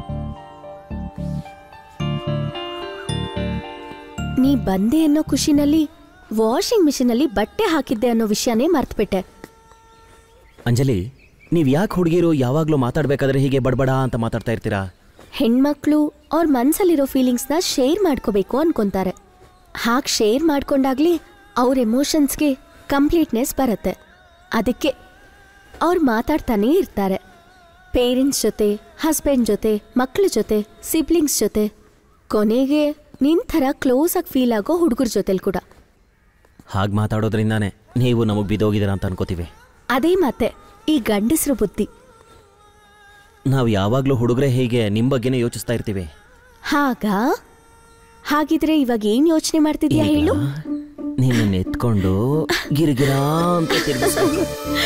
ನೀ ಬಂದೆ ಅನ್ನೋ ಖುಷಿನಲ್ಲಿ ವಾಷಿಂಗ್ ಮಿಷಿನಲ್ಲಿ ಬಟ್ಟೆ ಹಾಕಿದ್ದೆ ಅನ್ನೋ ವಿಷಯನೇ ಮರ್ತ್ಬಿಟ್ಟೆ ಅಂಜಲಿ ನೀವು ಯಾಕೆ ಹುಡುಗಿರು ಯಾವಾಗಲೂ ಮಾತಾಡ್ಬೇಕಾದ್ರೆ ಹೀಗೆ ಬಡಬಡ ಅಂತ ಮಾತಾಡ್ತಾ ಇರ್ತೀರಾ ಹೆಣ್ಮಕ್ಳು ಅವ್ರ ಮನ್ಸಲ್ಲಿರೋ ಫೀಲಿಂಗ್ಸ್ನ ಶೇರ್ ಮಾಡ್ಕೋಬೇಕು ಅನ್ಕೊಂತಾರೆ ಹಾಗೆ ಶೇರ್ ಮಾಡ್ಕೊಂಡಾಗ್ಲಿ ಅವ್ರ ಎಮೋಷನ್ಸ್ಗೆ ಕಂಪ್ಲೀಟ್ನೆಸ್ ಬರುತ್ತೆ ಅದಕ್ಕೆ ಅವ್ರು ಮಾತಾಡ್ತಾನೇ ಇರ್ತಾರೆ ಪೇರೆಂಟ್ಸ್ ಜೊತೆ ಹಸ್ಬೆಂಡ್ ಜೊತೆ ಮಕ್ಳ ಜೊತೆ ಸಿಬ್ಲಿಂಗ್ಸ್ ಜೊತೆ ಕೊನೆಗೆ ನಿನ್ ಥರ ಕ್ಲೋಸ್ ಆಗಿ ಫೀಲ್ ಆಗೋ ಹುಡುಗರ ಜೊತೆಲಿ ಕೂಡ ಹಾಗೆ ಮಾತಾಡೋದ್ರಿಂದಾನೇ ನೀವು ನಮಗೆ ಬಿದ್ದೋಗಿದ್ದೀರಾ ಅಂತ ಅನ್ಕೋತೀವಿ ಅದೇ ಮತ್ತೆ ಈ ಗಂಡಸ್ರ ಬುದ್ಧಿ ನಾವು ಯಾವಾಗಲೂ ಹುಡುಗರೇ ಹೀಗೆ ನಿಮ್ಮ ಬಗ್ಗೆನೇ ಯೋಚಿಸ್ತಾ ಇರ್ತೀವಿ ಹಾಗಾ ಹಾಗಿದ್ರೆ ಇವಾಗ ಏನ್ ಯೋಚನೆ ಮಾಡ್ತಿದ್ಯಾ ಹೇಳು ನಿನ್ನ ಎತ್ಕೊಂಡು ಗಿರಿಗಿರಾ ಅಂತ ತಿರ್ಗಿಸ್ಬೇಕು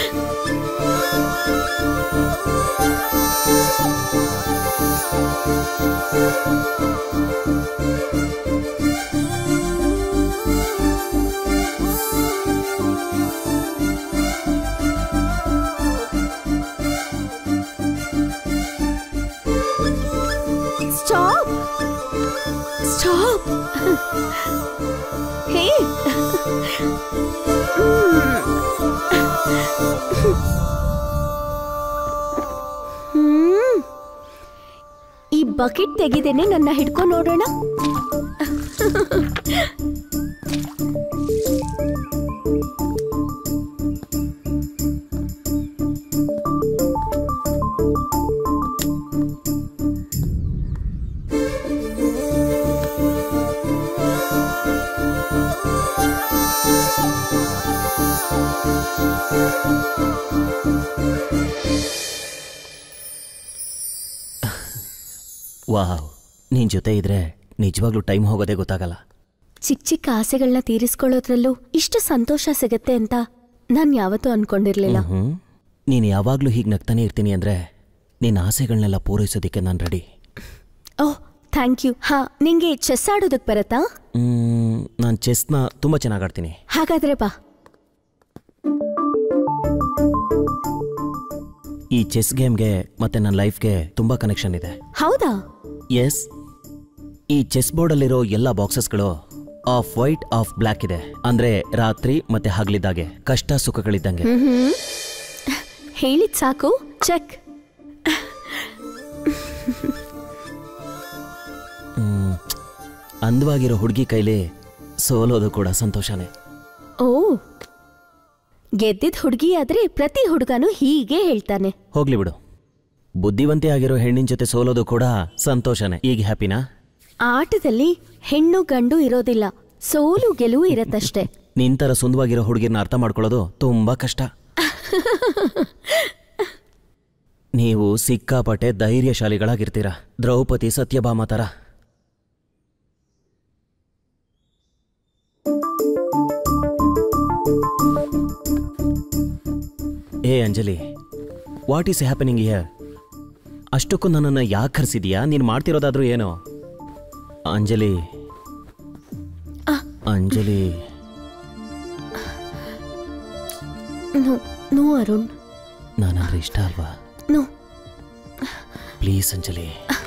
ಸ್ಟಾಪ್ ಸ್ಟಾಪ್ ಹೇ ಹ್ಮ್. ಈ ಬಕೆಟ್ ತೆಗಿದೇನೆ ನನ್ನ ಹಿಡ್ಕೊಂಡು ನೋಡೋಣ ವಾವ್ ನಿನ್ ಜೊತೆ ಇದ್ರೆ ನಿಜವಾಗ್ಲೂ ಟೈಮ್ ಹೋಗೋದೇ ಗೊತ್ತಾಗಲ್ಲ ಚಿಕ್ಕ ಚಿಕ್ಕ ಆಸೆಗಳನ್ನ ತೀರಿಸ್ಕೊಳ್ಳೋದ್ರಲ್ಲೂ ಇಷ್ಟು ಸಂತೋಷ ಸಿಗತ್ತೆ ಅಂತ ನಾನ್ ಯಾವತ್ತೂ ಅನ್ಕೊಂಡಿರ್ಲಿಲ್ಲ ಹ್ಮ್ ನೀನು ಯಾವಾಗ್ಲೂ ಹೀಗೆ ನಗ್ತಾನೆ ಇರ್ತೀನಿ ಅಂದ್ರೆ ನಿನ್ನ ಆಸೆಗಳನ್ನೆಲ್ಲ ಪೂರೈಸೋದಕ್ಕೆ ನಾನು ರೆಡಿ ಓಹ್ ಥ್ಯಾಂಕ್ ಯು ಹಾ ನಿಂಗೆ ಚೆಸ್ ಆಡೋದಕ್ ಬರತ್ತಾ ನಾನು ಚೆಸ್ನ ತುಂಬ ಚೆನ್ನಾಗಿ ಆಡ್ತೀನಿ ಹಾಗಾದ್ರೆ ಬಾ ಈ ಚೆಸ್ ಗೇಮ್ಗೆ ಮತ್ತೆ ನನ್ನ ಲೈಫ್ಗೆ ತುಂಬ ಕನೆಕ್ಷನ್ ಇದೆ ಹೌದಾ ಎಸ್ ಈ ಚೆಸ್ ಬೋರ್ಡಲ್ಲಿರೋ ಎಲ್ಲ ಬಾಕ್ಸಸ್ಗಳು ಆಫ್ ವೈಟ್ ಆಫ್ ಬ್ಲ್ಯಾಕ್ ಇದೆ ಅಂದ್ರೆ ರಾತ್ರಿ ಮತ್ತೆ ಹಗಲಿದ್ದಾಗೆ ಕಷ್ಟ ಸುಖಗಳಿದ್ದಂಗೆ ಹ್ಮ್ ಹೇಳಿದ್ ಸಾಕು ಚೆಕ್ ಹ್ಮ್. ಅಂದವಾಗಿರೋ ಹುಡುಗಿ ಕೈಲಿ ಸೋಲೋದು ಕೂಡ ಸಂತೋಷನೇ ಓ ಗೆದ್ದಿದ್ ಹುಡುಗಿ ಆದ್ರೆ ಪ್ರತಿ ಹುಡುಗನು ಹೀಗೆ ಹೇಳ್ತಾನೆ ಹೋಗ್ಲಿ ಬಿಡು ಬುದ್ಧಿವಂತೆ ಆಗಿರೋ ಹೆಣ್ಣಿನ ಜೊತೆ ಸೋಲೋದು ಕೂಡ ಸಂತೋಷನೇ ಈಗ ಹ್ಯಾಪಿನಾ ಆಟದಲ್ಲಿ ಹೆಣ್ಣು ಗಂಡು ಇರೋದಿಲ್ಲ ಸೋಲು ಗೆಲುವು ಇರತ್ತಷ್ಟೇ ನಿಂತರ ಸುಂದವಾಗಿರೋ ಹುಡುಗಿರ್ನ ಅರ್ಥ ಮಾಡ್ಕೊಳ್ಳೋದು ತುಂಬಾ ಕಷ್ಟ ನೀವು ಸಿಕ್ಕಾಪಟ್ಟೆ ಧೈರ್ಯಶಾಲಿಗಳಾಗಿರ್ತೀರ ದ್ರೌಪದಿ ಸತ್ಯಭಾಮ ಥರ ಏ Anjali what is happening here ಅಷ್ಟಕ್ಕೂ ನನ್ನನ್ನು ಯಾಕೆ ಕರೆಸಿದ್ಯಾ ನೀನು ಮಾಡ್ತಿರೋದಾದ್ರೂ ಏನೋ ಅಂಜಲಿ ಅಂಜಲಿ ನೋ ನೋ ಅರುಣ್ ನಾನಂದ್ರೆ ಇಷ್ಟ ಅಲ್ವಾ ನೋ ಪ್ಲೀಸ್ ಅಂಜಲಿ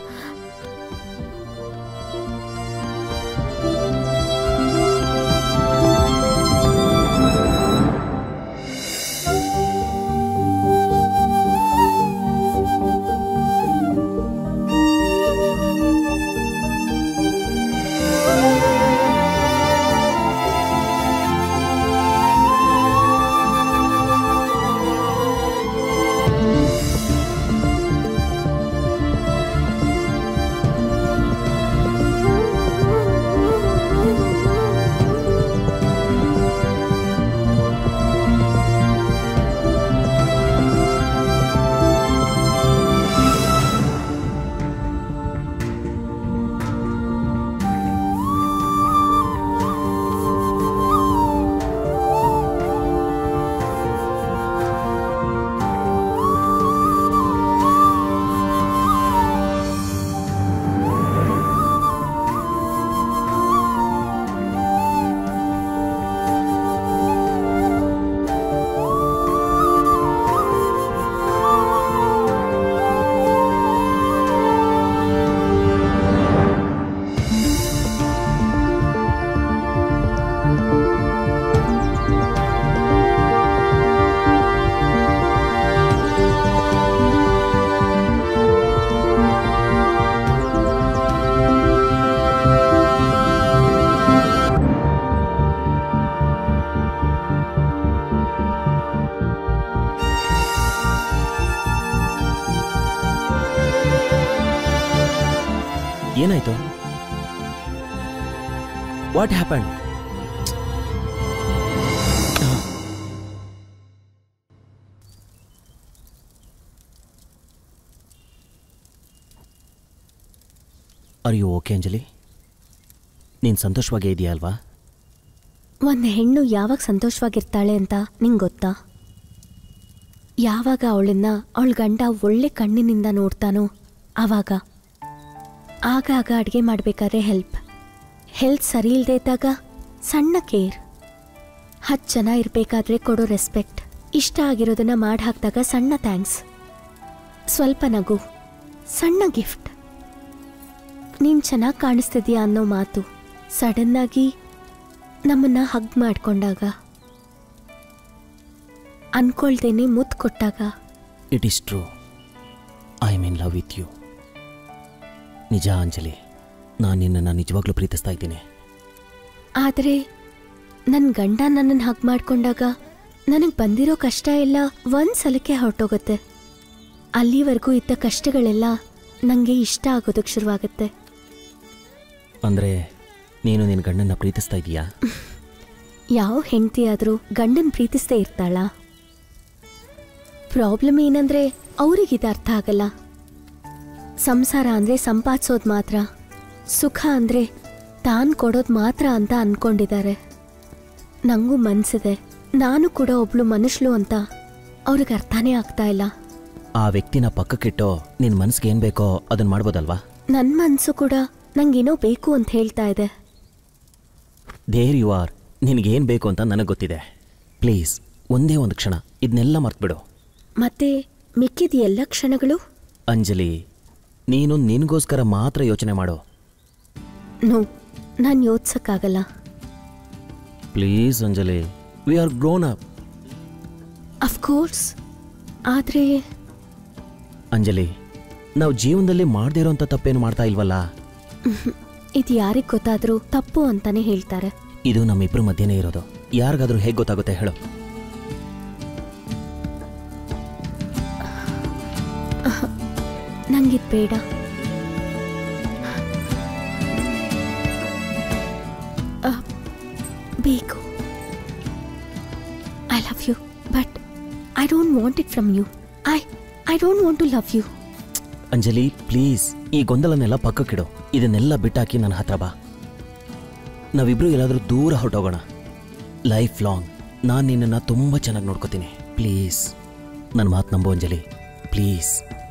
ಏನಾಯ್ತು what happen are you okay Anjali ನೀನು ಸಂತೋಷವಾಗೇ ಇದೆಯಾ ಅಲ್ವಾ ಒಂದು ಹೆಣ್ಣು ಯಾವಾಗ ಸಂತೋಷವಾಗಿರ್ತಾಳೆ ಅಂತ ನಿಂಗೆ ಗೊತ್ತಾ ಯಾವಾಗ ಅವಳನ್ನ ಅವಳ ಗಂಡ ಒಳ್ಳೆ ಕಣ್ಣಿನಿಂದ ನೋಡ್ತಾನೋ ಆವಾಗ ಆಗಾಗ ಅಡುಗೆ ಮಾಡಬೇಕಾದ್ರೆ ಹೆಲ್ಪ್ ಹೆಲ್ತ್ ಸರಿ ಇಲ್ಲದೆ ಇದ್ದಾಗ ಸಣ್ಣ ಕೇರ್ ಹತ್ತು ಜನ ಇರಬೇಕಾದ್ರೆ ಕೊಡೋ ರೆಸ್ಪೆಕ್ಟ್ ಇಷ್ಟ ಆಗಿರೋದನ್ನ ಮಾಡಿ ಹಾಕಿದಾಗ ಸಣ್ಣ ಥ್ಯಾಂಕ್ಸ್ ಸ್ವಲ್ಪ ನಗು ಸಣ್ಣ ಗಿಫ್ಟ್ ನೀನು ಚೆನ್ನಾಗಿ ಕಾಣಿಸ್ತಿದ್ಯಾ ಅನ್ನೋ ಮಾತು ಸಡನ್ನಾಗಿ ನಮ್ಮನ್ನ ಹಗ್ ಮಾಡ್ಕೊಂಡಾಗ ಅನ್ಕೊಳ್ದೇನೆ ಮುತ್ತು ಕೊಟ್ಟಾಗ it is true I mean love with you ನಿಜ ಅಂಜಲಿ ನಾನು ನಿನ್ನನ್ನು ನಿಜವಾಗ್ಲೂ ಪ್ರೀತಿಸ್ತಾ ಇದ್ದೀನಿ ಆದರೆ ನನ್ನ ಗಂಡ ನನ್ನನ್ನು ಹಗ್ ಮಾಡ್ಕೊಂಡಾಗ ನನಗೆ ಬಂದಿರೋ ಕಷ್ಟ ಎಲ್ಲ ಒಂದು ಸಲಕ್ಕೆ ಹೊರಟೋಗುತ್ತೆ ಅಲ್ಲಿವರೆಗೂ ಇದ್ದ ಕಷ್ಟಗಳೆಲ್ಲ ನನಗೆ ಇಷ್ಟ ಆಗೋದಕ್ಕೆ ಶುರುವಾಗುತ್ತೆ ಅಂದರೆ ನೀನು ನಿನ್ನ ಗಂಡನ್ನ ಪ್ರೀತಿಸ್ತಾ ಇದೀಯಾ ಯಾವ ಹೆಂಡತಿ ಆದರೂ ಗಂಡನ್ ಪ್ರೀತಿಸ್ತೇ ಇರ್ತಾಳ ಪ್ರಾಬ್ಲಮ್ ಏನಂದ್ರೆ ಅವ್ರಿಗಿದು ಅರ್ಥ ಆಗಲ್ಲ ಸಂಸಾರ ಅಂದ್ರೆ ಸಂಪಾದಿಸೋದು ಮಾತ್ರ ಸುಖ ಅಂದ್ರೆ ತಾನು ಕೊಡೋದು ಮಾತ್ರ ಅಂತ ಅನ್ಕೊಂಡಿದ್ದಾರೆ ನಂಗೂ ಮನ್ಸಿದೆ ನಾನು ಕೂಡ ಒಬ್ಳು ಮನುಷ್ಯಳು ಅಂತ ಅವ್ರಿಗೆ ಅರ್ಥನೇ ಆಗ್ತಾ ಇಲ್ಲ ಆ ವ್ಯಕ್ತಿನ ಪಕ್ಕಕ್ಕಿಟ್ಟು ನಿನ್ನ ಮನ್ಸಿಗೆ ಏನು ಬೇಕೋ ಅದನ್ನ ಮಾಡ್ಬೋದಲ್ವಾ ನನ್ನ ಮನಸ್ಸು ಕೂಡ ನಂಗೇನೋ ಬೇಕು ಅಂತ ಹೇಳ್ತಾ ಇದೆ ದೇರ್ ಯು ಆರ್ ನಿನಗೇನು ಬೇಕು ಅಂತ ನನಗೆ ಗೊತ್ತಿದೆ ಪ್ಲೀಸ್ ಒಂದೇ ಒಂದು ಕ್ಷಣ ಇದನ್ನೆಲ್ಲ ಮರ್ತ್ಬಿಡು ಮತ್ತೆ ಮಿಕ್ಕಿದ ಎಲ್ಲ ಕ್ಷಣಗಳು ಅಂಜಲಿ ನೀನು ನಿನಗೋಸ್ಕರ ಮಾತ್ರ ಯೋಚನೆ ಮಾಡು ನೋ ನಾನು ಯೋಚಿಸಕ್ಕಾಗಲ್ಲ please Anjali we are grown up of course ಆದರೆ ಅಂಜಲಿ ನಾವು ಜೀವನದಲ್ಲಿ ಮಾಡದೇ ಇರೋಂಥ ತಪ್ಪೇನು ಮಾಡ್ತಾ ಇಲ್ವಲ್ಲ ಇದು ಯಾರಿಗೆ ಗೊತ್ತಾದರೂ ತಪ್ಪು ಅಂತಾನೆ ಹೇಳ್ತಾರೆ ಇದು ನಮ್ಮಿಬ್ರ ಮಧ್ಯೆನೇ ಇರೋದು ಯಾರಿಗಾದ್ರೂ ಹೇಗೆ ಗೊತ್ತಾಗುತ್ತೆ ಹೇಳು ನಂಗಿದ್ ಬೇಡ ಅಹ್, ಬೇಕು I love you but I don't want it from you I I don't want to love you Anjali please ಈ ಗೊಂದಲನೆಲ್ಲ ಪಕ್ಕಕ್ಕಿಡು ಇದನ್ನೆಲ್ಲ ಬಿಟ್ಟಾಕಿ ನನ್ನ ಹತ್ರ ಬಾ ನಾವಿಬ್ರು ಎಲ್ಲಾದರೂ ದೂರ ಹೊರಟೋಗೋಣ ಲೈಫ್ ಲಾಂಗ್ ನಾನು ನಿನ್ನನ್ನು ತುಂಬ ಚೆನ್ನಾಗಿ ನೋಡ್ಕೋತೀನಿ ಪ್ಲೀಸ್ ನನ್ನ ಮಾತು ನಂಬು ಅಂಜಲಿ ಪ್ಲೀಸ್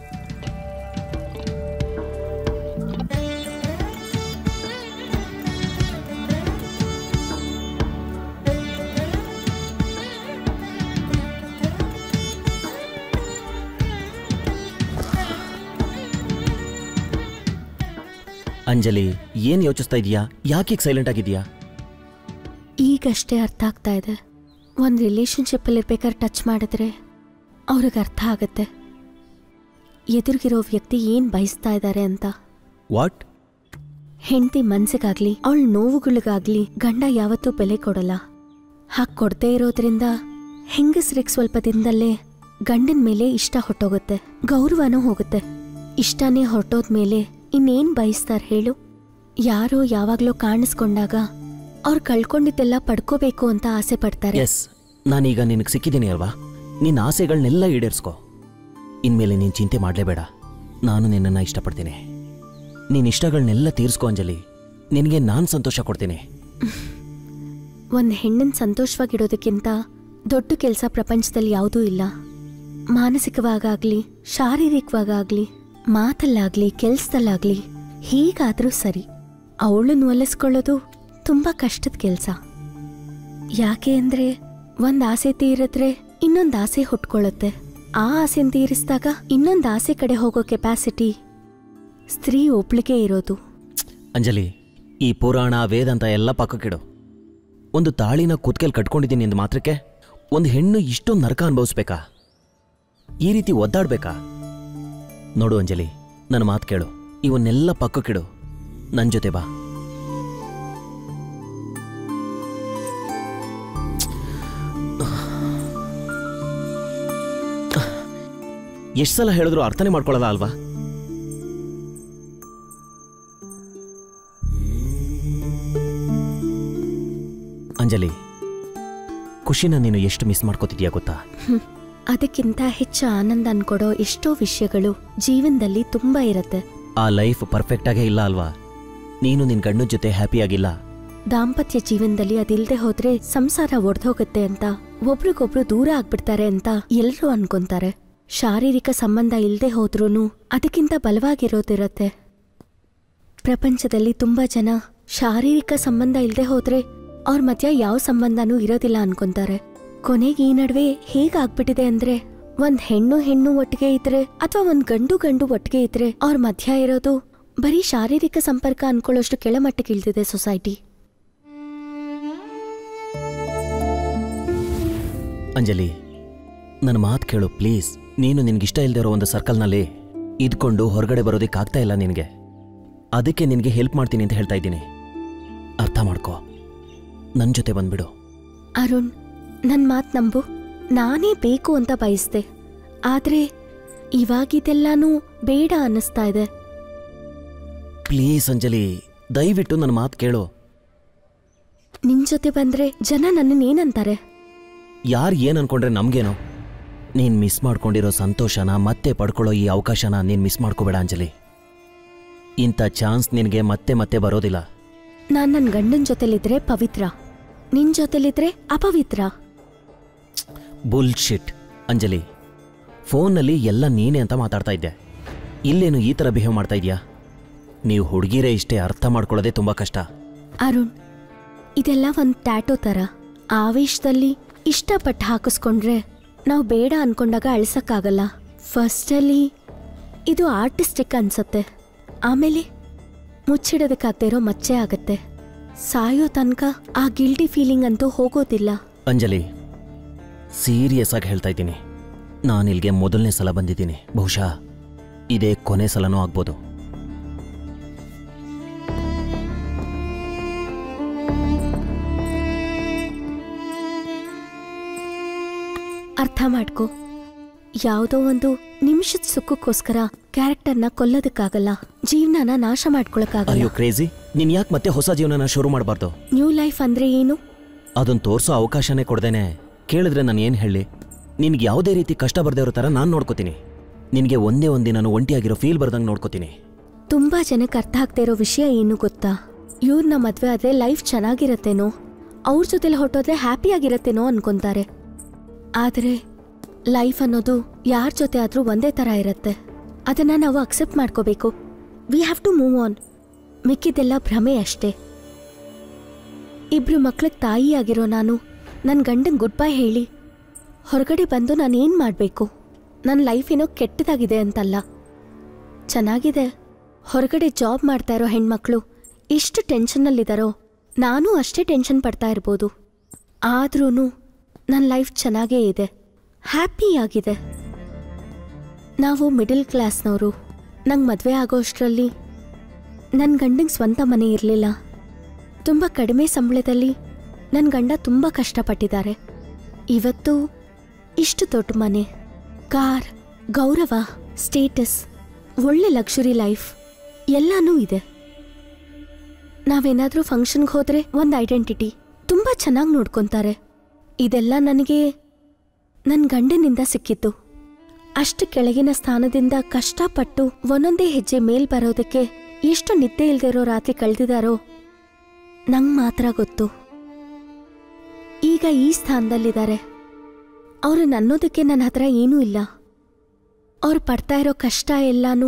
ಅಂಜಲಿ ಏನು ಯೋಚಿಸ್ತಾ ಇದೀಯಾ ಯಾಕೆ ಸೈಲೆಂಟ್ ಆಗಿದೆಯಾ ಈಗಷ್ಟೇ ಅರ್ಥ ಆಗ್ತಾ ಇದೆ ಒಂದು ರಿಲೇಶನ್ಶಿಪ್ಪಲ್ಲಿ ಇರ್ಬೇಕಾದ್ರೆ ಟಚ್ ಮಾಡಿದ್ರೆ ಅವ್ರಿಗೆ ಅರ್ಥ ಆಗುತ್ತೆ ಎದುರಿಗಿರೋ ವ್ಯಕ್ತಿ ಏನು ಬಯಸ್ತಾ ಇದ್ದಾರೆ ಅಂತ ವಾಟ್ ಹೆಂಡತಿ ಮನ್ಸಿಗಾಗ್ಲಿ ಅವಳ ನೋವುಗಳಿಗಾಗ್ಲಿ ಗಂಡ ಯಾವತ್ತೂ ಬೆಲೆ ಕೊಡಲ್ಲ ಹಾಗೆ ಕೊಡದೇ ಇರೋದ್ರಿಂದ ಹೆಂಗಸ್ರಿಗೆ ಸ್ವಲ್ಪ ದಿನದಲ್ಲೇ ಗಂಡನ ಮೇಲೆ ಇಷ್ಟ ಹೊಟ್ಟೋಗುತ್ತೆ ಗೌರವನೂ ಹೋಗುತ್ತೆ ಇಷ್ಟನೇ ಹೊರಟೋದ್ಮೇಲೆ ಇನ್ನೇನ್ ಬಯಸ್ತಾರ ಹೇಳು ಯಾರೋ ಯಾವಾಗ್ಲೋ ಕಾಣಿಸ್ಕೊಂಡಾಗ ಅವ್ರು ಕಳ್ಕೊಂಡಿದ್ದೆಲ್ಲ ಪಡ್ಕೋಬೇಕು ಅಂತ ಆಸೆ ಪಡ್ತಾರೆ ಎಸ್ ನಾನೀಗ ನಿನಗೆ ಸಿಕ್ಕಿದ್ದೀನಿ ಅಲ್ವಾ ನಿನ್ನ ಆಸೆಗಳನ್ನೆಲ್ಲ ಈಡೇರಿಸ್ಕೊ ಇನ್ಮೇಲೆ ನೀನು ಚಿಂತೆ ಮಾಡಲೇಬೇಡ ನಾನು ನಿನ್ನನ್ನು ಇಷ್ಟಪಡ್ತೀನಿ ನಿನ್ನ ಇಷ್ಟಗಳನ್ನೆಲ್ಲ ತೀರಿಸ್ಕೊ ಅಂಜಲಿ ನಿನಗೆ ನಾನು ಸಂತೋಷ ಕೊಡ್ತೀನಿ ಒಂದ್ ಹೆಣ್ಣನ್ ಸಂತೋಷವಾಗಿಡೋದಕ್ಕಿಂತ ದೊಡ್ಡ ಕೆಲಸ ಪ್ರಪಂಚದಲ್ಲಿ ಯಾವುದೂ ಇಲ್ಲ ಮಾನಸಿಕವಾಗಾಗ್ಲಿ ಶಾರೀರಿಕವಾಗಾಗ್ಲಿ ಮಾತಲ್ಲಾಗ್ಲಿ ಕೆಲ್ಸದಲ್ಲಾಗ್ಲಿ ಹೀಗಾದ್ರೂ ಸರಿ ಅವಳನ್ನು ಒಲಿಸ್ಕೊಳ್ಳೋದು ತುಂಬಾ ಕಷ್ಟದ ಕೆಲಸ ಯಾಕೆ ಅಂದ್ರೆ ಒಂದ್ ಆಸೆ ತೀರಿದ್ರೆ ಇನ್ನೊಂದ್ ಆಸೆ ಹುಟ್ಕೊಳ್ಳುತ್ತೆ ಆ ಆಸೆನ್ ತೀರಿಸಿದಾಗ ಇನ್ನೊಂದ್ ಆಸೆ ಕಡೆ ಹೋಗೋ ಕೆಪಾಸಿಟಿ ಸ್ತ್ರೀ ಒಬ್ಳಿಗೆ ಇರೋದು ಅಂಜಲಿ ಈ ಪುರಾಣ ವೇದಾಂತ ಎಲ್ಲ ಪಕ್ಕಕ್ಕಿಡು ಒಂದು ತಾಳಿನ ಕುತ್ಕೆಲ್ ಕಟ್ಕೊಂಡಿದ್ದೀನಿ ಎಂದು ಮಾತ್ರಕ್ಕೆ ಒಂದು ಹೆಣ್ಣು ಇಷ್ಟೊಂದು ನರಕ ಅನುಭವಿಸ್ಬೇಕಾ ಈ ರೀತಿ ಒದ್ದಾಡ್ಬೇಕಾ ನೋಡು ಅಂಜಲಿ ನನ್ನ ಮಾತು ಕೇಳು ಇವನ್ನೆಲ್ಲ ಪಕ್ಕಕ್ಕಿಡು ನನ್ನ ಜೊತೆ ಬಾ ಎಷ್ಟು ಸಲ ಹೇಳಿದ್ರು ಅರ್ಥನೇ ಮಾಡ್ಕೊಳ್ಳಲ್ಲ ಅಲ್ವಾ ಅಂಜಲಿ ಖುಷಿನ ನೀನು ಎಷ್ಟು ಮಿಸ್ ಮಾಡ್ಕೋತಿದ್ಯಾ ಗೊತ್ತಾ ಹ್ಮ್. ಅದಕ್ಕಿಂತ ಹೆಚ್ಚು ಆನಂದ ಅನ್ಕೊಡೋ ಎಷ್ಟೋ ವಿಷಯಗಳು ಜೀವನದಲ್ಲಿ ತುಂಬಾ ಇರತ್ತೆ ಆ ಲೈಫ್ ಪರ್ಫೆಕ್ಟಾಗೇ ಇಲ್ಲ ಅಲ್ವಾ ನೀನು ನಿನ್ನ ಗಂಡನ ಜೊತೆ ಹ್ಯಾಪಿಯಾಗಿಲ್ಲ ದಾಂಪತ್ಯ ಜೀವನದಲ್ಲಿ ಅದಿಲ್ದೆ ಹೋದ್ರೆ ಸಂಸಾರ ಒಡ್ದೋಗತ್ತೆ ಅಂತ ಒಬ್ರಿಗೊಬ್ರು ದೂರ ಆಗ್ಬಿಡ್ತಾರೆ ಅಂತ ಎಲ್ರೂ ಅನ್ಕೊಂತಾರೆ ಶಾರೀರಿಕ ಸಂಬಂಧ ಇಲ್ದೆ ಹೋದ್ರೂನು ಅದಕ್ಕಿಂತ ಬಲವಾಗಿರೋದಿರತ್ತೆ ಪ್ರಪಂಚದಲ್ಲಿ ತುಂಬಾ ಜನ ಶಾರೀರಿಕ ಸಂಬಂಧ ಇಲ್ದೆ ಹೋದ್ರೆ ಅವ್ರ ಮಧ್ಯ ಯಾವ ಸಂಬಂಧನೂ ಇರೋದಿಲ್ಲ ಅನ್ಕೊಂತಾರೆ ಕೊನೆಗೆ ಈ ನಡುವೆ ಹೇಗಾಗ್ಬಿಟ್ಟಿದೆ ಅಂದ್ರೆ ಒಂದ್ ಹೆಣ್ಣು ಹೆಣ್ಣು ಒಟ್ಟಿಗೆ ಇದ್ರೆ ಅಥವಾ ಒಂದ್ ಗಂಡು ಗಂಡು ಒಟ್ಟಿಗೆ ಇದ್ರೆ ಅವ್ರ ಮಧ್ಯ ಇರೋದು ಬರೀ ಶಾರೀರಿಕ ಸಂಪರ್ಕ ಅನ್ಕೊಳ್ಳೋಷ್ಟು ಕೆಳಮಟ್ಟಕ್ಕೆ ಇಳ್ದಿದೆ ಸೊಸೈಟಿ ಅಂಜಲಿ ನನ್ನ ಮಾತು ಕೇಳು ಪ್ಲೀಸ್ ನೀನು ನಿನಗಿಷ್ಟ ಇಲ್ಲದೆ ಇರೋ ಒಂದು ಸರ್ಕಲ್ನಲ್ಲಿ ಇದ್ಕೊಂಡು ಹೊರಗಡೆ ಬರೋದಕ್ಕಾಗ್ತಾ ಇಲ್ಲ ನಿನಗೆ ಅದಕ್ಕೆ ನಿನಗೆ ಹೆಲ್ಪ್ ಮಾಡ್ತೀನಿ ಅಂತ ಹೇಳ್ತಾ ಇದ್ದೀನಿ ಅರ್ಥ ಮಾಡ್ಕೋ ನನ್ನ ಜೊತೆ ಬಂದ್ಬಿಡು ಅರುಣ್ ನನ್ ಮಾತ್ ನಂಬು ನಾನೇ ಬೇಕು ಅಂತ ಬಯಸ್ದೆ ಆದ್ರೆ ಇವಾಗಿದೆಲ್ಲಾನು ಬೇಡ ಅನ್ನಿಸ್ತಾ ಇದೆ ಪ್ಲೀಸ್ ಅಂಜಲಿ ದಯವಿಟ್ಟು ನನ್ನ ಮಾತು ಕೇಳು ನಿನ್ ಜೊತೆ ಬಂದ್ರೆ ಜನ ನನ್ನನ್ನೇನಂತಾರೆ ಯಾರು ಏನು ಅನ್ಕೊಂಡ್ರೆ ನಮಗೇನೋ ನೀನು ಮಿಸ್ ಮಾಡ್ಕೊಂಡಿರೋ ಸಂತೋಷನ ಮತ್ತೆ ಪಡ್ಕೊಳ್ಳೋ ಈ ಅವಕಾಶನ ನೀನು ಮಿಸ್ ಮಾಡ್ಕೋಬೇಡ ಅಂಜಲಿ ಇಂಥ ಚಾನ್ಸ್ ನಿನಗೆ ಮತ್ತೆ ಮತ್ತೆ ಬರೋದಿಲ್ಲ ನಾನ್ ನನ್ನ ಗಂಡನ ಜೊತೆಲಿದ್ರೆ ಪವಿತ್ರ ನಿನ್ ಜೊತೆಲಿದ್ರೆ ಅಪವಿತ್ರ ಬುಲ್ಶಿಟ್ ಅಂಜಲಿ ಫೋನ್ನಲ್ಲಿ ಎಲ್ಲ ನೀನೇ ಅಂತ ಮಾತಾಡ್ತಾ ಇದ್ದೆ ಇಲ್ಲೇನು ಈ ಥರ ಬಿಹೇವ್ ಮಾಡ್ತಾ ಇದೆಯಾ ನೀವು ಹುಡುಗಿರೇ ಇಷ್ಟೇ ಅರ್ಥ ಮಾಡ್ಕೊಳ್ಳೋದೇ ತುಂಬ ಕಷ್ಟ ಅರುಣ್ ಇದೆಲ್ಲ ಒಂದು ಟ್ಯಾಟೋ ಥರ ಆವೇಶದಲ್ಲಿ ಇಷ್ಟಪಟ್ಟು ಹಾಕಿಸ್ಕೊಂಡ್ರೆ ನಾವು ಬೇಡ ಅನ್ಕೊಂಡಾಗ ಅಳಿಸಕ್ಕಾಗಲ್ಲ ಫಸ್ಟಲ್ಲಿ ಇದು ಆರ್ಟಿಸ್ಟಿಕ್ ಅನ್ಸತ್ತೆ ಆಮೇಲೆ ಮುಚ್ಚಿಡೋದಕ್ಕಾಗದೇ ಇರೋ ಮಚ್ಚೆ ಆಗತ್ತೆ ಸಾಯೋ ತನಕ ಆ ಗಿಲ್ಟಿ ಫೀಲಿಂಗ್ ಅಂತೂ ಹೋಗೋದಿಲ್ಲ ಅಂಜಲಿ ಸೀರಿಯಸ್ ಆಗಿ ಹೇಳ್ತಾ ಇದ್ದೀನಿ ನಾನು ಇಲ್ಲಿಗೆ ಮೊದಲನೇ ಸಲ ಬಂದಿದ್ದೀನಿ ಬಹುಶಃ ಇದೇ ಕೊನೆ ಸಲನೂ ಆಗ್ಬೋದು ಅರ್ಥ ಮಾಡ್ಕೊ ಯಾವುದೋ ಒಂದು ನಿಮಿಷದ ಸುಖಕ್ಕೋಸ್ಕರ ಕ್ಯಾರೆಕ್ಟರ್ನ ಕೊಲ್ಲೋದಕ್ಕಾಗಲ್ಲ ಜೀವನನ ನಾಶ ಮಾಡ್ಕೊಳಕ್ಕಾಗಲ್ಲ ಅಯ್ಯೋ ಕ್ರೇಜಿ ನೀನ್ ಯಾಕೆ ಮತ್ತೆ ಹೊಸ ಜೀವನನ ಶುರು ಮಾಡಬಾರ್ದು ನ್ಯೂ ಲೈಫ್ ಅಂದ್ರೆ ಏನು ಅದನ್ನ ತೋರಿಸೋ ಅವಕಾಶನೇ ಕೊಡ್ದೇನೆ ಕೇಳಿದ್ರೆ ನಾನು ಏನು ಹೇಳಿ ನಿನ್ಗೆ ಯಾವುದೇ ರೀತಿ ಕಷ್ಟ ಬರ್ದೇ ಇರೋ ಥರ ನಾನು ನೋಡ್ಕೋತೀನಿ ನಿನಗೆ ಒಂದೇ ಒಂದಿನ ಒಂಟಿಯಾಗಿರೋ ಫೀಲ್ ಬರ್ದಂಗೆ ನೋಡ್ಕೋತೀನಿ ತುಂಬಾ ಜನಕ್ಕೆ ಅರ್ಥ ಆಗ್ತಾ ಇರೋ ವಿಷಯ ಏನು ಗೊತ್ತಾ ಇವ್ರನ್ನ ಮದ್ವೆ ಆದ್ರೆ ಲೈಫ್ ಚೆನ್ನಾಗಿರತ್ತೇನೋ ಅವ್ರ ಜೊತೆಲಿ ಹೊಟ್ಟೋದ್ರೆ ಹ್ಯಾಪಿ ಆಗಿರತ್ತೇನೋ ಅನ್ಕೊಂತಾರೆ ಆದ್ರೆ ಲೈಫ್ ಅನ್ನೋದು ಯಾರ ಜೊತೆ ಆದ್ರೂ ಒಂದೇ ತರ ಇರತ್ತೆ ಅದನ್ನ ನಾವು ಅಕ್ಸೆಪ್ಟ್ ಮಾಡ್ಕೋಬೇಕು we have to move on ಮಿಕ್ಕಿದೆಲ್ಲ ಭ್ರಮೆ ಅಷ್ಟೇ ಇಬ್ರು ಮಕ್ಳಿಗೆ ತಾಯಿ ಆಗಿರೋ ನಾನು ನನ್ನ ಗಂಡಂಗೆ ಗುಡ್ ಬೈ ಹೇಳಿ ಹೊರಗಡೆ ಬಂದು ನಾನು ಏನು ಮಾಡಬೇಕು ನನ್ನ ಲೈಫ್ ಏನೋ ಕೆಟ್ಟದಾಗಿದೆ ಅಂತಲ್ಲ ಚೆನ್ನಾಗಿದೆ ಹೊರಗಡೆ ಜಾಬ್ ಮಾಡ್ತಾ ಇರೋ ಹೆಣ್ಮಕ್ಳು ಎಷ್ಟು ಟೆನ್ಷನ್ನಲ್ಲಿದ್ದಾರೋ ನಾನು ಅಷ್ಟೇ ಟೆನ್ಷನ್ ಪಡ್ತಾ ಇರ್ಬೋದು ಆದ್ರೂ ನನ್ನ ಲೈಫ್ ಚೆನ್ನಾಗೇ ಇದೆ ಹ್ಯಾಪಿ ಆಗಿದೆ ನಾವು ಮಿಡಲ್ ಕ್ಲಾಸ್ನವರು ನಂಗೆ ಮದುವೆ ಆಗೋ ಅಷ್ಟರಲ್ಲಿ ನನ್ನ ಗಂಡಂಗೆ ಸ್ವಂತ ಮನೆ ಇರಲಿಲ್ಲ ತುಂಬ ಕಡಿಮೆ ಸಂಬಳದಲ್ಲಿ ನನ್ನ ಗಂಡ ತುಂಬ ಕಷ್ಟಪಟ್ಟಿದ್ದಾರೆ ಇವತ್ತು ಇಷ್ಟು ದೊಡ್ಡ ಮನೆ ಕಾರ್ ಗೌರವ ಸ್ಟೇಟಸ್ ಒಳ್ಳೆ ಲಕ್ಸುರಿ ಲೈಫ್ ಎಲ್ಲನೂ ಇದೆ ನಾವೇನಾದ್ರೂ ಫಂಕ್ಷನ್ಗೆ ಹೋದ್ರೆ ಒಂದು ಐಡೆಂಟಿಟಿ ತುಂಬ ಚೆನ್ನಾಗಿ ನೋಡ್ಕೊತಾರೆ ಇದೆಲ್ಲ ನನಗೆ ನನ್ನ ಗಂಡನಿಂದ ಸಿಕ್ಕಿತ್ತು ಅಷ್ಟು ಕೆಳಗಿನ ಸ್ಥಾನದಿಂದ ಕಷ್ಟಪಟ್ಟು ಒಂದೊಂದೇ ಹೆಜ್ಜೆ ಮೇಲ್ ಬರೋದಕ್ಕೆ ಎಷ್ಟು ನಿದ್ದೆ ಇಲ್ದಿರೋ ರಾತ್ರಿ ಕಳೆದಿದಾರೋ ನಂಗೆ ಮಾತ್ರ ಗೊತ್ತು ಈಗ ಈ ಸ್ಥಾನದಲ್ಲಿದ್ದಾರೆ ಅವರು ನನ್ನೋದಕ್ಕೆ ನನ್ನ ಹತ್ರ ಏನೂ ಇಲ್ಲ ಅವ್ರು ಪಡ್ತಾ ಇರೋ ಕಷ್ಟ ಎಲ್ಲಾನು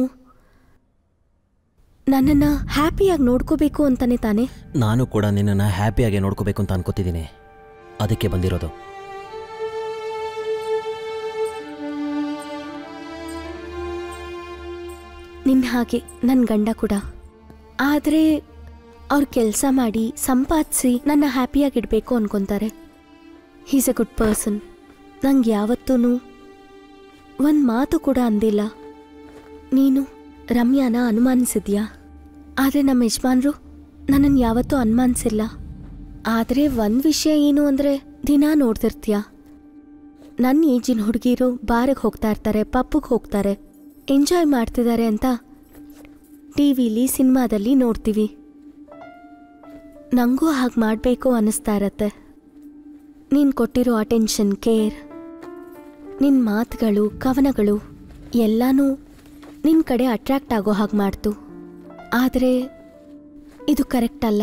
ನನ್ನನ್ನು ಹ್ಯಾಪಿಯಾಗಿ ನೋಡ್ಕೋಬೇಕು ಅಂತಾನೆ ತಾನೆ ನಾನು ಕೂಡ ನಿನ್ನನ್ನು ಹ್ಯಾಪಿಯಾಗಿ ನೋಡ್ಕೋಬೇಕು ಅಂತ ಅನ್ಕೋತಿದ್ದೀನಿ ಅದಕ್ಕೆ ಬಂದಿರೋದು ನಿನ್ನ ಹಾಗೆ ನನ್ನ ಗಂಡ ಕೂಡ ಆದರೆ ಅವ್ರು ಕೆಲಸ ಮಾಡಿ ಸಂಪಾದಿಸಿ ನನ್ನ ಹ್ಯಾಪಿಯಾಗಿಡಬೇಕು ಅನ್ಕೊತಾರೆ ಹೀಸ್ ಎ ಗುಡ್ ಪರ್ಸನ್ ನಂಗೆ ಯಾವತ್ತೂ ಒಂದು ಮಾತು ಕೂಡ ಅಂದಿಲ್ಲ ನೀನು ರಮ್ಯಾನ ಅನುಮಾನಿಸಿದ್ಯಾ ಆದರೆ ನಮ್ಮ ಯಜಮಾನ್ರು ನನ್ನನ್ನು ಯಾವತ್ತೂ ಅನುಮಾನಿಸಿಲ್ಲ ಆದರೆ ಒಂದು ವಿಷಯ ಏನು ಅಂದರೆ ದಿನ ನೋಡ್ತಿರ್ತೀಯ ನನ್ನ ಏಜಿನ ಹುಡುಗಿರು ಬಾರಿಗೆ ಹೋಗ್ತಾ ಇರ್ತಾರೆ ಪಬ್ಬಿಗೆ ಹೋಗ್ತಾರೆ ಎಂಜಾಯ್ ಮಾಡ್ತಿದ್ದಾರೆ ಅಂತ ಟಿ ವಿಲಿ ಸಿನಿಮಾದಲ್ಲಿ ನೋಡ್ತೀವಿ ನನಗೂ ಹಾಗೆ ಮಾಡಬೇಕು ಅನ್ನಿಸ್ತಾ ಇರತ್ತೆ ನೀನು ಕೊಟ್ಟಿರೋ ಅಟೆನ್ಷನ್ ಕೇರ್ ನಿನ್ನ ಮಾತುಗಳು ಕವನಗಳು ಎಲ್ಲನೂ ನಿನ್ನ ಕಡೆ ಅಟ್ರಾಕ್ಟ್ ಆಗೋ ಹಾಗೆ ಮಾಡ್ತು ಆದರೆ ಇದು ಕರೆಕ್ಟ್ ಅಲ್ಲ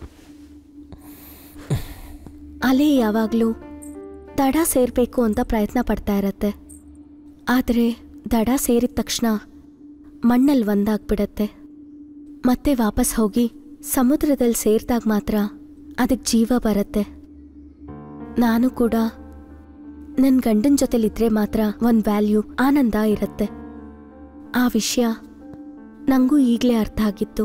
ಅಲೆ ಯಾವಾಗಲೂ ದಡ ಸೇರಬೇಕು ಅಂತ ಪ್ರಯತ್ನ ಪಡ್ತಾ ಇರತ್ತೆ ಆದರೆ ದಡ ಸೇರಿದ ತಕ್ಷಣ ಮಣ್ಣಲ್ಲಿ ಒಂದಾಗ್ಬಿಡತ್ತೆ ಮತ್ತೆ ವಾಪಸ್ ಹೋಗಿ ಸಮುದ್ರದಲ್ಲಿ ಸೇರಿದಾಗ ಮಾತ್ರ ಅದಕ್ಕೆ ಜೀವ ಬರುತ್ತೆ ನಾನು ಕೂಡ ನನ್ನ ಗಂಡನ ಜೊತೆಲಿದ್ರೆ ಮಾತ್ರ ಒಂದು ವ್ಯಾಲ್ಯೂ ಆನಂದ ಇರುತ್ತೆ ಆ ವಿಷಯ ನನಗೂ ಈಗಲೇ ಅರ್ಥ ಆಗಿತ್ತು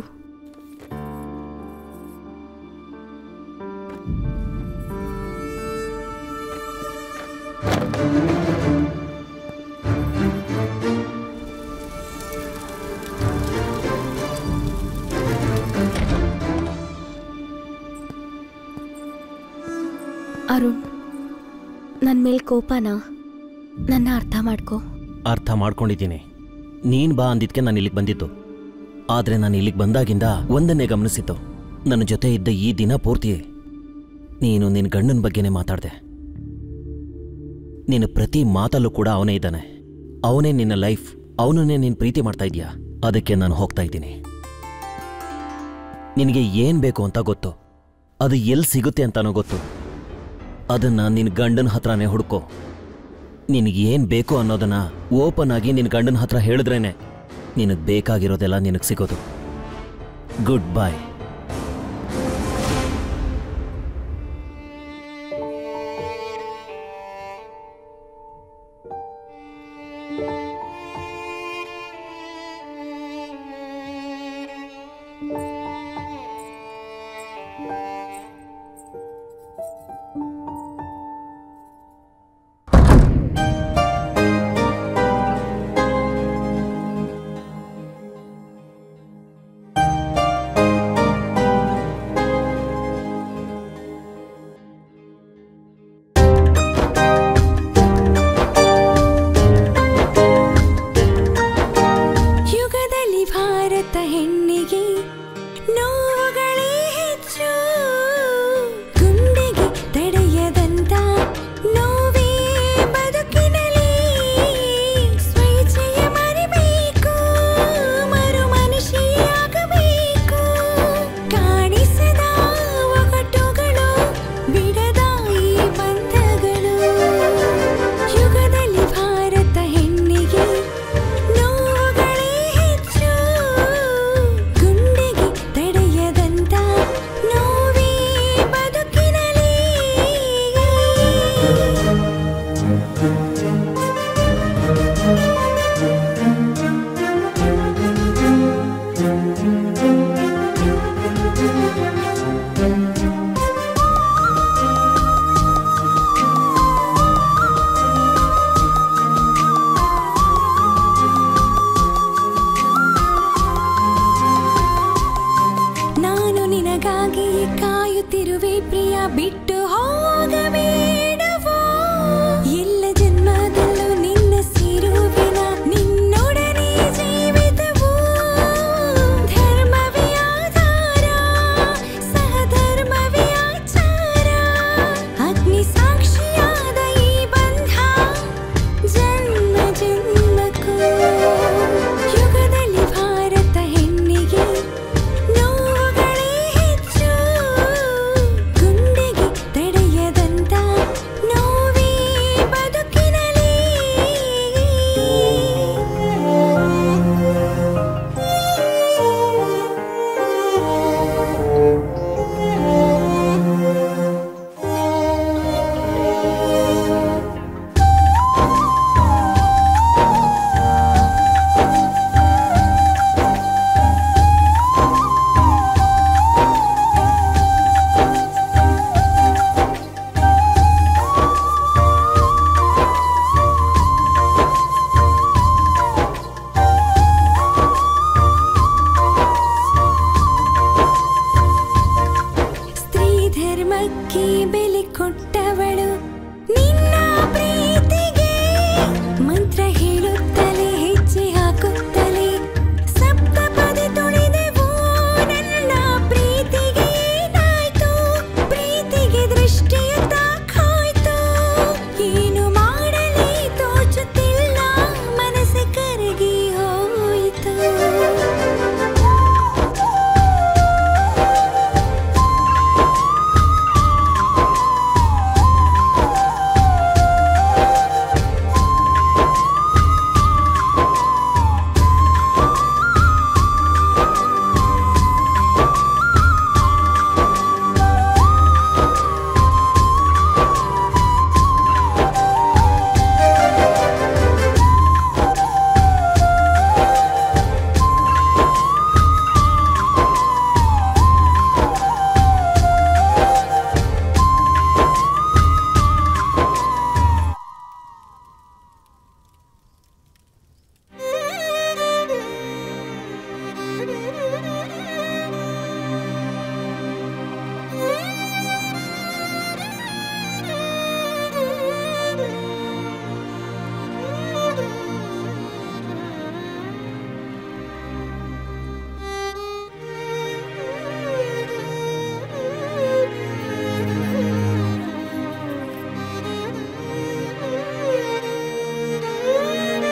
ಅರುಣ್ ನನ್ನ ಮೇಲೆ ಕೋಪನ ನನ್ನ ಅರ್ಥ ಮಾಡ್ಕೋ ಅರ್ಥ ಮಾಡ್ಕೊಂಡಿದ್ದೀನಿ ನೀನು ಬಾ ಅಂದಿದ್ಕೆ ನಾನು ಇಲ್ಲಿಗೆ ಬಂದಿದ್ದು ಆದರೆ ನಾನು ಇಲ್ಲಿಗೆ ಬಂದಾಗಿಂದ ಒಂದನ್ನೇ ಗಮನಿಸಿದ್ದು ನನ್ನ ಜೊತೆ ಇದ್ದ ಈ ದಿನ ಪೂರ್ತಿ ನೀನು ನಿನ್ನ ಗಂಡನ ಬಗ್ಗೆನೇ ಮಾತಾಡಿದೆ ನಿನ್ನ ಪ್ರತಿ ಮಾತಲ್ಲೂ ಕೂಡ ಅವನೇ ಇದ್ದಾನೆ ಅವನೇ ನಿನ್ನ ಲೈಫ್ ಅವನನ್ನೇ ನೀನು ಪ್ರೀತಿ ಮಾಡ್ತಾ ಇದೀಯಾ ಅದಕ್ಕೆ ನಾನು ಹೋಗ್ತಾ ಇದ್ದೀನಿ ನಿನಗೆ ಏನ್ ಬೇಕು ಅಂತ ಗೊತ್ತು ಅದು ಎಲ್ಲಿ ಸಿಗುತ್ತೆ ಅಂತಾನೋ ಗೊತ್ತು ಅದನ್ನ ನಿನ್ನ ಗಂಡನ ಹತ್ರನೇ ಹುಡ್ಕೋ ನಿನಗೆ ಏನ್ ಬೇಕು ಅನ್ನೋದನ್ನ ಓಪನ್ ಆಗಿ ನಿನ್ನ ಗಂಡನ ಹತ್ರ ಹೇಳಿದ್ರೇನೆ ನಿನಗೆ ಬೇಕಾಗಿರೋದೆಲ್ಲ ನಿನಗೆ ಸಿಗೋದು ಗುಡ್ ಬಾಯ್ ಯುಗದಲ್ಲಿ ಭಾರತ ಹೆಣ್ಣಿಗೆ ನೋವುಗಳೇ ಹೆಚ್ಚು ಗುಂಡಿಗೆ ತಡೆಯದಂತ ನೋವೇ ಬದುಕಿನಲ್ಲಿ ಸ್ವೇಚ್ಛೆಯ ಮರಿಬೇಕು ಮರು ಮನುಷ್ಯಯಾಗಬೇಕು ಕಾಣಿಸದ ಒಗಟುಗಳು ಬಿಡದ ಈ ಬಂಧಗಳು ಯುಗದಲ್ಲಿ ಭಾರತ ಹೆಣ್ಣಿಗೆ ನೋವುಗಳೇ ಹೆಚ್ಚು ಗುಂಡಿಗೆ ತಡೆಯದಂತ ನೋವೇ ಬದುಕಿನಲ್ಲಿ ನಾನು ನಿನಗಾಗಿ ಕಾಯುತ್ತಿರುವೆ ಪ್ರಿಯ ಬಿಟ್ಟು ಹೋಗಬೇಡವೋ ಎಲ್ಲ ಜನ್ಮದಲ್ಲೂ ನಿನ್ನ ಸಿರುವಿನ ನಿನ್ನೊಡನೆ ಜೀವಿತವು ಧರ್ಮವೇ ಆಧಾರ ಸಹಧರ್ಮವೇ ಆಚಾರ ಅಗ್ನಿ ಸಾಕ್ಷಿಯಾದ ಈ ಬಂಧ ಜನ್ಮ ಜನ್ಮಕ್ಕೂ ಯುಗದಲ್ಲಿ ಭಾರತ ಹೆಣ್ಣಿಗೆ ನೋವುಗಳೇ ಹೆಚ್ಚು ಗುಂಡಿಗೆ ತಡೆಯದಂತ ನೋವೇ ಬದುಕಿನಲ್ಲಿ ಸ್ತ್ರೀ ಧರ್ಮಕ್ಕೆ ಬೆಲೆ ಕೊಟ್ಟವಳು ನಿನ್ನ ಪ್ರೀತಿಗೆ ಮಂತ್ರ ಹೇಳುತ್ತಲೇ ಹೆಜ್ಜೆ ಹಾಕುತ್ತಲೇ ಸಪ್ತಪದಿ ತುಳಿದೆವು ನನ್ನ ಪ್ರೀತಿಗೆ ಏನಾಯ್ತು ಪ್ರೀತಿಗೆ ದೃಷ್ಟಿಯ ತಾಕಾಯ್ತು ಏನು ಮಾಡಲಿ ತೋಚುತ್ತಿಲ್ಲ ಮನಸ್ಸೆ ಕರಗಿ ಹೋಯಿತು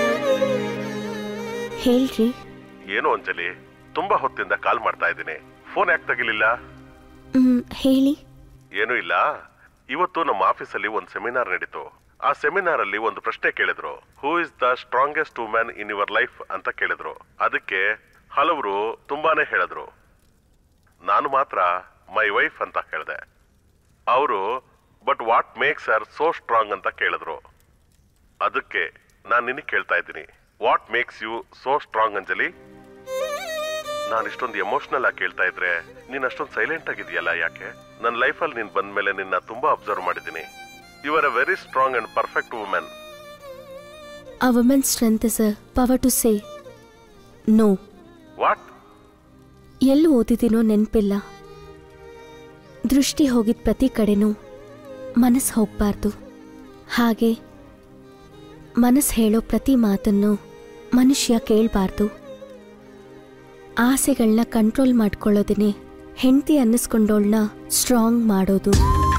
ಹೇಳ್ರಿ ಏನು ಅಂಜಲಿ ತುಂಬಾ ಹೊತ್ತಿಂದ ಕಾಲ್ ಮಾಡ್ತಾ ಇದ್ದೀನಿ ಫೋನ್ ಯಾಕೆ ತಗಿಲಿಲ್ಲ ಮ್, ಹೇಳಿ ಏನೂ ಇಲ್ಲ ಇವತ್ತು ನಮ್ಮ ಆಫೀಸಲ್ಲಿ ಒಂದು ಸೆಮಿನಾರ್ ನಡೀತು ಆ ಸೆಮಿನಾರ್ ಅಲ್ಲಿ ಒಂದು ಪ್ರಶ್ನೆ ಕೇಳಿದ್ರು who is the strongest women in your life ಅಂತ ಕೇಳಿದ್ರು ಅದಕ್ಕೆ ಹಲವರು ತುಂಬಾನೇ ಹೇಳಿದ್ರು ನಾನು ಮಾತ್ರ ಮೈ ವೈಫ್ ಅಂತ ಹೇಳಿದೆ ಅವರು but what makes her so strong ಅಂತ ಕೇಳಿದ್ರು ಅದಕ್ಕೆ ನಾನು ನಿನಗೆ ಕೇಳ್ತಾ ಇದ್ದೀನಿ what makes you so strong Anjali ನಾನು ಇಷ್ಟೊಂದು ಎಮೋಷನಲ್ ಆಗಿ ಕೇಳ್ತಾ ಇದ್ರೆ ನೀನ್ ಅಷ್ಟೊಂದು ಸೈಲೆಂಟ್ ಆಗಿದೆಯಲ್ಲ ಯಾಕೆ ನನ್ನ ಲೈಫಲ್ಲಿ ನೀನ್ ಬಂದ್ಮೇಲೆ ನಿನ್ನ ತುಂಬಾ ಅಬ್ಸರ್ವ್ ಮಾಡಿದ್ದೀನಿ you are a very strong and perfect women a women strength is a power to say no what ಎಲ್ಲಿ ಓದಿದ್ದೀನೋ ನೆನಪಿಲ್ಲ ದೃಷ್ಟಿ ಹೋಗಿದ ಪ್ರತಿ ಕಡೆನೂ ಮನಸ್ಸು ಹೋಗಬಾರ್ದು ಹಾಗೆ ಮನಸ್ಸು ಹೇಳೋ ಪ್ರತಿ ಮಾತನ್ನು ಮನುಷ್ಯ ಕೇಳಬಾರ್ದು ಆಸೆಗಳನ್ನ ಕಂಟ್ರೋಲ್ ಮಾಡ್ಕೊಳ್ಳೋದೇ ಹೆಂಡತಿ ಅನ್ನಿಸ್ಕೊಂಡೋಳ್ನ ಸ್ಟ್ರಾಂಗ್ ಮಾಡೋದು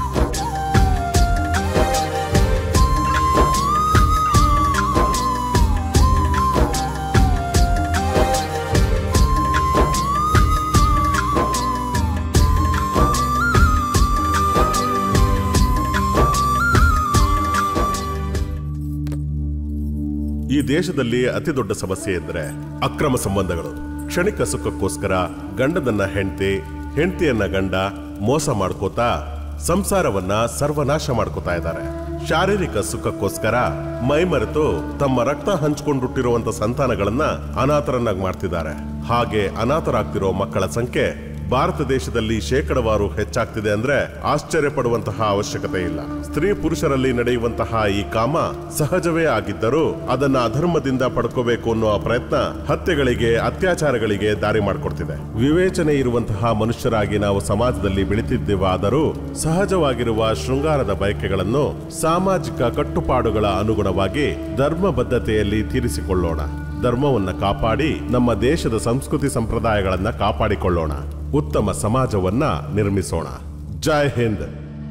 ಈ ದೇಶದಲ್ಲಿ ಅತಿ ದೊಡ್ಡ ಸಮಸ್ಯೆ ಎಂದರೆ ಅಕ್ರಮ ಸಂಬಂಧಗಳು ಕ್ಷಣಿಕ ಸುಖಕ್ಕೋಸ್ಕರ ಗಂಡದನ್ನ ಹೆಂಡತಿ ಹೆಂಡತಿಯನ್ನ ಗಂಡ ಮೋಸ ಮಾಡ್ಕೋತಾ ಸಂಸಾರವನ್ನ ಸರ್ವನಾಶ ಮಾಡ್ಕೋತಾ ಇದ್ದಾರೆ ಶಾರೀರಿಕ ಸುಖಕ್ಕೋಸ್ಕರ ಮೈಮರೆತು ತಮ್ಮ ರಕ್ತ ಹಂಚ್ಕೊಂಡುಟ್ಟಿರುವಂತ ಸಂತಾನಗಳನ್ನ ಅನಾಥರನ್ನಾಗಿ ಮಾಡ್ತಿದ್ದಾರೆ ಹಾಗೆ ಅನಾಥರಾಗ್ತಿರೋ ಮಕ್ಕಳ ಸಂಖ್ಯೆ ಭಾರತ ದೇಶದಲ್ಲಿ ಶೇಕಡವಾರು ಹೆಚ್ಚಾಗ್ತಿದೆ ಅಂದ್ರೆ ಆಶ್ಚರ್ಯ ಪಡುವಂತಹ ಅವಶ್ಯಕತೆ ಇಲ್ಲ ಸ್ತ್ರೀ ಪುರುಷರಲ್ಲಿ ನಡೆಯುವಂತಹ ಈ ಕಾಮ ಸಹಜವೇ ಆಗಿದ್ದರೂ ಅದನ್ನ ಅಧರ್ಮದಿಂದ ಪಡ್ಕೋಬೇಕು ಅನ್ನೋ ಪ್ರಯತ್ನ ಹತ್ಯೆಗಳಿಗೆ ಅತ್ಯಾಚಾರಗಳಿಗೆ ದಾರಿ ಮಾಡಿಕೊಡ್ತಿದೆ ವಿವೇಚನೆ ಇರುವಂತಹ ಮನುಷ್ಯರಾಗಿ ನಾವು ಸಮಾಜದಲ್ಲಿ ಬೆಳಿತಿದ್ದೇವಾದರೂ ಸಹಜವಾಗಿರುವ ಶೃಂಗಾರದ ಬಯಕೆಗಳನ್ನು ಸಾಮಾಜಿಕ ಕಟ್ಟುಪಾಡುಗಳ ಅನುಗುಣವಾಗಿ ಧರ್ಮ ಬದ್ಧತೆಯಲ್ಲಿ ತೀರಿಸಿಕೊಳ್ಳೋಣ ಧರ್ಮವನ್ನ ಕಾಪಾಡಿ ನಮ್ಮ ದೇಶದ ಸಂಸ್ಕೃತಿ ಸಂಪ್ರದಾಯಗಳನ್ನ ಕಾಪಾಡಿಕೊಳ್ಳೋಣ ಉತ್ತಮ ಸಮಾಜವನ್ನ ನಿರ್ಮಿಸೋಣ ಜೈ ಹಿಂದ್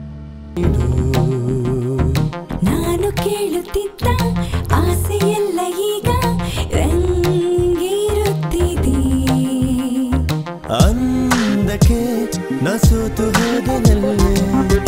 ನಾನು ಕೇಳುತ್ತಿದ್ದ ಆಸೆಯೆಲ್ಲ ಈಗ ರಂಗೇರುತ್ತಿದೆ ಅಂದಕ್ಕೆ ನಾ ಸೋತು ಹೋದನಲ್ಲೇ